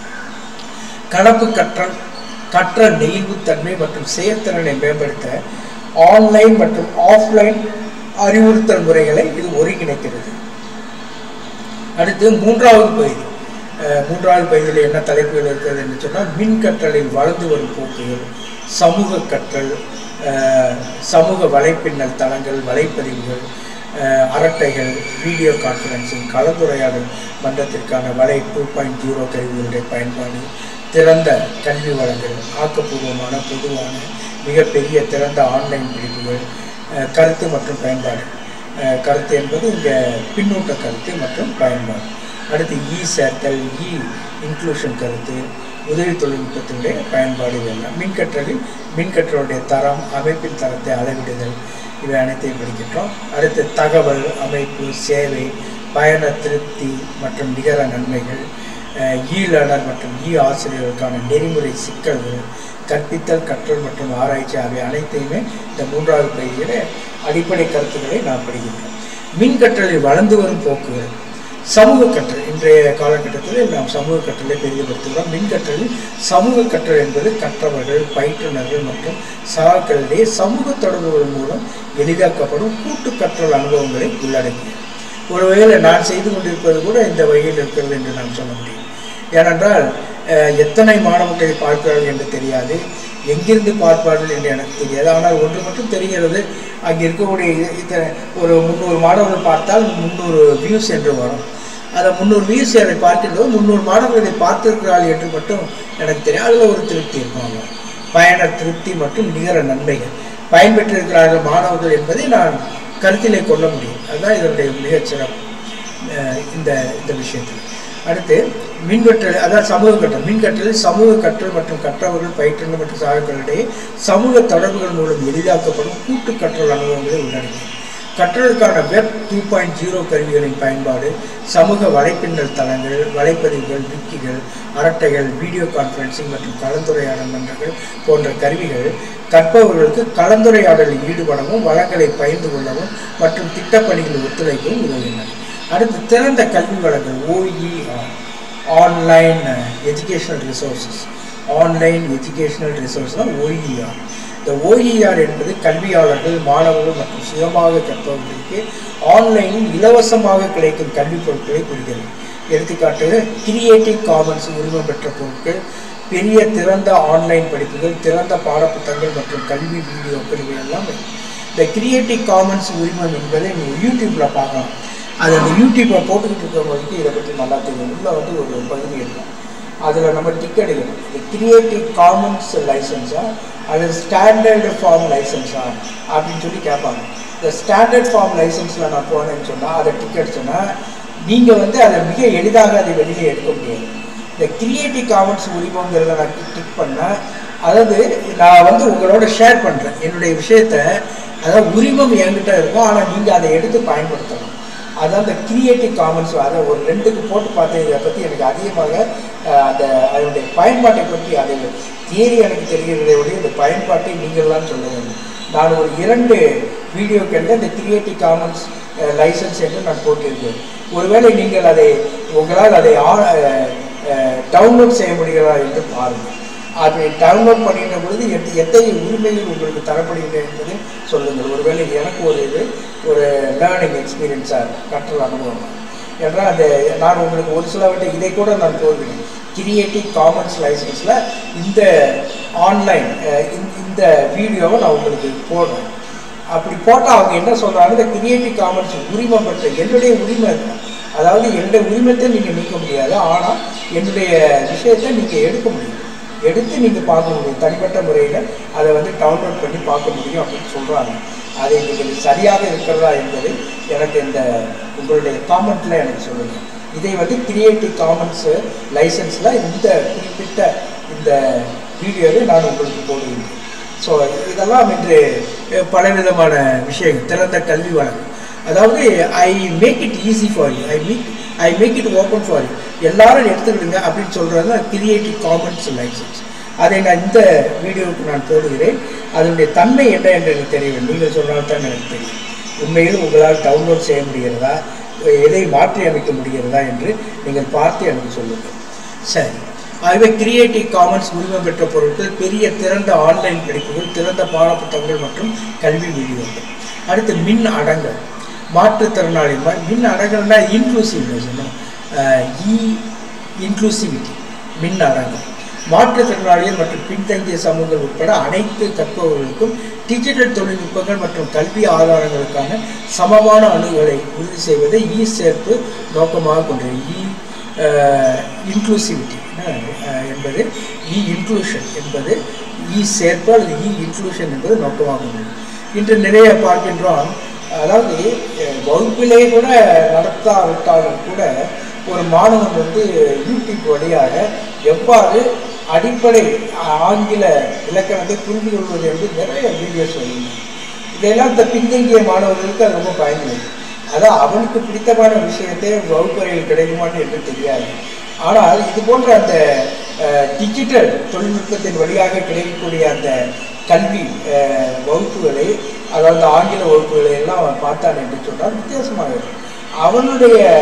கலப்பு கற்றல் கற்றல் நெகிழ்வுத்தன்மை மற்றும் செயற்திறனை மேம்படுத்த ஆன்லைன் மற்றும் ஆஃப்லைன் அறிவுறுத்தல் முறைகளை இது ஒருங்கிணைக்கிறது அடுத்து மூன்றாவது பகுதி அஹ், மூன்றாவது பகுதியில் என்ன தலைப்புகள் இருக்கிறது என்று சொன்னால் மின் கற்றலில் வளர்ந்து வரும் போக்குகள் சமூக கற்றல் அஹ், சமூக வலைப்பின்னல் தளங்கள் வலைப்பதிவுகள் அஹ், அரட்டைகள் வீடியோ கான்ஃபரன்சிங் கலந்துரையாடல் மன்றத்திற்கான வலை டூ பாயிண்ட் ஜீரோ கருவிகளுடைய பயன்பாடு திறந்த கல்வி வளங்கள் ஆக்கப்பூர்வமான பொதுவான மிகப்பெரிய திறந்த ஆன்லைன் படிப்புகள் அஹ், கருத்து மற்றும் பயன்பாடு அஹ், கருத்து என்பது இங்கே பின்னூட்ட கருத்து மற்றும் பயன்பாடு அடுத்து இ சேர்த்தல் இ இன்க்ளூஷன் கருத்து உதவி தொழில்நுட்பத்தினுடைய பயன்பாடு இதெல்லாம் மின்கற்றலில் மின்கற்றலுடைய தரம் அமைப்பின் தரத்தை அளவிடுதல் இவை அனைத்தையும் படிக்கின்றோம் அடுத்து தகவல் அமைப்பு சேவை பயண திருப்தி மற்றும் நிகர நன்மைகள் இ லேர்னர் மற்றும் இ ஆசிரியர்களுக்கான நெறிமுறை சிக்கல்கள் கற்பித்தல் கற்றல் மற்றும் ஆராய்ச்சி ஆகிய அனைத்தையுமே இந்த மூன்றாவது பகுதியில் அடிப்படை கருத்துக்களை நாம் படிக்கின்றோம் மின் கற்றலில் வளர்ந்து வரும் போக்குகள் சமூக கற்றல் இன்றைய காலகட்டத்தில் நாம் சமூக கற்றலை பெரிதுபடுத்துகிறோம் மின் கற்றலில் சமூக கற்றல் என்பது கற்றவர்கள் பயிற்றுனர்கள் மற்றும் சகாக்களிடையே சமூக தொடர்புகள் மூலம் எளிதாக்கப்படும் கூட்டு கற்றல் அனுபவங்களை உள்ளடக்கியது ஒருவேளை நான் செய்து கொண்டிருப்பது கூட இந்த வகையில் இருக்கிறது என்று நாம் சொல்ல முடியும் ஏனென்றால் அஹ், எத்தனை மாணவர்களை பார்க்கிறார்கள் என்று தெரியாது எங்கிருந்து பார்ப்பார்கள் என்று எனக்கு தெரியாது ஆனால் ஒன்று மட்டும் தெரிகிறது அங்கே இருக்கக்கூடிய இ- இத்தனை ஒரு முந்நூறு மாணவர்கள் பார்த்தால் முந்நூறு வியூஸ் என்று வரும் அந்த முந்நூறு வியூஸ் அதை பார்க்கின்றோம் முந்நூறு மாணவர்களை பார்த்திருக்கிறார்கள் என்று மட்டும் எனக்கு தெரியும் அதில் ஒரு திருப்தி இருக்கும் அவ்வளவு. பயண திருப்தி மற்றும் நிகர நன்மைகள் பயன்பெற்றிருக்கிறார்கள் மாணவர்கள் என்பதை நான் கருத்திலே கொள்ள முடியும் அதுதான் இதனுடைய மிகச் சிறப்பு அஹ் இந்த இந்த விஷயத்தில் அடுத்து மின்கற்றல் அதாவது சமூக கற்றல் மின்கற்றலில் சமூக கற்றல் மற்றும் கற்றவர்கள் பயிற்றுனர் மற்றும் சகாக்களிடையே சமூக தொடர்புகள் மூலம் எளிதாக்கப்படும் கூட்டு கற்றல் அனுபவங்களை உள்ளடக்கியது கற்றலுக்கான வெப் டூ பாயிண்ட் ஜீரோ கருவிகளின் பயன்பாடு சமூக வலைப்பின்னல் தளங்கள் வலைப்பதிவுகள் விக்கிகள் அரட்டைகள் வீடியோ கான்ஃபரன்சிங் மற்றும் கலந்துரையாடல் மன்றங்கள் போன்ற கருவிகள் கற்பவர்களுக்கு கலந்துரையாடலில் ஈடுபடவும் வளங்களை பகிர்ந்து கொள்ளவும் மற்றும் திட்டப்பணிகளில் ஒத்துழைக்கவும் உதவுகின்றன அடுத்து திறந்த கல்வி வளங்கள் OER online educational resources online educational resource தான் ஓஇஆர் இந்த ஓஇஆர் என்பது கல்வியாளர்கள் மாணவர்கள் மற்றும் சுயமாக கற்பவர்களுக்கு ஆன்லைனில் இலவசமாக கிடைக்கும் கல்வி பொருட்களை குறிக்கிறது எடுத்துக்காட்டு கிரியேட்டிவ் காமன்ஸ் உரிமம் பெற்ற பொருட்கள் பெரிய திறந்த ஆன்லைன் படிப்புகள் திறந்த பாடப்புத்தகங்கள் மற்றும் கல்வி வீடியோக்கள் இவையெல்லாம் இந்த கிரியேட்டிவ் காமன்ஸ் உரிமம் என்பதை நீங்கள் யூடியூப்பில் பார்க்கலாம் அது அந்த யூடியூப்பில் போட்டுக்கிட்டு இருக்கிறவங்களுக்கு இதை பற்றி நல்லா தெரியும் உள்ள வந்து ஒரு பகுதி இருக்கும் அதில் நம்ம டிக் அடிக்கணும் இந்த கிரியேட்டிவ் காமன்ஸ் லைசன்ஸா அல்லது ஸ்டாண்டர்டு ஃபார்ம் லைசன்ஸா அப்படின்னு சொல்லி கேட்பாங்க இந்த ஸ்டாண்டர்ட் ஃபார்ம் லைசன்ஸில் நான் போனேன்னு சொன்னால் அதை டிக் அடிச்சேன்னா நீங்கள் வந்து அதை மிக எளிதாக அதை வெளியே எடுக்க முடியாது இந்த கிரியேட்டிவ் காமன்ஸ் உரிமங்கிறத நான் டிக் பண்ணேன் அதாவது நான் வந்து உங்களோட ஷேர் பண்ணுறேன் என்னுடைய விஷயத்த அதாவது உரிமம் என்கிட்ட இருக்கும் ஆனால் நீங்கள் அதை எடுத்து பயன்படுத்தணும் அதான் அந்த கிரியேட்டிவ் காமன்ஸ் அதை ஒரு ரெண்டுக்கு போட்டு பார்த்தேன் இதை பற்றி எனக்கு அதிகமாக அஹ், அந்த அதனுடைய பயன்பாட்டை பற்றி அதை தியரி எனக்கு தெரிகிறதை விட இந்த பயன்பாட்டை நீங்கள்லாம் சொல்ல வேண்டும் நான் ஒரு இரண்டு வீடியோக்களில் இந்த கிரியேட்டிவ் காமன்ஸ் லைசன்ஸ் என்று நான் போட்டிருக்கேன் ஒருவேளை நீங்கள் அதை உங்களால் அதை டவுன்லோட் செய்ய முடிகிறதா என்று பாருங்கள் அதை டவுன்லோட் பண்ணுகின்ற பொழுது எத் எத்தனை உரிமைகள் உங்களுக்கு தரப்படுகின்றன என்பதை சொல்லுங்கள் ஒருவேளை எனக்கு ஒரு இது ஒரு லேர்னிங் எக்ஸ்பீரியன்ஸாக கற்றல் அனுபவம் என்றால் அந்த நான் உங்களுக்கு ஒரு சிலவற்றை இதை கூட நான் போடுவேன் கிரியேட்டிவ் காமன்ஸ் லைசன்ஸில் இந்த ஆன்லைன் இந்த வீடியோவை நான் உங்களுக்கு போடுறேன் அப்படி போட்டால் அவங்க என்ன சொல்கிறாங்க இந்த கிரியேட்டிவ் காமன்ஸ் உரிமம் பெற்ற என்னுடைய உரிமை இருக்கு. அதாவது என்னுடைய உரிமத்தை நீங்கள் நீக்க முடியாது ஆனால் என்னுடைய விஷயத்தை நீங்கள் எடுக்க முடியும் எடுத்து நீங்கள் பார்க்க முடியும் தனிப்பட்ட முறையில் அதை வந்து டவுன்லோட் பண்ணி பார்க்க முடியும் அப்படின்னு சொல்கிறாங்க அதை நீங்கள் சரியாக இருக்கிறதா என்பதை எனக்கு இந்த உங்களுடைய காமெண்ட்டில் எனக்கு சொல்லுங்கள் இதை வந்து கிரியேட்டிவ் காமன்ஸ் லைசன்ஸில் இந்த குறிப்பிட்ட இந்த வீடியோவை நான் உங்களுக்கு போடுகிறேன் ஸோ இதெல்லாம் இன்று அஹ், பலவிதமான விஷயங்கள் திறந்த கல்வி வழங்கும் அதாவது I make it easy for you I make I make it open for you எல்லாரும் எடுத்துக்கிடுங்க அப்படின்னு சொல்கிறது தான் கிரியேட்டிவ் காமன்ஸ் லைசன்ஸ் அதை நான் இந்த வீடியோவுக்கு நான் போடுகிறேன் அதனுடைய தன்மை என்ன என்று எனக்கு தெரியவில்லை நீங்கள் சொன்னால் தான் எனக்கு தெரியும் உண்மையில் உங்களால் டவுன்லோட் செய்ய முடிகிறதா எதை மாற்றி அமைக்க முடிகிறதா என்று நீங்கள் பார்த்து எனக்கு சொல்லுங்கள் சரி ஆகவே கிரியேட்டிவ் காமன்ஸ் உரிமம் பெற்ற பொருட்கள் பெரிய திறந்த ஆன்லைன் படிப்புகள் திறந்த பாடப்புத்தகங்கள் மற்றும் கல்வி வீடியோக்கள் அடுத்து மின் அடங்கல் மாற்றுத்திறனாளி மா- மின் அடங்கல்னா இன்க்ளூசிவ்னஸ் இ இன்க்ளூசிவிட்டி மின் அடங்கல் மாற்றுத்திறனாளிகள் மற்றும் பின்தங்கிய சமூகங்கள் உட்பட அனைத்து கற்பவர்களுக்கும் டிஜிட்டல் தொழில்நுட்பங்கள் மற்றும் கல்வி ஆதாரங்களுக்கான சமமான அணுகலை உறுதி செய்வதை இ சேர்ப்பு நோக்கமாக கொண்டது இ இன்க்ளூசிவிட்டி என்பது இ இன்க்ளூஷன் என்பது இ சேர்ப்பு அல்லது இ இன்க்ளூஷன் என்பது நோக்கமாக கொண்டது இன்று நிறைய பார்க்கின்றோம் அதாவது அஹ், வகுப்பிலே கூட நடத்தாவிட்டாலும் கூட ஒரு மாணவன் வந்து யூடியூப் வழியாக எவ்வாறு அடிப்படை ஆங்கில இலக்கணத்தை புரிந்து கொள்வது என்று நிறைய வீடியோஸ் வருகின்றன இதெல்லாம் இந்த பின்தங்கிய மாணவர்களுக்கு அது ரொம்ப பயன்படும் அதான் அவனுக்கு பிடித்தமான விஷயத்தை வகுப்பறையில் கிடைக்குமான்னு என்று தெரியாது ஆனால் இது போன்ற அந்த டிஜிட்டல் தொழில்நுட்பத்தின் வழியாக கிடைக்கக்கூடிய அந்த கல்வி அஹ், வகுப்புகளை அதாவது ஆங்கில வகுப்புகளை எல்லாம் அவன் பார்த்தான் என்று சொன்னால் வித்தியாசமாக இருக்கும் அவனுடைய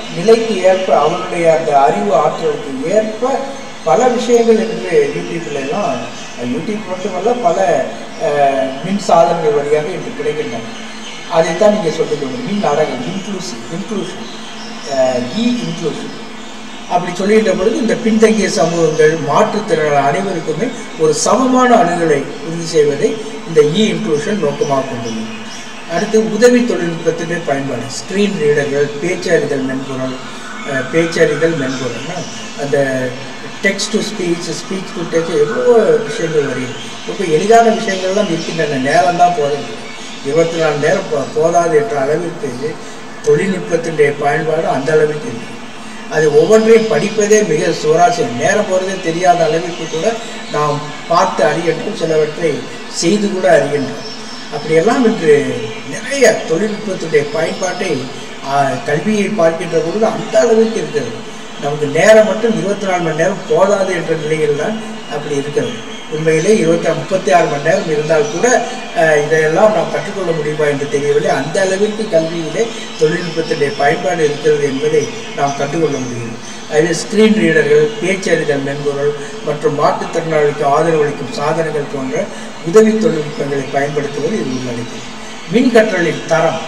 நிலைக்கு ஏற்ப அவனுடைய அந்த அறிவு ஆற்றலுக்கு ஏற்ப பல விஷயங்கள் என்று யூடியூப்ல எல்லாம் அஹ், யூடியூப் மட்டுமல்ல பல அஹ், மின் சாதனங்கள் வழியாக இன்று கிடைக்கின்றன அதைத்தான் நீங்கள் சொல்லுங்க மின் நாடகம் இன்க்ளூசிவ் இன்க்ளூஷன் இ இன்க்ளூஷன் அப்படி சொல்லிட்ட பொழுது இந்த பின்தங்கிய சமூகங்கள் மாற்றுத்திறனாளர் அனைவருக்குமே ஒரு சமமான அணுகலை உறுதி செய்வதை இந்த இ இன்க்ளூஷன் நோக்கமாக கொண்டுள்ளது அடுத்து உதவி தொழில்நுட்பத்தின் பயன்பாடு ஸ்க்ரீன் ரீடர்கள் பேச்சறிதல் மென்பொருள் அஹ், பேச்சறிதல் மென்பொருள்னா அந்த text to speech speech to text எவ்வளோ விஷயங்கள் வருகிறது ரொம்ப எளிதான விஷயங்கள்லாம் இருக்கின்றன நேரம் தான் போகிறது இருபத்தி நாலு நேரம் போ- போதாது என்ற அளவிற்கு தொழில்நுட்பத்தினுடைய பயன்பாடு அந்த அளவிற்கு இருக்கு அது ஒவ்வொன்றையும் படிப்பதே மிக சுவராசியம் நேரம் போகிறதே தெரியாத அளவிற்கு கூட நாம் பார்த்து அறிகின்றோம் சிலவற்றை செய்து கூட அறிகின்றோம் அப்படியெல்லாம் இன்று நிறைய தொழில்நுட்பத்துடைய பயன்பாட்டை ஆ, கல்வியை பார்க்கின்ற பொழுது அந்த அளவுக்கு இருக்கிறது நமக்கு நேரம் மட்டும் இருபத்தி நாலு மணி நேரம் போதாது என்ற நிலையில் தான் அப்படி இருக்கிறது உண்மையிலே இருபத்தி முப்பத்தி ஆறு மணி நேரம் இருந்தால் கூட அஹ், இதையெல்லாம் நாம் கற்றுக்கொள்ள முடியுமா என்று தெரியவில்லை அந்த அளவிற்கு கல்வியிலே தொழில்நுட்பத்தினுடைய பயன்பாடு இருக்கிறது என்பதை நாம் கற்றுக்கொள்ள முடியும் அதில் ஸ்கிரீன் ரீடர்கள் பேச்சறிதல் மென்பொருள் மற்றும் மாற்றுத்திறனாளிக்கு ஆதரவளிக்கும் சாதனங்கள் போன்ற உதவி தொழில்நுட்பங்களை பயன்படுத்துவது இது உள்ளடக்கியது மின் கற்றலின் தரம்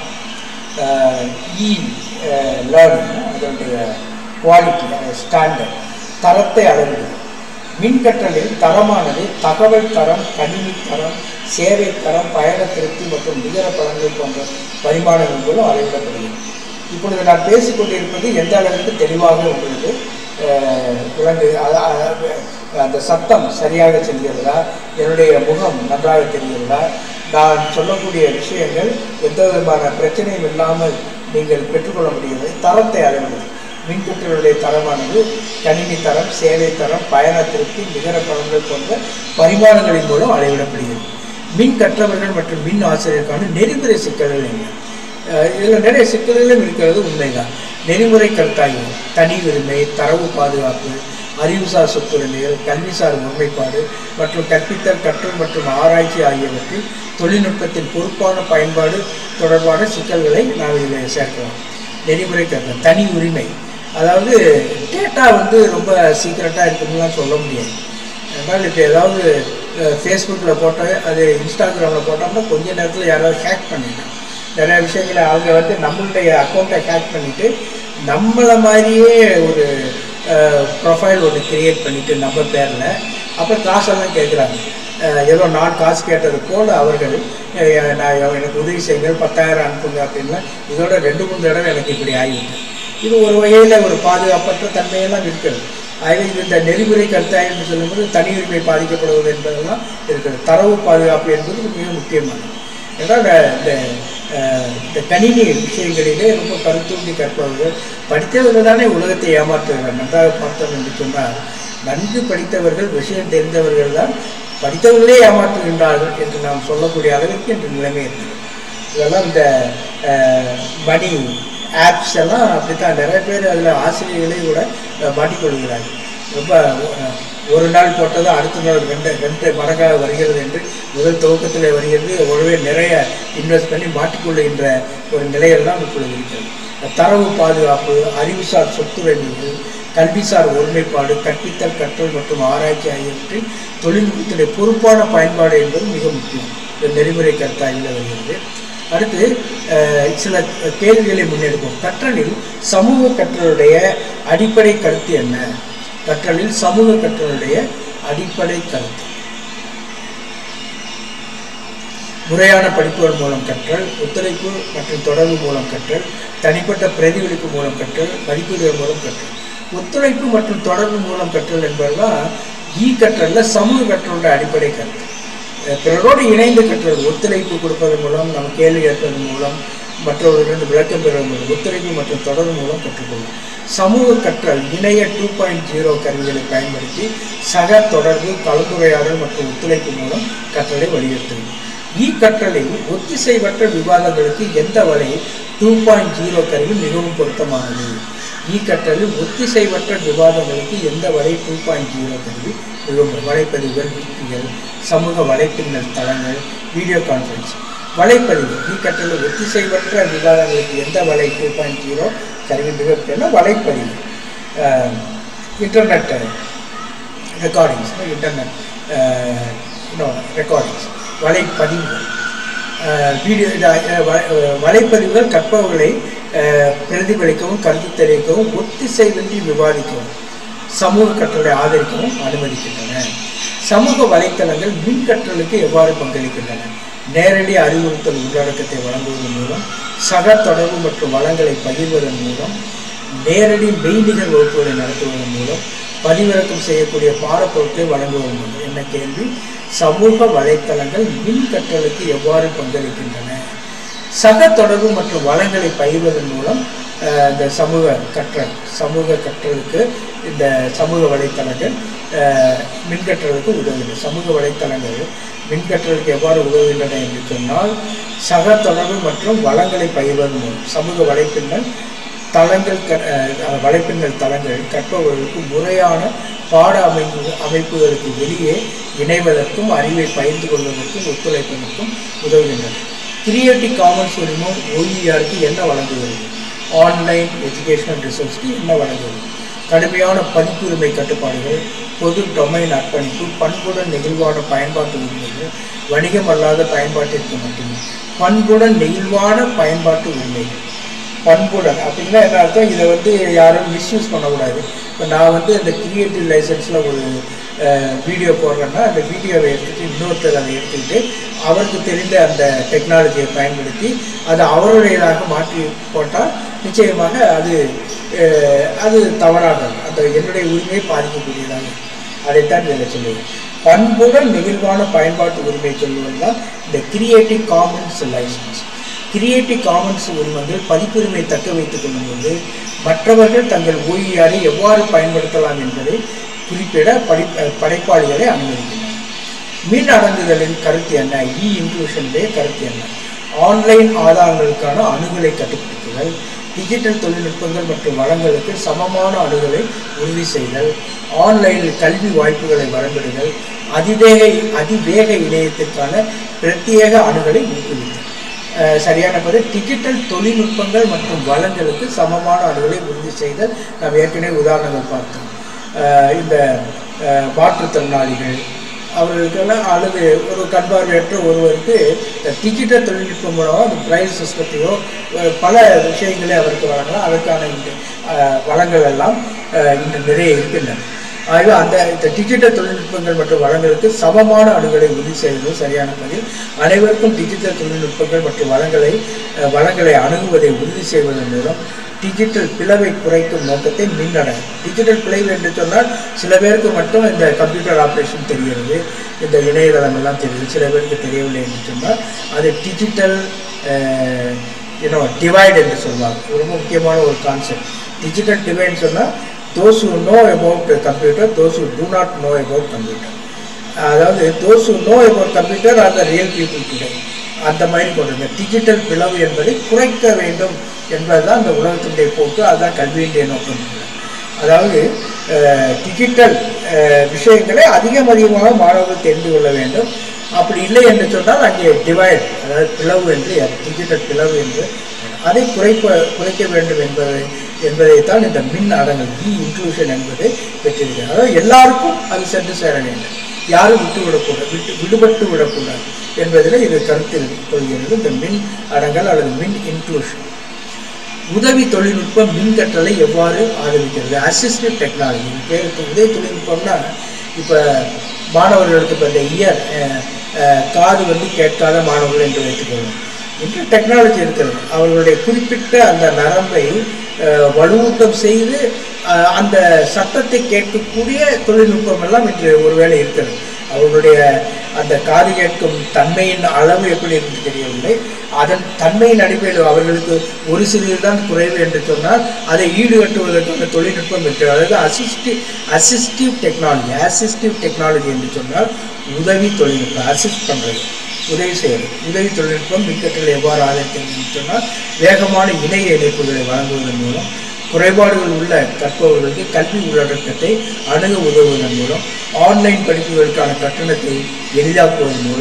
இ லேர்னிங் அதனுடைய குவாலிட்டி ஸ்டாண்டர்ட் தரத்தை அளவிடுது மின் கற்றலில் தரமானது தகவல் தரம் கணினி தரம் சேவை தரம் பயண திருப்தி மற்றும் நிகர பலன்கள் போன்ற பரிமாணங்கள் மூலம் அளவிடப்படுகிறது இப்பொழுது நான் பேசிக்கொண்டிருப்பது எந்த அளவுக்கு தெளிவாக உங்களுக்கு அஹ், விளங்கு அ- அ- அந்த சத்தம் சரியாக செல்கிறதா என்னுடைய முகம் நன்றாக தெரிகிறதா நான் சொல்லக்கூடிய விஷயங்கள் எந்த விதமான பிரச்சனையும் இல்லாமல் நீங்கள் பெற்றுக்கொள்ள முடிகிறது தரத்தை அளவிடுது மின்கட்டளுடைய தரமானது கணினி தரம் சேவை தரம் பயண திருப்தி நிகர பலன்கள் போன்ற பரிமாணங்களின் மூலம் அளவிடப்படுகிறது மின் கற்றவர்கள் மற்றும் மின் ஆசிரியருக்கான நெறிமுறை சிக்கல்கள் என்ன அஹ் இதுல நிறைய சிக்கல்களும் இருக்கிறது உண்மைதான் நெறிமுறை கருத்தாய்வு தனி உரிமை தரவு பாதுகாப்பு அறிவுசார் சொத்துரிமைகள் கல்விசார் ஒருமைப்பாடு மற்றும் கற்பித்தல் கற்றல் மற்றும் ஆராய்ச்சி ஆகியவற்றில் தொழில்நுட்பத்தின் பொறுப்பான பயன்பாடு தொடர்பான சிக்கல்களை நாம் இதில் சேர்க்கலாம் நெறிமுறை கருத்து தனி உரிமை அதாவது டேட்டா வந்து ரொம்ப சீக்கிரட்டாக இருக்குதுலாம் சொல்ல முடியாது என்றால் இப்போ ஏதாவது ஃபேஸ்புக்கில் போட்டால் அது இன்ஸ்டாகிராமில் போட்டோம்னா கொஞ்ச நேரத்தில் யாராவது ஹேக் பண்ணிடலாம் நிறைய விஷயங்களை அவங்க வந்து நம்மளுடைய அக்கௌண்ட்டை ஹேக் பண்ணிவிட்டு நம்மளை மாதிரியே ஒரு ப்ரொஃபைல் ஒன்று கிரியேட் பண்ணிவிட்டு நம்ம பேரில் அப்புறம் காசெல்லாம் கேட்குறாங்க ஏதோ நான் காசு கேட்டது போல் அவர்கள் அஹ், நான் எனக்கு உதவி செய்யுங்கள் பத்தாயிரம் அனுப்புங்க அப்படின்னா இதோட ரெண்டு மூணு தடவை எனக்கு இப்படி ஆகிவிட்டேன் இது ஒரு வகையில் ஒரு பாதுகாப்பற்ற தன்மையெல்லாம் இருக்கிறது ஆகவே இது இந்த நெறிமுறை கருத்தாய்வு சொல்லும்போது தனி உரிமை பாதிக்கப்படுவது என்பதெல்லாம் இருக்கிறது தரவு பாதுகாப்பு என்பது மிக முக்கியமானது என்றால் இந்த அஹ், இந்த கணினி விஷயங்களிலே ரொம்ப கருத்தூண்டி கற்பவர்கள் படித்தவர்கள் தானே உலகத்தை ஏமாற்றுகிறார் நன்றாக பார்த்தோம் என்று சொன்னால் நன்கு படித்தவர்கள் விஷயம் தெரிந்தவர்கள் தான் படித்தவர்களே ஏமாற்றுகின்றார்கள் என்று நாம் சொல்லக்கூடிய அளவிற்கு இன்று நிலைமை இருக்கிறது இதெல்லாம் இந்த மணி ஆப்ஸ் எல்லாம் அப்படித்தான் நிறைய பேர் அதில் ஆசிரியர்களே கூட அஹ், மாட்டிக்கொள்கிறார்கள் ரொம்ப அஹ், ஒரு நாள் போட்டது அடுத்த நாள் ரெண்டு ரெண்டு மடங்காக வருகிறது என்று முதல் துவக்கத்தில் வருகிறது ஒருவே நிறைய இன்வெஸ்ட் பண்ணி மாட்டிக்கொள்ளுகின்ற ஒரு நிலையெல்லாம் இப்பொழுது இருக்கிறது தரவு பாதுகாப்பு அறிவுசார் சொத்துரிமைகள் கல்விசார் ஒருமைப்பாடு கற்பித்தல் கற்றல் மற்றும் ஆராய்ச்சி ஆகியவற்றில் தொழில்நுட்பத்துடைய பொறுப்பான பயன்பாடு என்பது மிக முக்கியம் இந்த நெறிமுறை கருத்தாய்வில் வருகிறது அடுத்து அஹ், சில கேள்விகளை முன்னெடுப்போம் கற்றலில் சமூக கற்றலுடைய அடிப்படை கருத்து என்ன கற்றலில் சமூக கற்றலுடைய அடிப்படை கருத்து முறையான படிப்புகள் மூலம் கற்றல் ஒத்துழைப்பு மற்றும் தொடர்பு மூலம் கற்றல் தனிப்பட்ட பிரதிபலிப்பு மூலம் கற்றல் மதிப்பீடுகள் மூலம் கற்றல் ஒத்துழைப்பு மற்றும் தொடர்பு மூலம் கற்றல் என்பதெல்லாம் இ கற்றல்ல சமூக கற்றலோட அடிப்படை கருத்து அஹ் பிறரோடு இணைந்து கற்றல் ஒத்துழைப்பு கொடுப்பதன் மூலம் நம்ம கேள்வி கேட்பதன் மூலம் மற்றவர்களிடம் விளக்கம் பெறுவதன் மூலம் ஒத்துழைப்பு மற்றும் தொடர்பு மூலம் கற்றுக்கொள்ளும் சமூக கற்றல் இணைய டூ பாயிண்ட் ஜீரோ கருவிகளை பயன்படுத்தி சக தொடர்பு கலந்துரையாடல் மற்றும் ஒத்துழைப்பு மூலம் கற்றலை வலியுறுத்துகிறது இ கற்றலில் ஒத்திசைவற்ற விவாதங்களுக்கு எந்த வரை டூ பாயிண்ட் ஜீரோ கருவி மிகவும் பொருத்தமானது இ கற்றலில் ஒத்திசைவற்ற விவாதங்களுக்கு எந்த வரை டூ பாயிண்ட் ஜீரோ கருவி மிகவும் வலைப்பதிவுகள் வீட்டியல் சமூக வலைப்பின்னல் தளங்கள் வீடியோ கான்ஃபரன்ஸ் வலைப்பதிவு நீ கற்றல் ஒத்திசைவற்ற விவாதங்களுக்கு எந்த வலை டூ பாயிண்ட் ஜீரோ கருவி மிகப்பெரிய வலைப்பதிவு இன்டர்நெட் ரெக்கார்டிங்ஸ் இன்டர்நெட் ரெக்கார்டிங்ஸ் வலைப்பதிவுகள் வீடியோ வலைப்பதிவுகள் கற்பவர்களை பிரதிபலிக்கவும் கருத்து தெரிவிக்கவும் ஒத்திசைவின்றி விவாதிக்கவும் சமூக கற்றலை ஆதரிக்கவும் அனுமதிக்கின்றன சமூக வலைத்தளங்கள் மின் கற்றலுக்கு எவ்வாறு பங்களிக்கின்றன நேரடி அறிவுறுத்தல் உள்ளடக்கத்தை வழங்குவதன் மூலம் சக தொடர்பு மற்றும் வளங்களை பகிர்வதன் மூலம் நேரடி மெய்நிகர் வகுப்புகளை நடத்துவதன் மூலம் பதிவிறக்கம் செய்யக்கூடிய பாடப்பொருட்களை வழங்குவதன் மூலம் என்ன கேள்வி சமூக வலைத்தளங்கள் மின் கற்றலுக்கு எவ்வாறு பங்களிக்கின்றன சக தொடர்பு மற்றும் வளங்களை பகிர்வதன் மூலம் இந்த சமூக கற்றல் சமூக கற்றலுக்கு இந்த சமூக வலைத்தளங்கள் மின்கற்றலுக்கு உதவுகின்றன சமூக வலைத்தளங்கள் மின்கற்றலுக்கு எவ்வாறு உதவுகின்றன என்று சொன்னால் சக தொடர்பு மற்றும் வளங்களை பகிர்வதன் மூலம் சமூக வலைப்பின்னல் தளங்கள் க வலைப்பின்னல் தளங்கள் கற்பவர்களுக்கு முறையான பாட அமைப்பு அமைப்புகளுக்கு வெளியே இணைவதற்கும் அறிவை பகிர்ந்து கொள்வதற்கும் ஒத்துழைப்பதற்கும் உதவுகின்றன கிரியேட்டிவ் காமன்ஸ் உரிமம் ஓஇஆருக்கு என்ன வழங்குகிறது ஆன்லைன் எஜுகேஷனல் ரிசோர்ஸ்க்கு என்ன வழங்குகிறது கடுமையான பதிப்புரிமை கட்டுப்பாடுகள் பொது டொமைன் அர்ப்பணிப்பு பண்புடன் நெகிழ்வான பயன்பாட்டு உரிமைகள் வணிகம் அல்லாத பயன்பாட்டிற்கு மட்டுமே பண்புடன் நெகிழ்வான பயன்பாட்டு உரிமைகள் பண்புடன் அப்படின்னா என்ன அர்த்தம் இதை வந்து யாரும் மிஸ்யூஸ் பண்ணக்கூடாது இப்போ நான் வந்து இந்த கிரியேட்டிவ் லைசன்ஸில் ஒரு வீடியோ போடுறேன்னா அந்த வீடியோவை எடுத்துகிட்டு இன்னொருத்தர் அதை எடுத்துக்கிட்டு அவருக்கு தெரிந்த அந்த டெக்னாலஜியை பயன்படுத்தி அதை அவருடையதாக மாற்றி போட்டால் நிச்சயமாக அது அது தவறாக அந்த என்னுடைய உரிமையை பாதிக்கக்கூடியதாக அதைத்தான் இதில் சொல்லுவேன் பண்புடன் நெகிழ்வான பயன்பாட்டு உரிமை சொல்லுவதுதான் இந்த creative commons license creative commons உரிமங்கள் பதிப்புரிமை தக்க வைத்துக் கொள்ளும்போது மற்றவர்கள் தங்கள் ஓய்வியாரை எவ்வாறு பயன்படுத்தலாம் என்பதை குறிப்பிட படி படைப்பாளிகளை அனுமதிக்கின்றன மின் அடங்குதலின் கருத்து என்ன இ இன்க்ளூஷனுடைய கருத்து என்ன ஆன்லைன் ஆதாரங்களுக்கான அணுகலை கட்டுப்படுத்துதல் டிஜிட்டல் தொழில்நுட்பங்கள் மற்றும் வளங்களுக்கு சமமான அணுகலை உறுதி செய்தல் ஆன்லைனில் கல்வி வாய்ப்புகளை வரம்பிடுதல் அதிவேக அதிவேக இணையத்திற்கான பிரத்யேக அணுகலை ஊக்குவித்தல் சரியான பதில் டிஜிட்டல் தொழில்நுட்பங்கள் மற்றும் வளங்களுக்கு சமமான அணுகலை உறுதி செய்தல் நாம் ஏற்கனவே உதாரணங்கள் பார்த்தோம் இந்த மாற்றுத்திறனாளிகள் அவர்களுக்கெல்லாம் அல்லது ஒரு கண்பார்வையற்ற ஒருவருக்கு டிஜிட்டல் தொழில்நுட்பம் மூலமாக அந்த பிரைல் சிஸ்டத்தையோ பல விஷயங்களை அவருக்கு வழங்கலாம் அதற்கான இந்த வளங்கள் எல்லாம் இன்று நிறைய இருக்கின்றன ஆகவே அந்த இந்த டிஜிட்டல் தொழில்நுட்பங்கள் மற்றும் வளங்களுக்கு சமமான அணுகலை உறுதி செய்வது சரியான பதில் அனைவருக்கும் டிஜிட்டல் தொழில்நுட்பங்கள் மற்றும் வளங்களை வளங்களை அணுகுவதை உறுதி செய்வதன் மூலம் டிஜிட்டல் பிளவை குறைக்கும் நோக்கத்தை மின்னடங்கு டிஜிட்டல் பிளவு என்று சொன்னால் சில பேருக்கு மட்டும் இந்த கம்ப்யூட்டர் ஆப்ரேஷன் தெரிகிறது இந்த இணையதளம் எல்லாம் தெரியுது சில பேருக்கு தெரியவில்லை என்று சொன்னால் அது டிஜிட்டல் யூனோ டிவைட் என்று சொல்லுவாங்க ரொம்ப முக்கியமான ஒரு கான்செப்ட் டிஜிட்டல் டிவைட்னு சொன்னால் those who know about computer those who do not know about computer அதாவது those who know about computer are the real people today அந்த மாதிரி கொண்டு டிஜிட்டல் பிளவு என்பதை குறைக்க வேண்டும் என்பதுதான் இந்த உலகத்தினுடைய போக்கு அதுதான் கல்வியினுடைய நோக்கம் அதாவது டிஜிட்டல் விஷயங்களை அதிகம் அதிகமாக மாணவர்கள் தெரிந்து கொள்ள வேண்டும் அப்படி இல்லை என்று சொன்னால் அங்கே டிவைட் அதாவது பிளவு என்று டிஜிட்டல் பிளவு என்று அதை குறைப்ப குறைக்க வேண்டும் என்பதை என்பதைத்தான் இந்த மின் அடங்கல் இ இன்க்ளூஷன் என்பது பெற்றிருக்கிறது அதாவது எல்லாருக்கும் அது சென்று சேர வேண்டும் யாரும் விட்டு விடக்கூடாது விட்டு விடுபட்டு விடக்கூடாது என்பதில் இது கருத்தில் கொள்கிறது இந்த மின் அடங்கல் அல்லது மின் இன்க்ளூஷன் உதவி தொழில்நுட்பம் மின் கற்றலை எவ்வாறு ஆதரிக்கிறது அசிஸ்டிவ் டெக்னாலஜி பேருக்கு உதவி தொழில்நுட்பம்னா இப்போ மாணவர்களுக்கு இப்போ இந்த இயர் காது வந்து கேட்காத மாணவர்கள் என்று வைத்துக்கொள்ளும் இன்று டெக்னாலஜி இருக்கிறது அவர்களுடைய குறிப்பிட்ட அந்த நரம்பை வலுவூட்டம் செய்து அந்த சத்தத்தை கேட்கக்கூடிய தொழில்நுட்பம் எல்லாம் இன்று ஒருவேளை இருக்கிறது அவர்களுடைய அந்த காது கேட்கும் தன்மையின் அளவு எப்படி என்று தெரியவில்லை அதன் தன்மையின் அடிப்படையில் அவர்களுக்கு ஒரு சிறிது தான் குறைவு என்று சொன்னால் அதை ஈடுகட்டுவதற்கு அந்த தொழில்நுட்பம் இருக்கிறது அதாவது assistive assistive technology assistive technology என்று சொன்னால் உதவி தொழில்நுட்பம் அசிஸ்ட் பண்ணுறது உதவி செய்வது உதவி தொழில்நுட்பம் மின்கற்றலை எவ்வாறு ஆதரிக்கிறது என்று சொன்னால் வேகமான இணைய இணைப்புகளை வழங்குவதன் மூலம் குறைபாடுகள் உள்ள கற்பவர்களுக்கு கல்வி உள்ளடக்கத்தை அணுக உதவுவதன் மூலம் ஆன்லைன் படிப்புகளுக்கான கட்டணத்தை எளிதாக்குவதன் மூலம்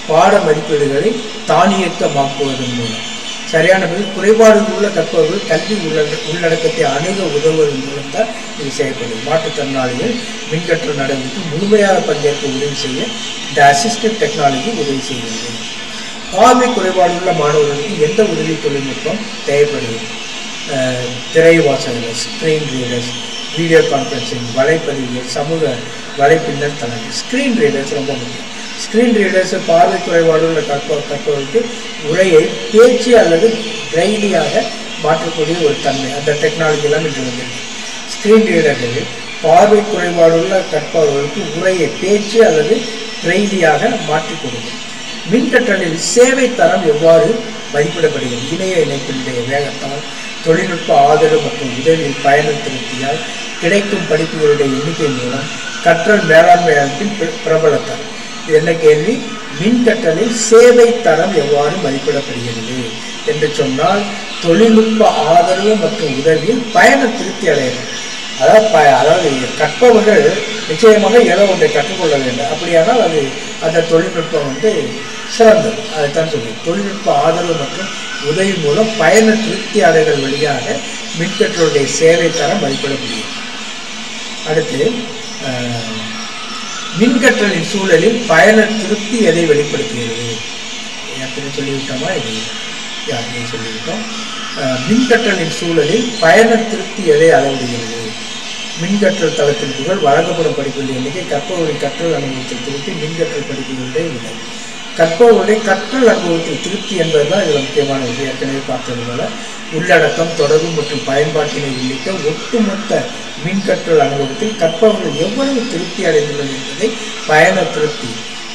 பாட மதிப்பீடுகளை தானியக்கமாக்குவதன் மூலம் சரியான பதில் குறைபாடுகள் உள்ள கற்பவர்கள் கல்வி உள்ளட உள்ளடக்கத்தை அணுக உதவுவதன் மூலம் தான் இது செய்யப்படும் மாற்றுத்திறனாளிகள் மின்கற்றல் நடவடிக்கை முழுமையாக பங்கேற்க உதவி செய்ய இந்த அசிஸ்டன்ட் டெக்னாலஜி உதவி செய்கிறது பார்வை குறைபாடுள்ள மாணவர்களுக்கு எந்த உதவி தொழில்நுட்பம் தேவைப்படுகிறது அஹ், திரை வாசகர்கள் ஸ்க்ரீன் ரீடர்ஸ் வீடியோ கான்ஃபரன்சிங் வலைப்பதிவுகள் சமூக வலைப்பின்னல் தளங்கள் ஸ்க்ரீன் ரீடர்ஸ் ரொம்ப முக்கியம் ஸ்க்ரீன் ரீடர்ஸ் பார்வை குறைபாடுள்ள கற்ப கற்பவர்களுக்கு உரையை பேச்சு அல்லது பிரெய்லியாக மாற்றக்கூடிய ஒரு தன்மை அந்த டெக்னாலஜிலாம் இன்று வந்திருக்கு ஸ்க்ரீன் ரீடர்கள் பார்வை குறைபாடுள்ள கற்பவர்களுக்கு உரையை பேச்சு அல்லது பிரெய்லியாக மாற்றிக் கொடுக்கும் மின்கற்றலில் சேவை தரம் எவ்வாறு மதிப்பிடப்படுகிறது இணைய இணைப்பினுடைய வேகத்தால் தொழில்நுட்ப ஆதரவு மற்றும் உதவியில் பயணம் திருப்தியால் கிடைக்கும் படிப்புகளுடைய எண்ணிக்கை மூலம் கற்றல் மேலாண்மை அமைப்பின் பிர- பிரபலத்தால் இது என்ன கேள்வி மின்கற்றலில் சேவை தரம் எவ்வாறு மதிப்பிடப்படுகிறது என்று சொன்னால் தொழில்நுட்ப ஆதரவு மற்றும் உதவியில் பயண திருப்தி அடையணும் அதாவது ப அதாவது கற்பவர்கள் நிச்சயமாக ஏதோ ஒன்றை கற்றுக்கொள்ள வேண்டும் அப்படியானால் அது அந்த தொழில்நுட்பம் வந்து சிறந்தது அதைத்தான் சொல்லி தொழில்நுட்ப ஆதரவு மற்றும் உதவி மூலம் பயண திருப்தி அடைதல் வழியாக மின்கற்றலுடைய சேவை தரம் மதிப்பிட முடியும் அடுத்து அஹ், மின்கற்றலின் சூழலில் பயண திருப்தி எதை வெளிப்படுத்துகிறது ஏற்கனவே சொல்லிவிட்டோமா இது யா, இதை சொல்லிவிட்டோம் அஹ், மின்கற்றலின் சூழலில் பயண திருப்தி எதை அளவிடுகிறது மின்கற்றல் தளத்தின் புகழ் வழங்கப்படும் படிப்புகளின் எண்ணிக்கை கற்பவர்களின் கற்றல் அனுபவத்தில் திருப்தி மின்கற்றல் படிப்புகளுடைய விலை கற்பவர்களுடைய கற்றல் அனுபவத்தில் திருப்தி என்பதுதான் இதில் முக்கியமான விஷயம் ஏற்கனவே பார்த்தது போல உள்ளடக்கம் தொடர்பு மற்றும் பயன்பாட்டினை உள்ளிட்ட ஒட்டுமொத்த மின்கற்றல் அனுபவத்தில் கற்பவர்கள் எவ்வளவு திருப்தி அடைந்துள்ளது என்பதை பயண திருப்தி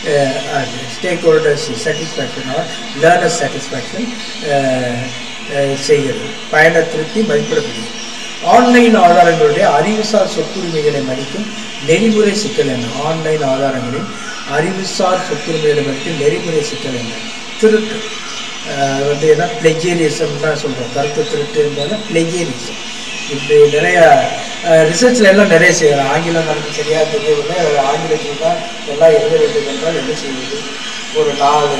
stakeholders satisfaction or learner satisfaction செய்கிறது பயண திருப்தி மதிப்பிடப்படுகிறது ஆன்லைன் ஆதாரங்களுடைய அறிவுசார் சொத்துரிமைகளை மதிக்கும் நெறிமுறை சிக்கல் என்ன ஆன்லைன் ஆதாரங்களின் அறிவுசார் சொத்துரிமைகளை மதிக்கும் நெறிமுறை சிக்கல் என்ன திருட்டு அஹ் வந்து என்ன பிளெஜியரிசம் தான் சொல்கிறோம் கருத்து திருட்டு என்பது பிளெஜியரிசம் இப்படி நிறைய ரிசர்ச்சில் எல்லாம் நிறைய செய்யலாம் ஆங்கிலம் நமக்கு சரியாக தெரியவில்லை அது ஆங்கிலத்தில் தான் எல்லாம் எழுத வேண்டும் என்றால் என்ன செய்வது ஒரு நாலு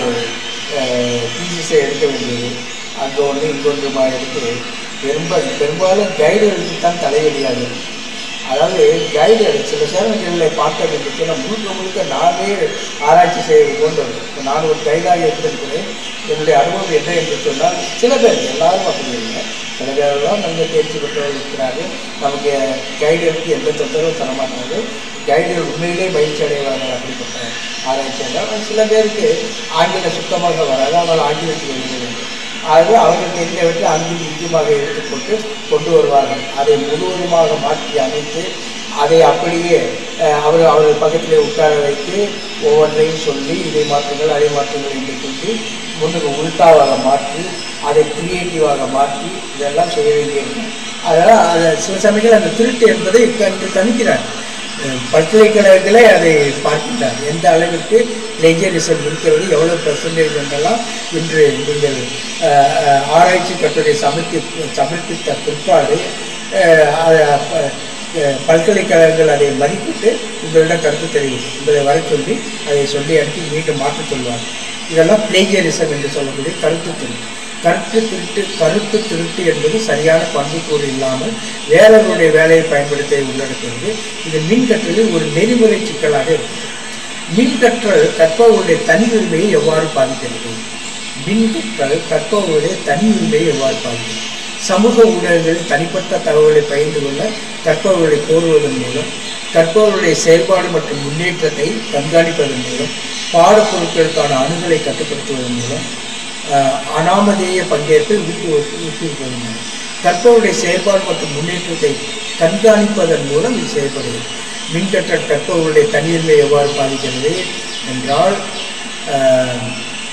தீசிஸை எடுக்க வேண்டியது அங்கே ஒன்று இங்கே ஒன்றுமா எடுத்து பெரும்ப பெரும்பாலும் கைடுகளுக்கு தான் தலைவலியாகுது அதாவது கைடு சில சேவைகளில் பார்க்க வேண்டியது முழுக்க முழுக்க நானே ஆராய்ச்சி செய்வது போன்று இருக்கும். இப்போ நான் ஒரு கைடாக இருந்திருக்கிறேன் என்னுடைய அனுபவம் என்ன என்று சொன்னால் சில பேர் எல்லாரும் அப்படி இல்லை சில பேரெல்லாம் நல்ல தேர்ச்சி பெற்றவர்கள் இருக்கிறார்கள் நமக்கு கைடுகளுக்கு எந்த தொந்தரவும் தர மாட்டாங்க கைடுகள் உண்மையிலே மகிழ்ச்சி அடைவார்கள் அப்படிப்பட்ட ஆராய்ச்சியாளர் சில பேருக்கு ஆங்கிலம் சுத்தமாக வராது ஆனால் ஆங்கிலத்தில் எழுத வேண்டும் ஆகவே அவர்கள் தெரிந்தவற்றை அங்கும் இங்குமாக எடுத்துக்கொண்டு கொண்டு வருவார்கள் அதை முழுவதுமாக மாற்றி அமைத்து அதை அப்படியே அஹ், அவர் அவர்கள் பக்கத்திலே உட்கார வைத்து ஒவ்வொன்றையும் சொல்லி இதை மாற்றுங்கள் அதை மாற்றுங்கள் என்று சொல்லி முன்னுக்கு உள்டாவாக மாற்றி அதை கிரியேட்டிவாக மாற்றி இதெல்லாம் செய்ய வேண்டியிருக்கும் அதனால் அதை சில சமயங்கள் அந்த திருட்டு என்பதை கண்டு தணிக்கிறார் பல்கலைக்கழகங்களே அதை பார்க்கின்றார் எந்த அளவிற்கு பிளேஜரிசம் இருக்கிறது எவ்வளவு பெர்சன்டேஜ் என்றெல்லாம் இன்று நீங்கள் அஹ், அஹ், ஆராய்ச்சி கட்டுரை சமர்ப்பி சமர்ப்பித்த பிற்பாடு அஹ், அதை ப- அஹ், பல்கலைக்கழகங்கள் அதை மதிப்பிட்டு உங்களிடம் கருத்து தெரிவிக்கும் உங்களை வர சொல்லி அதை சொல்லி அனுப்பி மீண்டும் மாற்றச் சொல்வார் இதெல்லாம் பிளேஜரிசம் என்று சொல்லக்கூடிய கருத்து திருட்டு கருத்து திருட்டு கருத்து திருட்டு என்பது சரியான பண்புக்கூறு இல்லாமல் வேறவருடைய வேலையை பயன்படுத்த உள்ளடக்குகிறது இது மின் கற்றலில் ஒரு நெறிமுறை சிக்கலாக இருக்கிறது மின் கற்றல் கற்பவர்களுடைய தனி உரிமையை எவ்வாறு பாதிக்கிறது மின் கற்றல் கற்பவர்களுடைய தனி உரிமையை எவ்வாறு பாதிக்கிறது சமூக ஊடகங்களில் தனிப்பட்ட தகவலை பகிர்ந்து கொள்ள கற்பவர்களை கோருவதன் மூலம் கற்பவர்களுடைய செயல்பாடு மற்றும் முன்னேற்றத்தை கண்காணிப்பதன் மூலம் பாடப்பொருட்களுக்கான அணுகலை கட்டுப்படுத்துவதன் மூலம் அஹ், அனாமதேய பங்கேற்பை ஊக்குவி ஊக்குவிப்பதன் மூலம் கற்பவருடைய செயல்பாடு மற்றும் முன்னேற்றத்தை கண்காணிப்பதன் மூலம் இது செய்யப்படுகிறது மின்கற்றல் கற்பவர்களுடைய தனியுரிமை எவ்வாறு பாதிக்கிறது என்றால் அஹ்,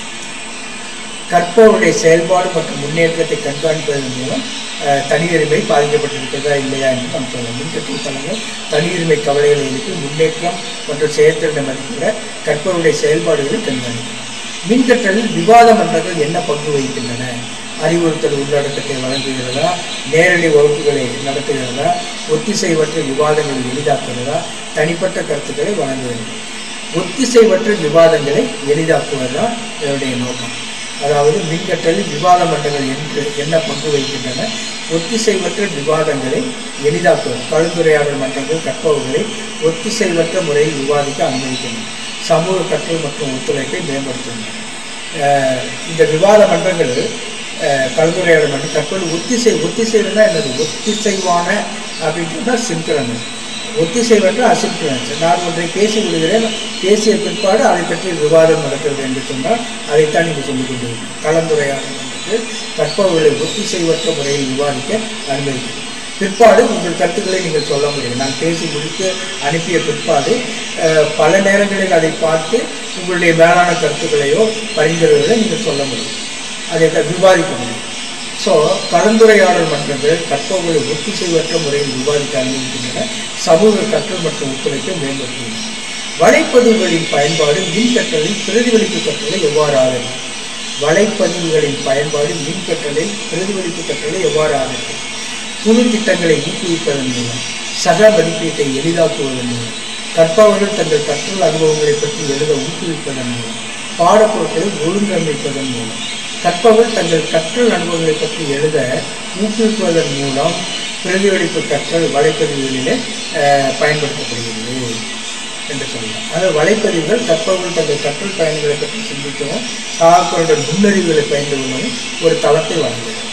கற்பவருடைய செயல்பாடு மற்றும் முன்னேற்றத்தை கண்காணிப்பதன் மூலம் அஹ், தனியுரிமை பாதிக்கப்பட்டிருக்கிறதா இல்லையா என்று நாம் சொல்லலாம் மின்கற்றல் தளங்கள் தனியுரிமை கவலைகளை எழுப்பி முன்னேற்றம் மற்றும் செயற்திறனை மதிப்பிட கற்பவருடைய செயல்பாடுகளை கண்காணிக்கலாம் மின்கற்றலில் விவாத மன்றங்கள் என்ன பங்கு வகிக்கின்றன அறிவுறுத்தல் உள்ளடக்கத்தை வழங்குகிறதா நேரடி வகுப்புகளை நடத்துகிறதா ஒத்திசைவற்ற விவாதங்களை எளிதாக்குகிறதா தனிப்பட்ட கருத்துக்களை வழங்குகிறது ஒத்திசைவற்ற விவாதங்களை எளிதாக்குவது தான் என்னுடைய நோக்கம் அதாவது மின்கற்றலில் விவாத மன்றங்கள் என்று என்ன பங்கு வகிக்கின்றன ஒத்திசைவற்ற விவாதங்களை எளிதாக்குவது கலந்துரையாடல் மன்றங்கள் கற்பவர்களை ஒத்திசைவற்ற முறையில் விவாதிக்க அனுமதிக்கின்றன சமூக கற்றல் மற்றும் ஒத்துழைப்பை மேம்படுத்துகின்றன அஹ் இந்த விவாத மன்றங்கள் அஹ், கலந்துரையாடல் மன்றம் தற்போது ஒத்திசை ஒத்திசைவுனா என்னது ஒத்திசைவான அப்படின்றதுனா சின்கரனஸ் ஒத்திசைவற்ற அசின்கரனஸ் நான் ஒன்றை பேசி விடுகிறேன் பேசிய பிற்பாடு அதை பற்றி விவாதம் நடக்கிறது என்று சொன்னால் அதைத்தான் நீங்கள் சொல்லிக் கொண்டிருக்கிறீர்கள் கலந்துரையாடல் மன்றங்கள் கற்பவர்களை ஒத்திசைவற்ற முறையில் விவாதிக்க அனுமதிக்கிறது பிற்பாடு உங்கள் கருத்துக்களை நீங்கள் சொல்ல முடியும் நான் பேசி முடித்து அனுப்பிய பிற்பாடு அஹ், பல நேரங்களில் அதை பார்த்து உங்களுடைய மேலான கருத்துக்களையோ பரிந்துரைகளோ நீங்கள் சொல்ல முடியும் அதை க- விவாதிக்க முடியும் ஸோ கலந்துரையாடல் மன்றங்கள் கற்பவர்களை ஒத்திசைவற்ற முறையில் விவாதிக்க அனுமதிக்கின்றன சமூக கற்றல் மற்றும் ஒத்துழைப்பை மேம்படுத்துகின்றன வலைப்பதிவுகளின் பயன்பாடு மின் கற்றலில் பிரதிபலிப்பு கற்றலை எவ்வாறு ஆதரிக்கும் வலைப்பதிவுகளின் பயன்பாடு மின் கற்றலில் பிரதிபலிப்பு கற்றலை எவ்வாறு ஆதரிக்கும் குழு திட்டங்களை ஊக்குவிப்பதன் மூலம் சக மதிப்பீட்டை எளிதாக்குவதன் மூலம் கற்பவர்கள் தங்கள் கற்றல் அனுபவங்களை பற்றி எழுத ஊக்குவிப்பதன் மூலம் பாடப்பொருட்களை ஒழுங்கமைப்பதன் மூலம் கற்பவர்கள் தங்கள் கற்றல் அனுபவங்களை பற்றி எழுத ஊக்குவிப்பதன் மூலம் பிரதிபலிப்பு கற்றல் வலைப்பதிவுகளிலே அஹ், பயன்படுத்தப்படுகிறது என்று சொல்லலாம் அதாவது வலைப்பதிவுகள் கற்பவர்கள் தங்கள் கற்றல் பயன்களை பற்றி சிந்திக்கவும் சாக்களுடைய நுண்ணறிவுகளை பயந்து கொள்ளவும் ஒரு தளத்தை வழங்குகிறது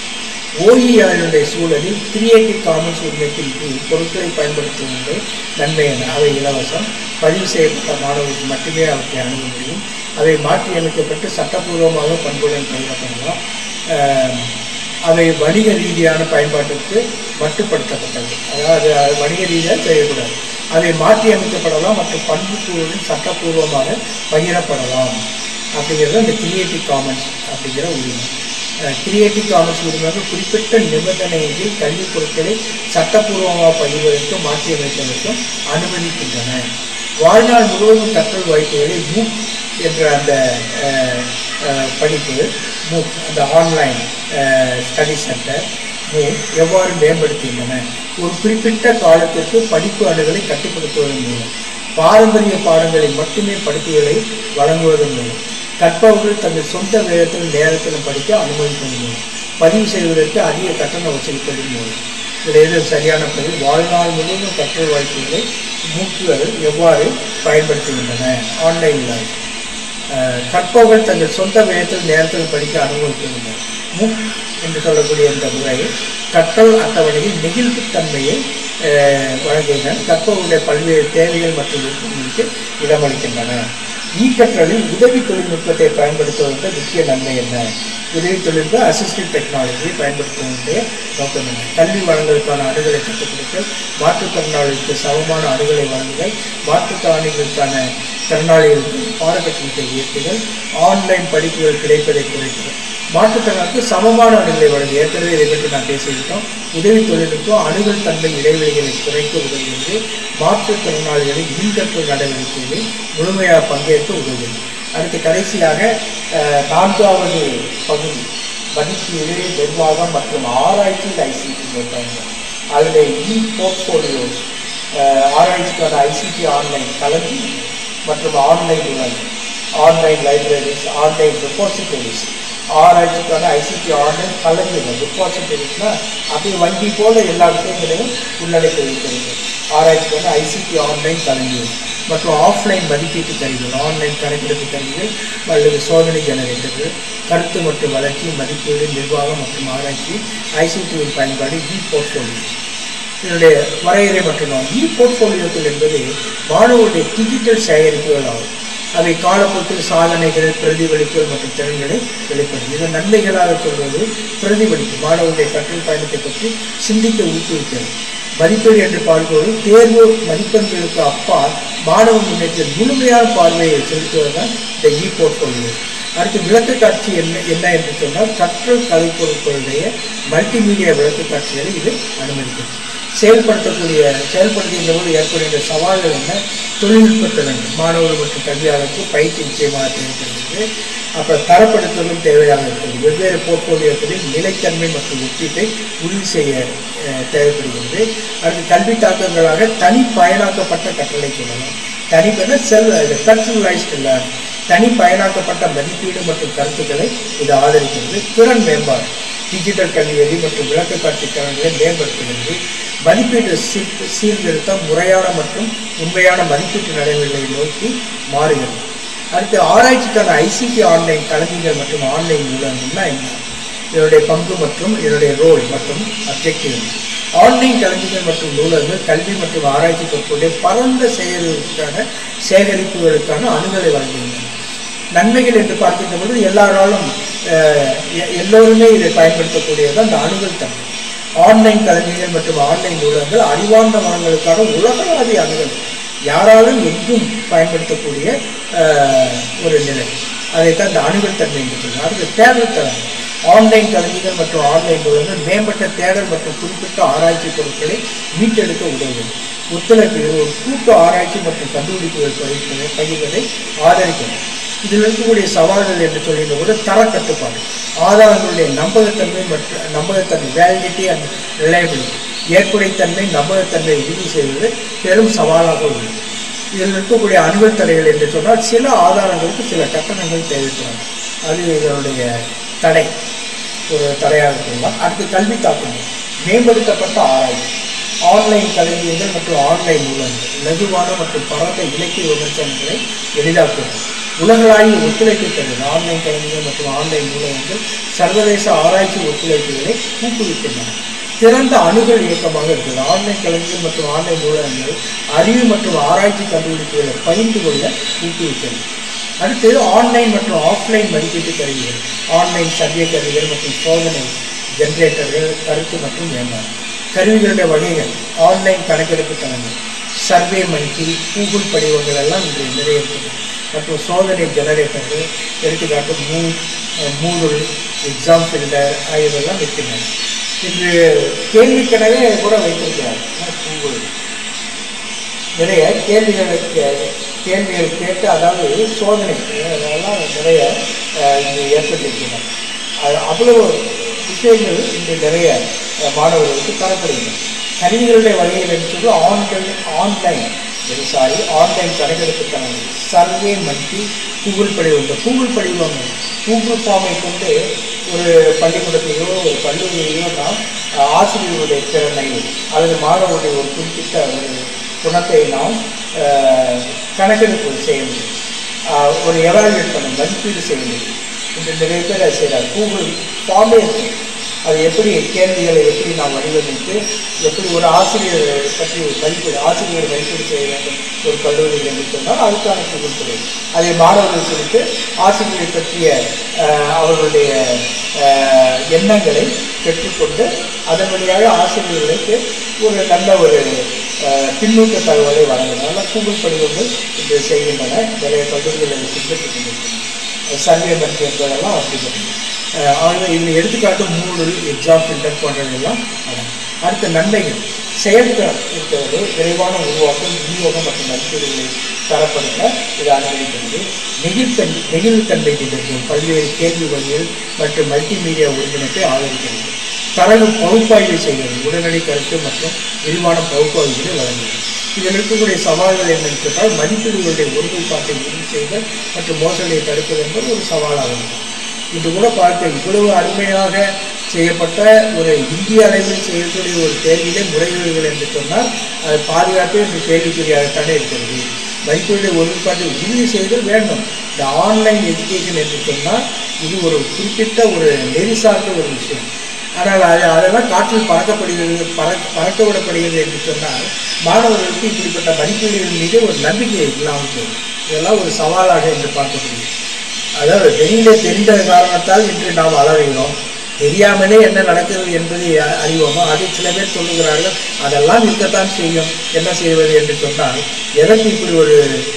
ஓஇஆருடைய சூழலில் கிரியேட்டிவ் காமன்ஸ் உரிமைப்பின் கீழ் பொருட்களை பயன்படுத்துவதே நன்மை என அவை இலவசம் பதிவு செய்யப்பட்ட மாணவர்களுக்கு மட்டுமே அவற்றை அணுக முடியும் அவை மாற்றியமைக்கப்பட்டு சட்டப்பூர்வமாக பண்புடன் கைவிடப்படலாம் ஆஹ், அவை வணிக ரீதியான பயன்பாட்டிற்கு மட்டுப்படுத்தப்பட்டது அதாவது அது வணிக ரீதியாக செய்யக்கூடாது அவை மாற்றி அமைக்கப்படலாம் மற்றும் பண்புக்கூறுடன் சட்டப்பூர்வமாக பகிரப்படலாம் அப்படிங்கிறது அந்த கிரியேட்டிவ் காமன்ஸ் அப்படிங்கிற உரிமை கிரியேட்டிவ் காமன்ஸ் உரிமையாக குறிப்பிட்ட நிபந்தனைகளில் கல்விப் பொருட்களை சட்டப்பூர்வமாக பகிர்வதற்கும் மாற்றியமைப்பதற்கும் அனுமதிக்கின்றன வாழ்நாள் முழுவதும் கற்றல் வாய்ப்புகளை மூக் என்ற அந்த அஹ், அஹ், படிப்பு மூக் அந்த ஆன்லைன் ஸ்டடி சென்டர் மூக் எவ்வாறு மேம்படுத்துகின்றன ஒரு குறிப்பிட்ட காலத்திற்கு படிப்பு அணுகலை கட்டுப்படுத்துவதன் மூலம் பாரம்பரிய பாடங்களை மட்டுமே படிப்புகளை வழங்குவதன் மூலம் கற்பவர்கள் தங்கள் சொந்த வேகத்திலும் நேரத்திலும் படிக்க அனுமதிப்பதன் மூலம் பதிவு செய்வதற்கு அதிக கட்டணம் வசூலிப்பதன் மூலம் இதில் எது சரியான பதில் வாழ்நாள் முழுவதும் கற்றல் வாய்ப்புகளை மூக்குகள் எவ்வாறு பயன்படுத்துகின்றன ஆன்லைனில் கற்பவர்கள் தங்கள் சொந்த வேகத்தில் நேரத்தில் படிக்க அனுமதிக்கின்றனர் முக் என்று சொல்லக்கூடிய இந்த முறை கற்றல் அட்டவணையில் நெகிழ்வுத்தன்மையை அஹ், வழங்குகின்றன கற்பவர்களுடைய பல்வேறு தேவைகள் மற்றும் விருப்பங்களுக்கு இடமளிக்கின்றன இ கற்றலில் உதவி தொழில்நுட்பத்தை பயன்படுத்துவதற்கு முக்கிய நன்மை என்ன உதவி தொழில்நுட்ப அசிஸ்டன்ட் டெக்னாலஜியை பயன்படுத்துவதனுடைய நோக்கம் என்ன கல்வி வளங்களுக்கான அணுகலை கட்டுப்படுத்தல் மாற்றுத்திறனாளிகளுக்கு சமமான அணுகலை வழங்குதல் மாற்றுத்திறனாளிகளுக்கான திறனாளிகளுக்கு பாடக்கட்டணத்தை உயர்த்துதல் ஆன்லைன் படிப்புகள் கிடைப்பதை குறைத்தல் மாற்றுத்திறனாளிக்கு சமமான அணுகலை வழங்கு ஏற்கனவே இதை பற்றி நான் பேசியிருக்கோம் உதவி தொழில்நுட்பம் அணுகல் தன்மை இடைவெளிகளை குறைக்க உதவுகிறது மாற்றுத்திறனாளிகளின் மின்கற்றல் நடவடிக்கைகளில் முழுமையாக பங்கேற்க உதவுகிறது அடுத்து கடைசியாக அஹ், நான்காவது பகுதி மதிப்பீடு நிர்வாகம் மற்றும் ஆராய்ச்சியில் ஐசிடி பயன்படும் அதில் இ போர்ட்ஃபோலியோஸ் ஆராய்ச்சிக்கான ஐசிடி ஆன்லைன் கலந்து மற்றும் ஆன்லைன் உலகம் ஆன்லைன் லைப்ரரிஸ் ஆன்லைன் ரெப்பாசிட்டரிஸ் ஆராய்ச்சிக்கான ஐசிடி ஆன்லைன் கலைஞர்கள் ரெப்பாசிட்டரிஸ்னா அப்படியே வங்கி போல எல்லா விஷயங்களையும் உள்ளடக்கி வைக்கிறது ஆராய்ச்சிக்கான ஐசிடி ஆன்லைன் கலைஞர்கள் மற்றும் ஆஃப்லைன் மதிப்பீட்டு கருவிகள் ஆன்லைன் கணக்கெடுப்பு கருவிகள் அல்லது சோதனை ஜெனரேட்டர்கள் கருத்து மற்றும் வளர்ச்சி மதிப்பீடு நிர்வாகம் மற்றும் ஆராய்ச்சி ஐசிடியின் பயன்பாடு இ போர்ட்ஃபோலியோ இதனுடைய வரையறை மட்டும்தான் இ போர்ட்ஃபோலியோக்கள் என்பது மாணவருடைய டிஜிட்டல் சேகரிப்புகள் ஆகும் அவை காலப்போக்கில் சாதனைகள் பிரதிபலிப்புகள் மற்றும் திறன்களை வெளிப்படும் இதன் நன்மைகளாக சொல்வது பிரதிபலிப்பு மாணவருடைய கற்றல் பயணத்தை பற்றி சிந்திக்க ஊக்குவிக்கிறது மதிப்பீடு என்று பார்ப்பது தேர்வு மதிப்பெண்களுக்கு அப்பால் மாணவ முன்னேற்றத்தில் முழுமையான பார்வையை செலுத்துவதுதான் இந்த இ போர்ட்ஃபோலியோ அடுத்து விளக்கக்காட்சி என்ன என்ன என்று சொன்னால் கற்றல் கலைப்பொருட்களுடைய மல்டிமீடியா விளக்கக்காட்சிகளை இது அனுமதிக்கிறது செயல்படுத்தக்கூடிய செயல்படுத்துகின்ற போது ஏற்படுகின்ற சவால்கள் என்ன தொழில்நுட்ப திறன் மாணவர்கள் மற்றும் கல்வியாளருக்கு பயிற்சி நிச்சயமாக தேவைப்படுகிறது அப்புறம் தரப்படுத்தலும் தேவையாக இருக்கிறது வெவ்வேறு போர்ட்போலியோக்களில் நிலைத்தன்மை மற்றும் ஒப்பீட்டை உறுதி செய்ய அஹ், தேவைப்படுகிறது அடுத்து கல்வி தாக்கங்களாக தனி பயனாக்கப்பட்ட கற்றலை சொல்லலாம் தனிப்பென செல் பர்சனலைஸ்டு லேர்ன் தனி பயனாக்கப்பட்ட மதிப்பீடு மற்றும் கருத்துக்களை இது ஆதரிக்கிறது திறன் மேம்பாடு டிஜிட்டல் கல்வியறி மற்றும் விளக்கக்காட்சி திறன்களை மேம்படுத்துகிறது மதிப்பீட்டு சீர் சீர்திருத்தம் முறையான மற்றும் உண்மையான மதிப்பீட்டு நடைமுறைகளை நோக்கி மாறுகிறது அடுத்து ஆராய்ச்சிக்கான ஐசிடி ஆன்லைன் கல்விகள் மற்றும் ஆன்லைன் நூலகங்கள்னா என்ன இதனுடைய பங்கு மற்றும் இதனுடைய ரோல் மற்றும் அப்ஜெக்டிவ் ஆன்லைன் கல்விகள் மற்றும் நூலகங்கள் கல்வி மற்றும் ஆராய்ச்சி பொருட்களுடைய பரந்த சேகரிப்புக்கான சேகரிப்புகளுக்கான அணுகலை வழங்குகின்றன நன்மைகள் என்று பார்க்கின்ற பொழுது எல்லாராலும் அஹ், எ- எல்லோருமே இதை பயன்படுத்தக்கூடியது அந்த அணுகல் தன்மை ஆன்லைன் கல்விகள் மற்றும் ஆன்லைன் நூலகங்கள் அறிவார்ந்த மனங்களுக்கான உலகளாவிய அணுகல் யாராலும் எங்கும் பயன்படுத்தக்கூடிய அஹ், ஒரு நிலை அதைத்தான் இந்த அணுகல் தன்மை என்று சொல்லுவோம் அடுத்து தேடல் தன்மை ஆன்லைன் கல்விகள் மற்றும் ஆன்லைன் நூலகங்கள் மேம்பட்ட தேடல் மற்றும் குறிப்பிட்ட ஆராய்ச்சி பொருட்களை மீட்டெடுக்க உதவுகிறது ஒத்துழைப்பு இது ஒரு கூட்டு ஆராய்ச்சி மற்றும் கண்டுபிடிப்புகள் பகிர்வதை பகிர்வதை ஆதரிக்கிறது இதில் இருக்கக்கூடிய சவால்கள் என்று சொல்கின்ற போது தர கட்டுப்பாடு ஆதாரங்களுடைய நம்பகத்தன்மை மற்றும் நம்பகத்தன்மை வேலிடிட்டி அண்ட் ரிலையபிலிட்டி ஏற்புடைத்தன்மை நம்பகத்தன்மை உறுதி செய்வது பெரும் சவாலாக உள்ளது இதில் இருக்கக்கூடிய அணுகல் தடைகள் என்று சொன்னால் சில ஆதாரங்களுக்கு சில கட்டணங்கள் தேவைப்படும் அது இதனுடைய தடை ஒரு தடையாக இருக்கலாம் அடுத்து கல்வி தாக்கங்கள் மேம்படுத்தப்பட்ட ஆராய்ச்சி ஆன்லைன் கல்வியங்கள் மற்றும் ஆன்லைன் நூலகங்கள் லகுவான மற்றும் பரந்த இலக்கிய விமர்சனங்களை எளிதாக்குவது உலகளாவிய ஒத்துழைப்பு தருவது ஆன்லைன் கல்விகள் மற்றும் ஆன்லைன் நூலகங்கள் சர்வதேச ஆராய்ச்சி ஒத்துழைப்புகளை ஊக்குவிக்கின்றன திறந்த அணுகல் இயக்கமாக இருக்குது ஆன்லைன் கல்விகள் மற்றும் ஆன்லைன் நூலகங்கள் அறிவு மற்றும் ஆராய்ச்சி கண்டுபிடிப்புகளை பகிர்ந்து கொள்ள ஊக்குவிக்கிறது அடுத்து ஆன்லைன் மற்றும் ஆஃப்லைன் மதிப்பீட்டு கருவிகள் ஆன்லைன் சர்வே கருவிகள் மற்றும் சோதனை ஜெனரேட்டர்கள் கருத்து மற்றும் மேம்பாடு கருவிகளுடைய வகைகள் ஆன்லைன் கணக்கெடுப்பு தளங்கள் சர்வே மங்கி கூகுள் படிவங்கள் எல்லாம் இன்று நிறைய இருக்குது மற்றும் சோதனை ஜெனரேட்டர்கள் எடுத்துக்காட்டு மூ மூடுல் எக்ஸாம் ஃபில்டர் ஆகியவெல்லாம் இருக்கின்றன இன்று கேள்விக்கெனவே கூட வைத்திருக்கிறார் கூகுள் நிறைய கேள்விகளை கே- கேள்விகள் கேட்டு அதாவது சோதனை அதெல்லாம் நிறைய அஹ், இங்கு ஏற்பட்டிருக்கின்றன அது அவ்வளவு விஷயங்கள் இன்று நிறைய அஹ், மாணவர்களுக்கு தரப்படுகின்றன கருவிகளுடைய வகைகள் என்று சொல்லி ஆன்லைன் ஆன்லைன் சாரி ஆன்லைன் கணக்கெடுப்பு தளங்கள் சர்வே மல்டி கூகுள் படிவம் இந்த கூகுள் படிவம் கூகுள் ஃபார்மை கொண்டு ஒரு பள்ளிக்கூடத்தையோ ஒரு கல்லூரியையோ நாம் அஹ், ஆசிரியர்களுடைய திறனை அல்லது மாணவர்களுடைய ஒரு குறிப்பிட்ட ஒரு குணத்தை நாம் அஹ், கணக்கெடுப்பு செய்ய முடியும் அஹ், ஒரு எவாலுவேட் பண்ண மதிப்பீடு செய்ய முடியும் இன்று நிறைய பேர் அதை செய்கிறார் கூகுள் ஃபார்மே இருக்கு அது எப்படி கேள்விகளை எப்படி நாம் வடிவமைத்து எப்படி ஒரு ஆசிரியரை பற்றி மதிப்பீடு ஆசிரியரை மதிப்பீடு செய்ய வேண்டும் ஒரு கல்லூரியில் என்று சொன்னால் அதுக்கான கூகுள் கிடையாது அதை மாணவர்கள் குறித்து ஆசிரியரை பற்றிய அஹ், அவர்களுடைய அஹ், எண்ணங்களை பெற்றுக்கொண்டு அதன் வழியாக ஆசிரியர்களுக்கு ஒரு நல்ல ஒரு அஹ், பின்னூட்ட தகவலை வழங்குறதுனால கூகுள் படிவங்கள் இன்று செய்கின்றன நிறைய கல்லூரிகள் அதை பின்பற்றிக் கொண்டிருக்கின்றன சர்வே பற்றி என்பதெல்லாம் அப்படி ஆக இதில் எடுத்துக்காட்டு மூடல் எக்ஸாம் ஃபில்டர் போன்றவையெல்லாம் அடங்கும் அடுத்த நன்மைகள் செயல்திறன் இருக்கிறது விரைவான உருவாக்கம் விநியோகம் மற்றும் மதிப்பீடுகளை தரப்படுத்த இது அனுமதிக்கிறது நெகிழ்த்தன்மை நெகிழ்வுத்தன்மை திட்டத்தில் பல்வேறு கேள்வி வகைகள் மற்றும் மல்டிமீடியா ஒருங்கிணைப்பை ஆதரிக்கிறது தரவு பகுப்பாய்வு செய்கிறது உடனடி கருத்து மற்றும் விரிவான பகுப்பாய்வுகளை வழங்குகிறது இதில் இருக்கக்கூடிய சவால்கள் என்னன்னு கேட்டால் மதிப்பீடுகளுடைய ஒருமைப்பாட்டை உறுதி செய்தல் மற்றும் மோசடியை தடுப்பது என்பது ஒரு சவாலாக இருக்கும் இன்று கூட பார்க்க இவ்வளவு அருமையாக செய்யப்பட்ட ஒரு இந்திய அளவில் செய்யக்கூடிய ஒரு தேர்விலே முறைகேடுகள் என்று சொன்னால் அது பாதுகாப்பே இன்று கேள்விக்குறியாகத்தானே இருக்கிறது மதிப்பீடு ஒருமைப்பாட்டை உறுதி செய்தல் வேண்டும் இந்த ஆன்லைன் எஜுகேஷன் என்று சொன்னால் இது ஒரு குறிப்பிட்ட ஒரு நெறி சார்ந்த ஒரு விஷயம் ஆனால் அது அதெல்லாம் காற்றில் பறக்கப்படுகிறது பறக்க பறக்க விடப்படுகிறது என்று சொன்னால் மாணவர்களுக்கு இப்படிப்பட்ட மதிப்பீடுகள் மீது ஒரு நம்பிக்கை இல்லாமல் போகும் இதெல்லாம் ஒரு சவாலாக என்று பார்க்கப்படுகிறது அதாவது வெளியிலே தெரிந்த காரணத்தால் இன்று நாம் அலறுகிறோம் தெரியாமலே என்ன நடக்கிறது என்பதை அ- அறிவோமோ அதை சில பேர் சொல்லுகிறார்கள் அதெல்லாம் இருக்கத்தான் செய்யும் என்ன செய்வது என்று சொன்னால் எதற்கு இப்படி ஒரு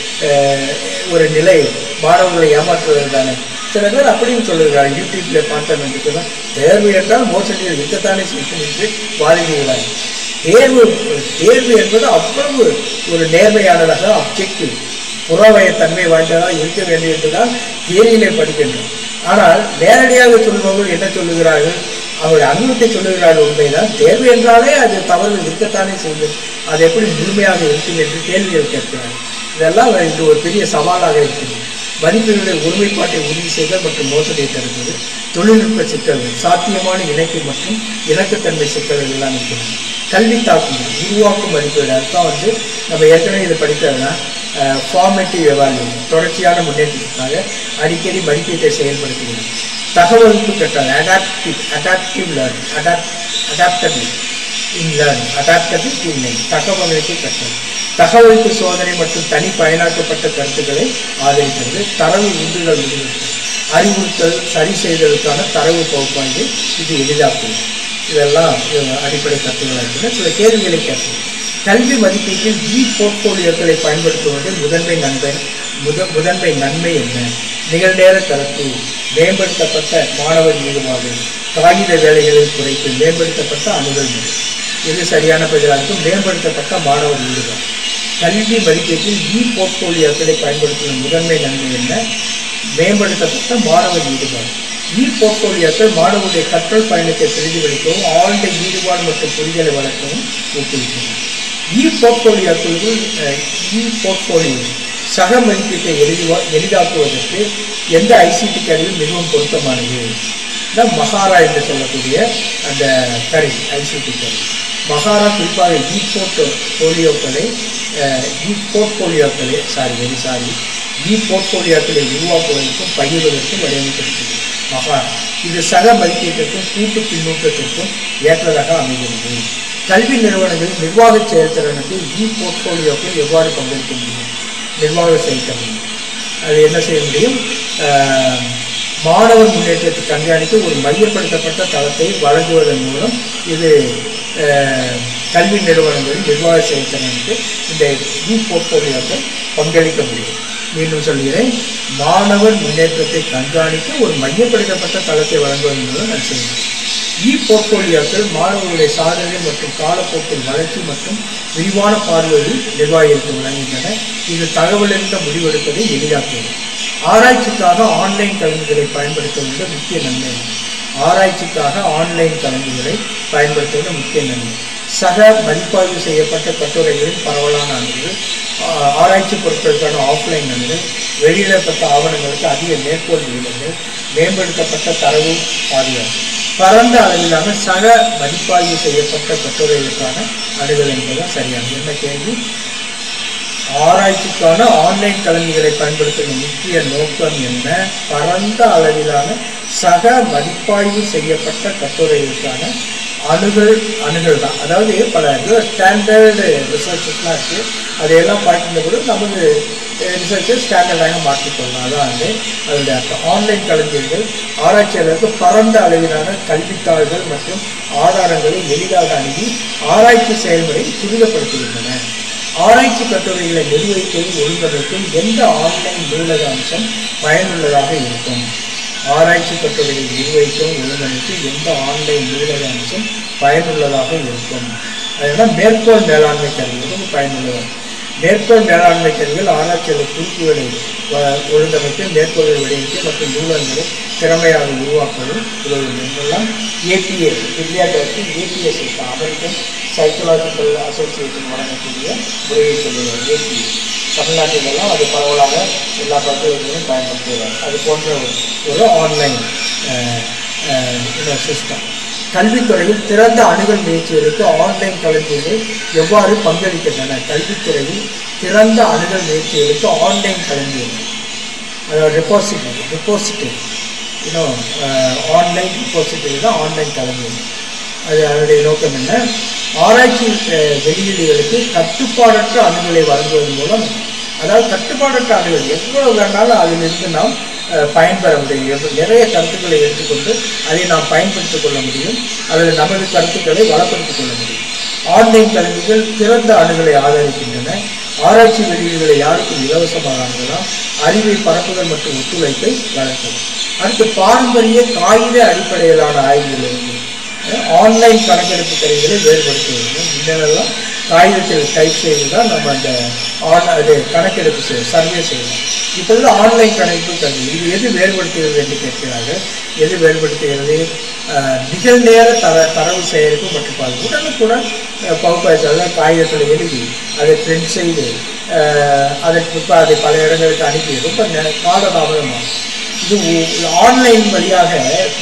அஹ், ஒரு நிலை மாணவர்களை ஏமாற்றுவது தானே சில பேர் அப்படியும் சொல்லுகிறார்கள் யூடியூப்ல பார்த்தோம் என்று சொன்னால் தேர்வு என்றால் மோசடிகள் இருக்கத்தானே செய்யும் என்று வாதிடுகிறார்கள் தேர்வு தேர்வு என்பது அவ்வளவு ஒரு நேர்மையானதாக அப்ஜெக்டிவ் புறவய தன்மை வாய்ந்ததாக இருக்க வேண்டும் என்றுதான் தியரியிலே படிக்கின்றோம் ஆனால் நேரடியாக சொல்பவர்கள் என்ன சொல்லுகிறார்கள் அவருடைய அனுபவத்தை சொல்லுகிறார்கள் உண்மைதான் தேர்வு என்றாலே அது தவறுகள் இருக்கத்தானே செய்யும் அது எப்படி முழுமையாக இருக்கும் என்று கேள்விகள் கேட்கிறார்கள் இதெல்லாம் இது ஒரு பெரிய சவாலாக இருக்குது மதிப்பீடுடைய ஒருமைப்பாட்டை உறுதி செய்தல் மற்றும் மோசடியை தடுப்பது தொழில்நுட்ப சிக்கல்கள் சாத்தியமான இணைப்பு மற்றும் இணக்கத்தன்மை சிக்கல்கள் எல்லாம் இருக்கிறது கல்வி தாக்குதல் உருவாக்கும் மதிப்பீடு அர்த்தம் வந்து நம்ம ஏற்கனவே இதை படித்ததுன்னா ஃபார்மேட்டிவ் எவாலுவேஷன் தொடர்ச்சியான முன்னேற்றத்துக்காக அடிக்கடி மதிப்பீட்டை செயல்படுத்துகிறது தகவலுக்கு கற்றல் adaptive adaptive learning adapt adaptable in learning adaptable in learning தகவலுக்கு கற்றல் தகவலுக்கு சோதனை மற்றும் தனி பயனாக்கப்பட்ட கருத்துக்களை ஆதரிக்கிறது தரவு உந்துதல் முடிவெடுத்தல் அறிவுறுத்தல் சரி செய்தலுக்கான தரவு பகுப்பாய்வு இது எளிதாக்குது இதெல்லாம் இது அடிப்படை கருத்துக்களாக இருக்கிறது சில கேள்விகளை கேட்கும் கல்வி மதிப்பீட்டில் இ போர்ட்போலியோக்களை பயன்படுத்துவதில் முதன்மை நன்மை முத முதன்மை நன்மை என்ன நிகழ்நேர கருத்து மேம்படுத்தப்பட்ட மாணவர் ஈடுபாடு காகித வேலைகளை குறைப்பு மேம்படுத்தப்பட்ட அணுகல் முறை இது சரியான பதிலாக இருக்கும் மேம்படுத்தப்பட்ட மாணவர் ஈடுபாடு கல்வி மதிப்பீட்டில் இ போர்ட்போலியோக்களை பயன்படுத்துவதன் முதன்மை நன்மை என்ன மேம்படுத்தப்பட்ட மாணவர் ஈடுபாடு இ போர்ட்போலியோக்கள் மாணவருடைய கற்றல் பயணத்தை பிரதிபலிக்கவும் ஆழ்ந்த ஈடுபாடு மற்றும் புரிதலை வளர்க்கவும் ஊக்குவிக்கின்றன இ போர்ட்போலியோக்களுக்கு இ போர்ட்போலியோ சக மதிப்பீட்டை எளிவா எளிதாக்குவதற்கு எந்த ஐசிடி கருவி மிகவும் பொருத்தமானது தான் மகாரா என்று சொல்லக்கூடிய அந்த கருவி ஐசிடி கருவி மகாரா குறிப்பாக இ போர்ட் போலியோக்களை இ போர்ட்போலியோக்களை சாரி வெரி சாரி இ போர்ட்போலியோக்களை உருவாக்குவதற்கும் பகிர்வதற்கும் வடிவமைக்கப்பட்டது மகாரா இது சக மதிப்பீட்டிற்கும் கூட்டு பின்னூட்டத்திற்கும் ஏற்றதாக அமைகிறது கல்வி நிறுவனங்களின் நிர்வாக செயல்திறனுக்கு இ போர்ட்போலியோக்கள் எவ்வாறு பங்களிக்க முடியும் நிர்வாக செயல்திறன் அது என்ன செய்ய முடியும் ஆஹ், மாணவர் முன்னேற்றத்தை கண்காணிக்க ஒரு மையப்படுத்தப்பட்ட தளத்தை வழங்குவதன் மூலம் இது ஆஹ், கல்வி நிறுவனங்களின் நிர்வாக செயல்திறனுக்கு இந்த இ போர்ட்போலியோக்கள் பங்களிக்க முடியும் மீண்டும் சொல்கிறேன் மாணவர் முன்னேற்றத்தை கண்காணிக்க ஒரு மையப்படுத்தப்பட்ட தளத்தை வழங்குவதன் மூலம் அது செய்ய முடியும் இ போர்ட்போலியோக்கள் மாணவர்களுடைய சாதனை மற்றும் காலப்போக்கின் வளர்ச்சி மற்றும் விரிவான பார்வையில் நிர்வாகிகளுக்கு வழங்குகின்றன இது தகவலறிந்த முடிவெடுப்பதை எளிதாக்குகிறது ஆராய்ச்சிக்காக ஆன்லைன் கலந்துகளை பயன்படுத்துவது முக்கிய நன்மை ஆராய்ச்சிக்காக ஆன்லைன் கலந்துகளை பயன்படுத்துவது முக்கிய நன்மை சக மதிப்பாய்வு செய்யப்பட்ட கட்டுரைகளின் பரவலான அணுகுகள் ஆ- ஆராய்ச்சி பொருட்களுக்கான ஆஃப்லைன் அணுகல் வெளியிடப்பட்ட ஆவணங்களுக்கு அதிக மேற்கோள் விகிதங்கள் மேம்படுத்தப்பட்ட தரவு பாதுகாப்பு பரந்த அளவிலான சக மதிப்பாய்வு செய்யப்பட்ட கட்டுரைகளுக்கான அணுகல் என்பதுதான் சரியானது என்ன கேள்வி ஆராய்ச்சிக்கான ஆன்லைன் கலந்துகளை பயன்படுத்தும் முக்கிய நோக்கம் என்ன பரந்த அளவிலான சக மதிப்பாய்வு செய்யப்பட்ட கட்டுரைகளுக்கான அணுகல் அணுகல் தான் அதாவது பல ஸ்டாண்டர்டு ரிசர்ச்சஸ்லாம் இருக்குது அதையெல்லாம் பார்க்கின்ற போது நமது ரிசர்ச்சை ஸ்டாண்டர்டாக மாற்றிக்கொள்ளலாம் அதான் வந்து அதனுடைய அர்த்தம் ஆன்லைன் களஞ்சியங்கள் ஆராய்ச்சியாளருக்கு பரந்த அளவிலான கல்வித்தாள்கள் மற்றும் ஆதாரங்களை எளிதாக அணுகி ஆராய்ச்சி செயல்முறை துரிதப்படுத்துகின்றன ஆராய்ச்சி கட்டுரைகளை நிர்வகிக்கவும் ஒழுங்கமைக்கும் எந்த ஆன்லைன் நூலக அம்சம் பயனுள்ளதாக இருக்கும் ஆராய்ச்சி கட்டுரைகளை நிர்வகிக்கவும் ஒழுங்கமைக்க எந்த ஆன்லைன் நூலக அம்சம் பயனுள்ளதாக இருக்கும் அதனால் மேற்கோள் மேலாண்மை கருவிகள் ரொம்ப பயனுள்ளதாக மேற்கோள் மேலாண்மை கருவிகள் ஆராய்ச்சியாளர் குறிப்புகளை வ- ஒழுங்கமைக்க மேற்கோள்களை வடிவமைக்க மற்றும் நூலகங்களை திறமையாக உருவாக்கவும் உதவும் என்பதெல்லாம் ஏபிஏ இந்தியாவிற்கு ஏபிஎஸ் இருக்கு அமெரிக்கன் சைக்கலாஜிக்கல் அசோசியேஷன் வழங்கக்கூடிய முறையை சொல்லுவார் ஏபிஏ தமிழ்நாட்டிலெல்லாம் அது பரவலாக எல்லா பல்கலைக்கழகங்களும் பயன்படுத்துகிறார் அது போன்ற ஒரு- ஒரு ஆன்லைன் சிஸ்டம் கல்வித்துறையில் திறந்த அணுகல் முயற்சிகளுக்கு ஆன்லைன் களஞ்சியங்கள் எவ்வாறு பங்களிக்கின்றன கல்வித்துறையில் திறந்த அணுகல் முயற்சிகளுக்கு ஆன்லைன் களஞ்சியங்கள் அதாவது ரெப்பாசிட்டரி ரெப்பாசிட்டரி இன்னும் ஆன்லைன் ரெப்பாசிட்டரி தான் ஆன்லைன் களஞ்சியம் அது அதனுடைய நோக்கம் என்ன ஆராய்ச்சி அஹ், வெளியீடுகளுக்கு கட்டுப்பாடற்ற அணுகலை வழங்குவதன் மூலம் அதாவது கட்டுப்பாடற்ற அணுகல் எவ்வளவு வேணாலும் அதிலிருந்து நாம் அஹ், பயன்பெற முடியும் எவ்வ- நிறைய கருத்துக்களை எடுத்துக்கொண்டு அதை நாம் பயன்படுத்திக் கொள்ள முடியும் அல்லது நமது கருத்துக்களை வளப்படுத்திக் கொள்ள முடியும் ஆன்லைன் கல்விகள் திறந்த அணுகலை ஆதரிக்கின்றன ஆராய்ச்சி வெளியீடுகளை யாருக்கும் இலவசமாக அணுகலாம் அறிவை பரப்புதல் மற்றும் ஒத்துழைப்பை வளர்க்கும் அடுத்து பாரம்பரிய காகித அடிப்படையிலான ஆய்வுகளிலிருந்து ஆன்லைன் கணக்கெடுப்பு கருவிகளை வேறுபடுத்த வேண்டும் முன்னெல்லாம் காகிதத்தில் டைப் செய்து தான் நம்ம அந்த ஆன் அது கணக்கெடுப்பு செய்ய சர்வே செய்யணும் இப்பொழுது ஆன்லைன் கணக்கு கல்வி இது எது வேறுபடுத்துகிறது என்று கேட்கிறார்கள் எது வேறுபடுத்துகிறது அஹ், நிகழ்நேர தர தரவு சேகரிப்பு மற்றும் பாது உடனுக்குடன் அஹ், பகுப்பாய்வு அதாவது காகிதத்தில் எழுதி அதை பிரிண்ட் செய்து அஹ், அதற்கு இப்போ அதை பல இடங்களுக்கு அனுப்பி ரொம்ப நே- காலதாமதமாகும் இது ஆன்லைன் வழியாக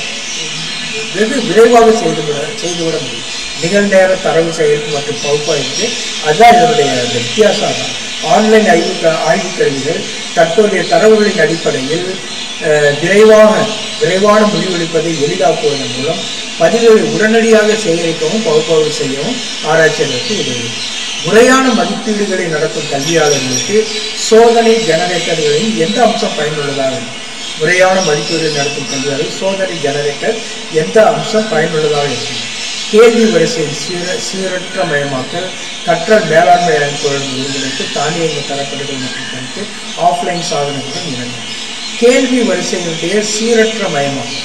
வெகு விரைவாக செய்துவிட செய்துவிட முடியும் நிகழ்நேர தரவு சேகரிப்பு மற்றும் பகுப்பாய்வு அதுதான் இதனுடைய அந்த வித்தியாசம் தான் ஆன்லைன் ஆய்வு க- ஆய்வுக் கருவிகள் தற்போதைய தரவுகளின் அடிப்படையில் அஹ், விரைவாக விரைவான முடிவெடுப்பதை எளிதாக்குவதன் மூலம் பதிவுகளை உடனடியாக சேகரிக்கவும் பகுப்பாய்வு செய்யவும் ஆராய்ச்சியாளருக்கு உதவும் முறையான மதிப்பீடுகளை நடத்தும் கல்வியாளர்களுக்கு சோதனை ஜெனரேட்டர்களின் எந்த அம்சம் பயனுள்ளதாக இருக்கும்? முறையான மதிப்பீடுகள் நடத்தும் கல்வியாளர் சோதனை ஜெனரேட்டர் எந்த அம்சம் பயனுள்ளதாக இருக்கும் கேள்வி வரிசையின் சீர சீரற்ற மயமாக்கல் கற்றல் மேலாண்மை அமைப்புகளின் ஒருங்கிணைப்பு தானியங்க தரப்படுதல் மற்றும் கருத்து ஆஃப்லைன் சாதனங்களுடன் இணங்கும் கேள்வி வரிசையினுடைய சீரற்ற மயமாக்கல்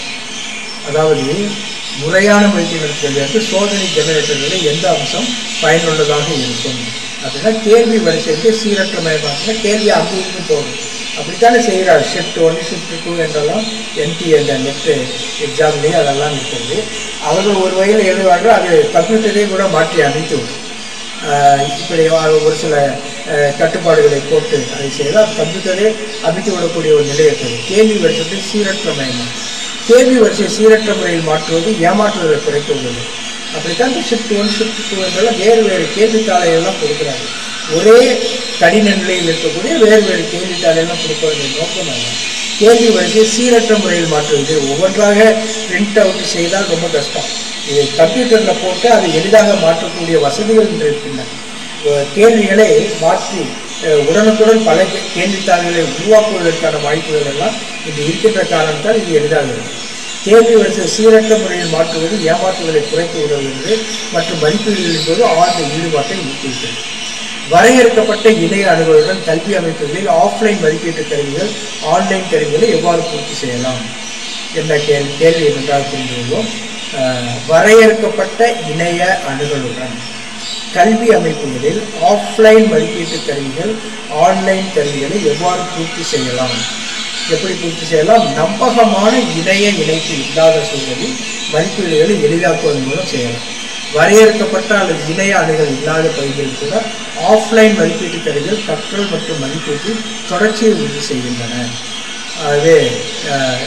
அதாவது முறையான மதிப்பீடு கல்வியாக்கு சோதனை ஜெனரேட்டர்களில் எந்த அம்சம் பயனுள்ளதாக இருக்கும் அப்படின்னா கேள்வி வரிசைக்கு சீரற்ற மயமாக்கினா கேள்வி அங்கே இங்கும் போகும் அப்படித்தானே செய்கிறார் ஷிஃப்ட் ஒன் ஷிஃப்ட் டூ என்றெல்லாம் என்டி அந்த நெட்டு எக்ஸாம்லேயே அதெல்லாம் இருக்கிறது அவர்கள் ஒரு வகையில் எழுதுவார்கள் அது கம்ப்யூட்டரே கூட மாற்றி அமைத்து விடும் ஆஹ் இப்படி ஒரு சில ஆஹ் கட்டுப்பாடுகளை போட்டு அதை செய்தால் கம்ப்யூட்டரே அமைத்து விடக்கூடிய ஒரு நிலை இருக்கிறது கேள்வி வரிசைக்கு சீரற்ற மயமா கேள்வி வரிசையை சீரற்ற முறையில் மாற்றுவது ஏமாற்றுவதை குறைக்க உள்ளது அப்படித்தான் இந்த ஷிஃப்ட் ஒன் ஷிஃப்ட் டூ என்றெல்லாம் வேறு வேறு கேள்வித்தாளை எல்லாம் கொடுக்குறாங்க ஒரே கடின நிலையில் இருக்கக்கூடிய வேறு வேறு கேள்வித்தாளை எல்லாம் கொடுப்பதன் நோக்கம் அல்ல கேள்வி வரிசையை சீரற்ற முறையில் மாற்றுவது ஒவ்வொன்றாக பிரிண்ட் அவுட் செய்தால் ரொம்ப கஷ்டம் இது கம்ப்யூட்டரில் போட்டு அதை எளிதாக மாற்றக்கூடிய வசதிகள் இன்று இருக்கின்றன அஹ் கேள்விகளை மாற்றி அஹ் உடனுக்குடன் பல கே- கேள்வித்தாள்களை உருவாக்குவதற்கான வாய்ப்புகள் எல்லாம் இன்று இருக்கின்ற காரணத்தால் இது எளிதாக இருக்கும் கேள்வி வரிசை சீரற்ற முறையில் மாற்றுவது ஏமாற்றுதலை குறைக்க உதவுகிறது மற்றும் மதிப்பீடுகளின் போது ஆழ்ந்த ஈடுபாட்டை ஊக்குவிக்கிறது வரையறுக்கப்பட்ட இணைய அணுகலுடன் கல்வி அமைப்புகளில் ஆஃப்லைன் மதிப்பீட்டு கருவிகள் ஆன்லைன் கருவிகளை எவ்வாறு பூர்த்தி செய்யலாம் என்ற கேள்வி கேள்வி என்றால் புரிந்து கொள்வோம் அஹ், வரையறுக்கப்பட்ட இணைய அணுகலுடன் கல்வி அமைப்புகளில் ஆஃப்லைன் மதிப்பீட்டு கருவிகள் ஆன்லைன் கருவிகளை எவ்வாறு பூர்த்தி செய்யலாம் எப்படி பூர்த்தி செய்யலாம் நம்பகமான இணைய இணைப்பு இல்லாத சூழலில் மதிப்பீடுகளை எளிதாக்குவதன் மூலம் செய்யலாம் வரையறுக்கப்பட்ட அல்லது இணைய அணுகல் இல்லாத பகுதிகளில் கூட ஆஃப்லைன் மதிப்பீட்டு கருவிகள் கற்றல் மற்றும் மதிப்பீட்டில் தொடர்ச்சியை உறுதி செய்கின்றன ஆகவே அஹ்,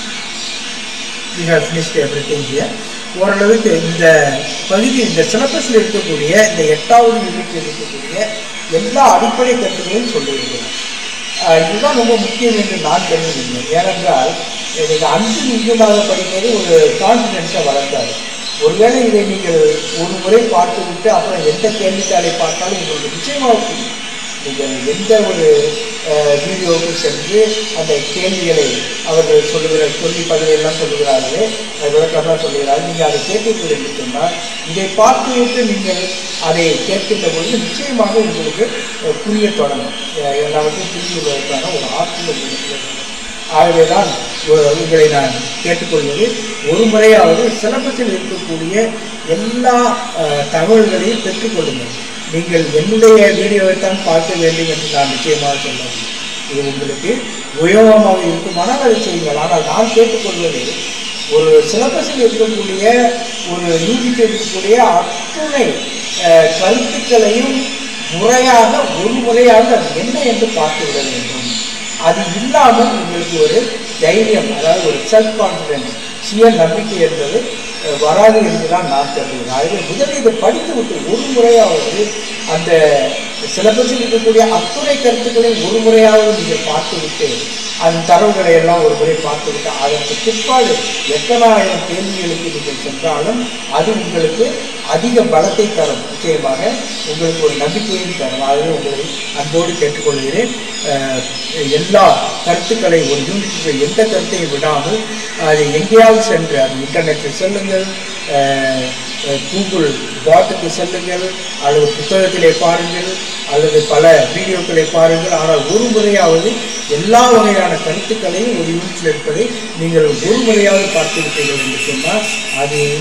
we have finished everything here ஓரளவுக்கு இந்த பகுதி இந்த சிலபஸில் இருக்கக்கூடிய இந்த எட்டாவது யூனிட்டில் இருக்கக்கூடிய எல்லா அடிப்படை கருத்துக்களையும் சொல்லியிருக்கிறோம் ஆஹ் இதுதான் ரொம்ப முக்கியம் என்று நான் கருதுகிறேன் ஏனென்றால் நீங்கள் அன்றும் இங்குமாக படிப்பது ஒரு கான்ஃபிடென்ஸை வளர்க்காது ஒருவேளை இதை நீங்கள் ஒரு முறை பார்த்துவிட்டு அப்புறம் எந்த கேள்வித்தாளை பார்த்தாலும் உங்களுக்கு நிச்சயமாக புரியும் நீங்கள் எந்த ஒரு அஹ், வீடியோவுக்கு சென்று அந்த கேள்விகளை அவர்கள் சொல்லுகிற சொல்லி பதிலெல்லாம் சொல்லுகிறார்களே அது விளக்கம்லாம் சொல்லுகிறார்கள் நீங்கள் அதை கேட்டீர்கள் என்று சொன்னால் இதை பார்த்துவிட்டு நீங்கள் அதை கேட்கின்ற பொழுது நிச்சயமாக உங்களுக்கு அஹ், புரியத் தொடங்கும் அஹ், எல்லாவற்றையும் புரிந்து கொள்வதற்கான ஒரு ஆற்றல் உங்களுக்கு வரும். ஆகவேதான் உ- உங்களை நான் கேட்டுக்கொள்வது ஒரு முறையாவது சிலபஸில் இருக்கக்கூடிய எல்லா அஹ், தகவல்களையும் பெற்றுக்கொள்ளுங்கள் நீங்கள் என்னுடைய வீடியோவை தான் பார்க்க வேண்டும் என்று நான் நிச்சயமாக சொல்லவில்லை இது உங்களுக்கு உபயோகமாக இருக்குமானால் அதை செய்யுங்கள் ஆனால் நான் கேட்டுக்கொள்வது ஒரு சிலபஸில் இருக்கக்கூடிய ஒரு யூஜிக்கு இருக்கக்கூடிய அத்துணை அஹ், கருத்துக்களையும் முறையாக ஒரு முறையாக அது என்ன என்று பார்த்து விட வேண்டும் அது இல்லாமல் உங்களுக்கு ஒரு தைரியம் அதாவது ஒரு செல்ஃப் கான்ஃபிடென்ஸ் சுய நம்பிக்கை என்பது அஹ், வராது என்றுதான் நான் கருதுகிறேன் ஆகவே முதலில் இதை படித்து விட்டு ஒரு முறையாவது அந்த சிலபஸில் இருக்கக்கூடிய அத்துணை கருத்துக்களையும் ஒரு முறையாவது நீங்கள் பார்த்துவிட்டு அந்த தரவுகளை எல்லாம் ஒரு முறை பார்த்துவிட்டு அதற்கு பிற்பாடு எத்தனாயிரம் கேள்விகளுக்கு நீங்கள் சென்றாலும் அது உங்களுக்கு அதிக பலத்தை தரும் நிச்சயமாக உங்களுக்கு ஒரு நம்பிக்கையும் தரும் ஆகவே உங்களை அன்போடு கேட்டுக்கொள்கிறேன் அஹ், எல்லா கருத்துக்களை ஒரு யூனிட்டுக்கு எந்த கருத்தையும் விடாமல் அது எங்கேயாவது சென்று அது இன்டர்நெட்டில் செல்லுங்கள் அஹ், அஹ், கூகுள் பாட்டுக்கு செல்லுங்கள் அல்லது புத்தகத்திலே பாருங்கள் அல்லது பல வீடியோக்களை பாருங்கள் ஆனால் ஒரு முறையாவது எல்லா வகையான கருத்துக்களையும் ஒரு யூனிட்டில் இருப்பதை நீங்கள் ஒரு முறையாவது பார்த்து விட்டீர்கள் என்று சொன்னால் அது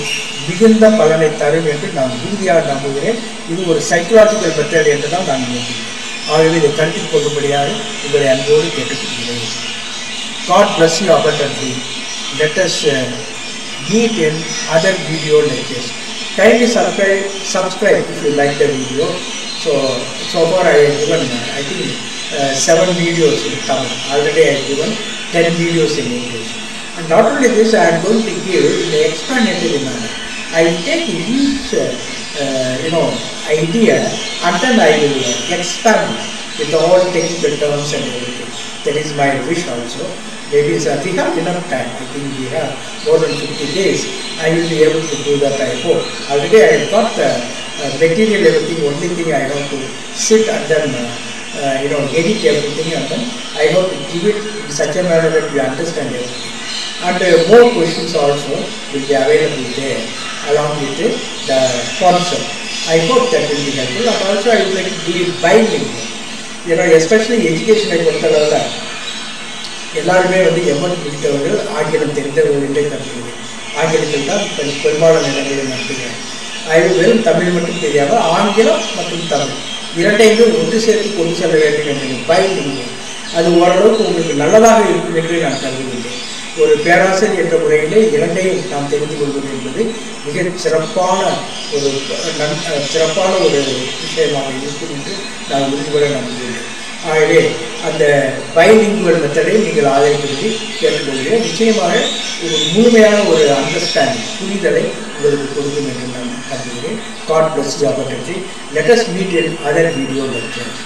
மிகுந்த பலனை தரும் என்று நான் உறுதியாக நம்புகிறேன் இது ஒரு சைக்கலாஜிக்கல் மெத்தட் என்று தான் நான் நினைக்கிறேன் ஆகவே இதை கருத்தில் கொள்ளும்படியாக உங்களை அன்போடு கேட்டுக்கொள்கிறேன் God bless you abundantly. Let us uh, meet in other video lectures. Kindly subscribe, subscribe if you like the video. So, so far I have given, uh, I think, uh, seven videos in Tamil. Already I have given ten videos in English. And not only this, I am going to give in the explanatory manner. I will take each, uh, uh, you know, idea and then I will uh, expand with all technical terms and everything. That is my wish also. Maybe sir, we have enough time. I think we have more than 50 days. I will be able to do that, I hope. Already I have got the uh, material, everything. Only thing I have to sit and then, uh, uh, you know, edit everything and then I have to give it in such a manner that we understand everything. And uh, more questions also will be available there along with uh, the concept. I hope that will be helpful. And also I would like to do it bilingual. You know, especially education பொறுத்தளவில் எல்லாருமே வந்து எம்மன் பிடித்தவர்கள் ஆங்கிலம் தெரிந்தவர்கள் என்றே கருதுகிறேன் ஆங்கிலத்தில் தான் பெரு- பெரும்பாலான நிலைமைகளை நடத்துகிறேன் அது வெறும் தமிழ் மட்டும் தெரியாமல் ஆங்கிலம் மற்றும் தமிழ் இரண்டையுமே ஒன்று சேர்த்து கொண்டு செல்ல வேண்டும் என்று பயன் அது ஓரளவுக்கு உங்களுக்கு நல்லதாக இருக்கும் என்று நான் கருதுகின்றேன் ஒரு பேராசிரியர் என்ற முறையிலே இரண்டையும் நாம் தெரிந்து கொள்வது என்பது மிக சிறப்பான ஒரு நன் சிறப்பான ஒரு விஷயமாக இருக்கும் என்று நான் உறுதிபட நம்புகிறேன் ஆகவே அந்த பைலிங்குவல் மெத்தடை நீங்கள் ஆதரிக்கிறது கேட்டுக்கொள்கிறேன் நிச்சயமாக ஒரு முழுமையான ஒரு அண்டர்ஸ்டாண்டிங் புரிதலை உங்களுக்கு கொடுக்கும் என்று நான் கருதுகிறேன் got plus Jeopardy let us meet in other video lecture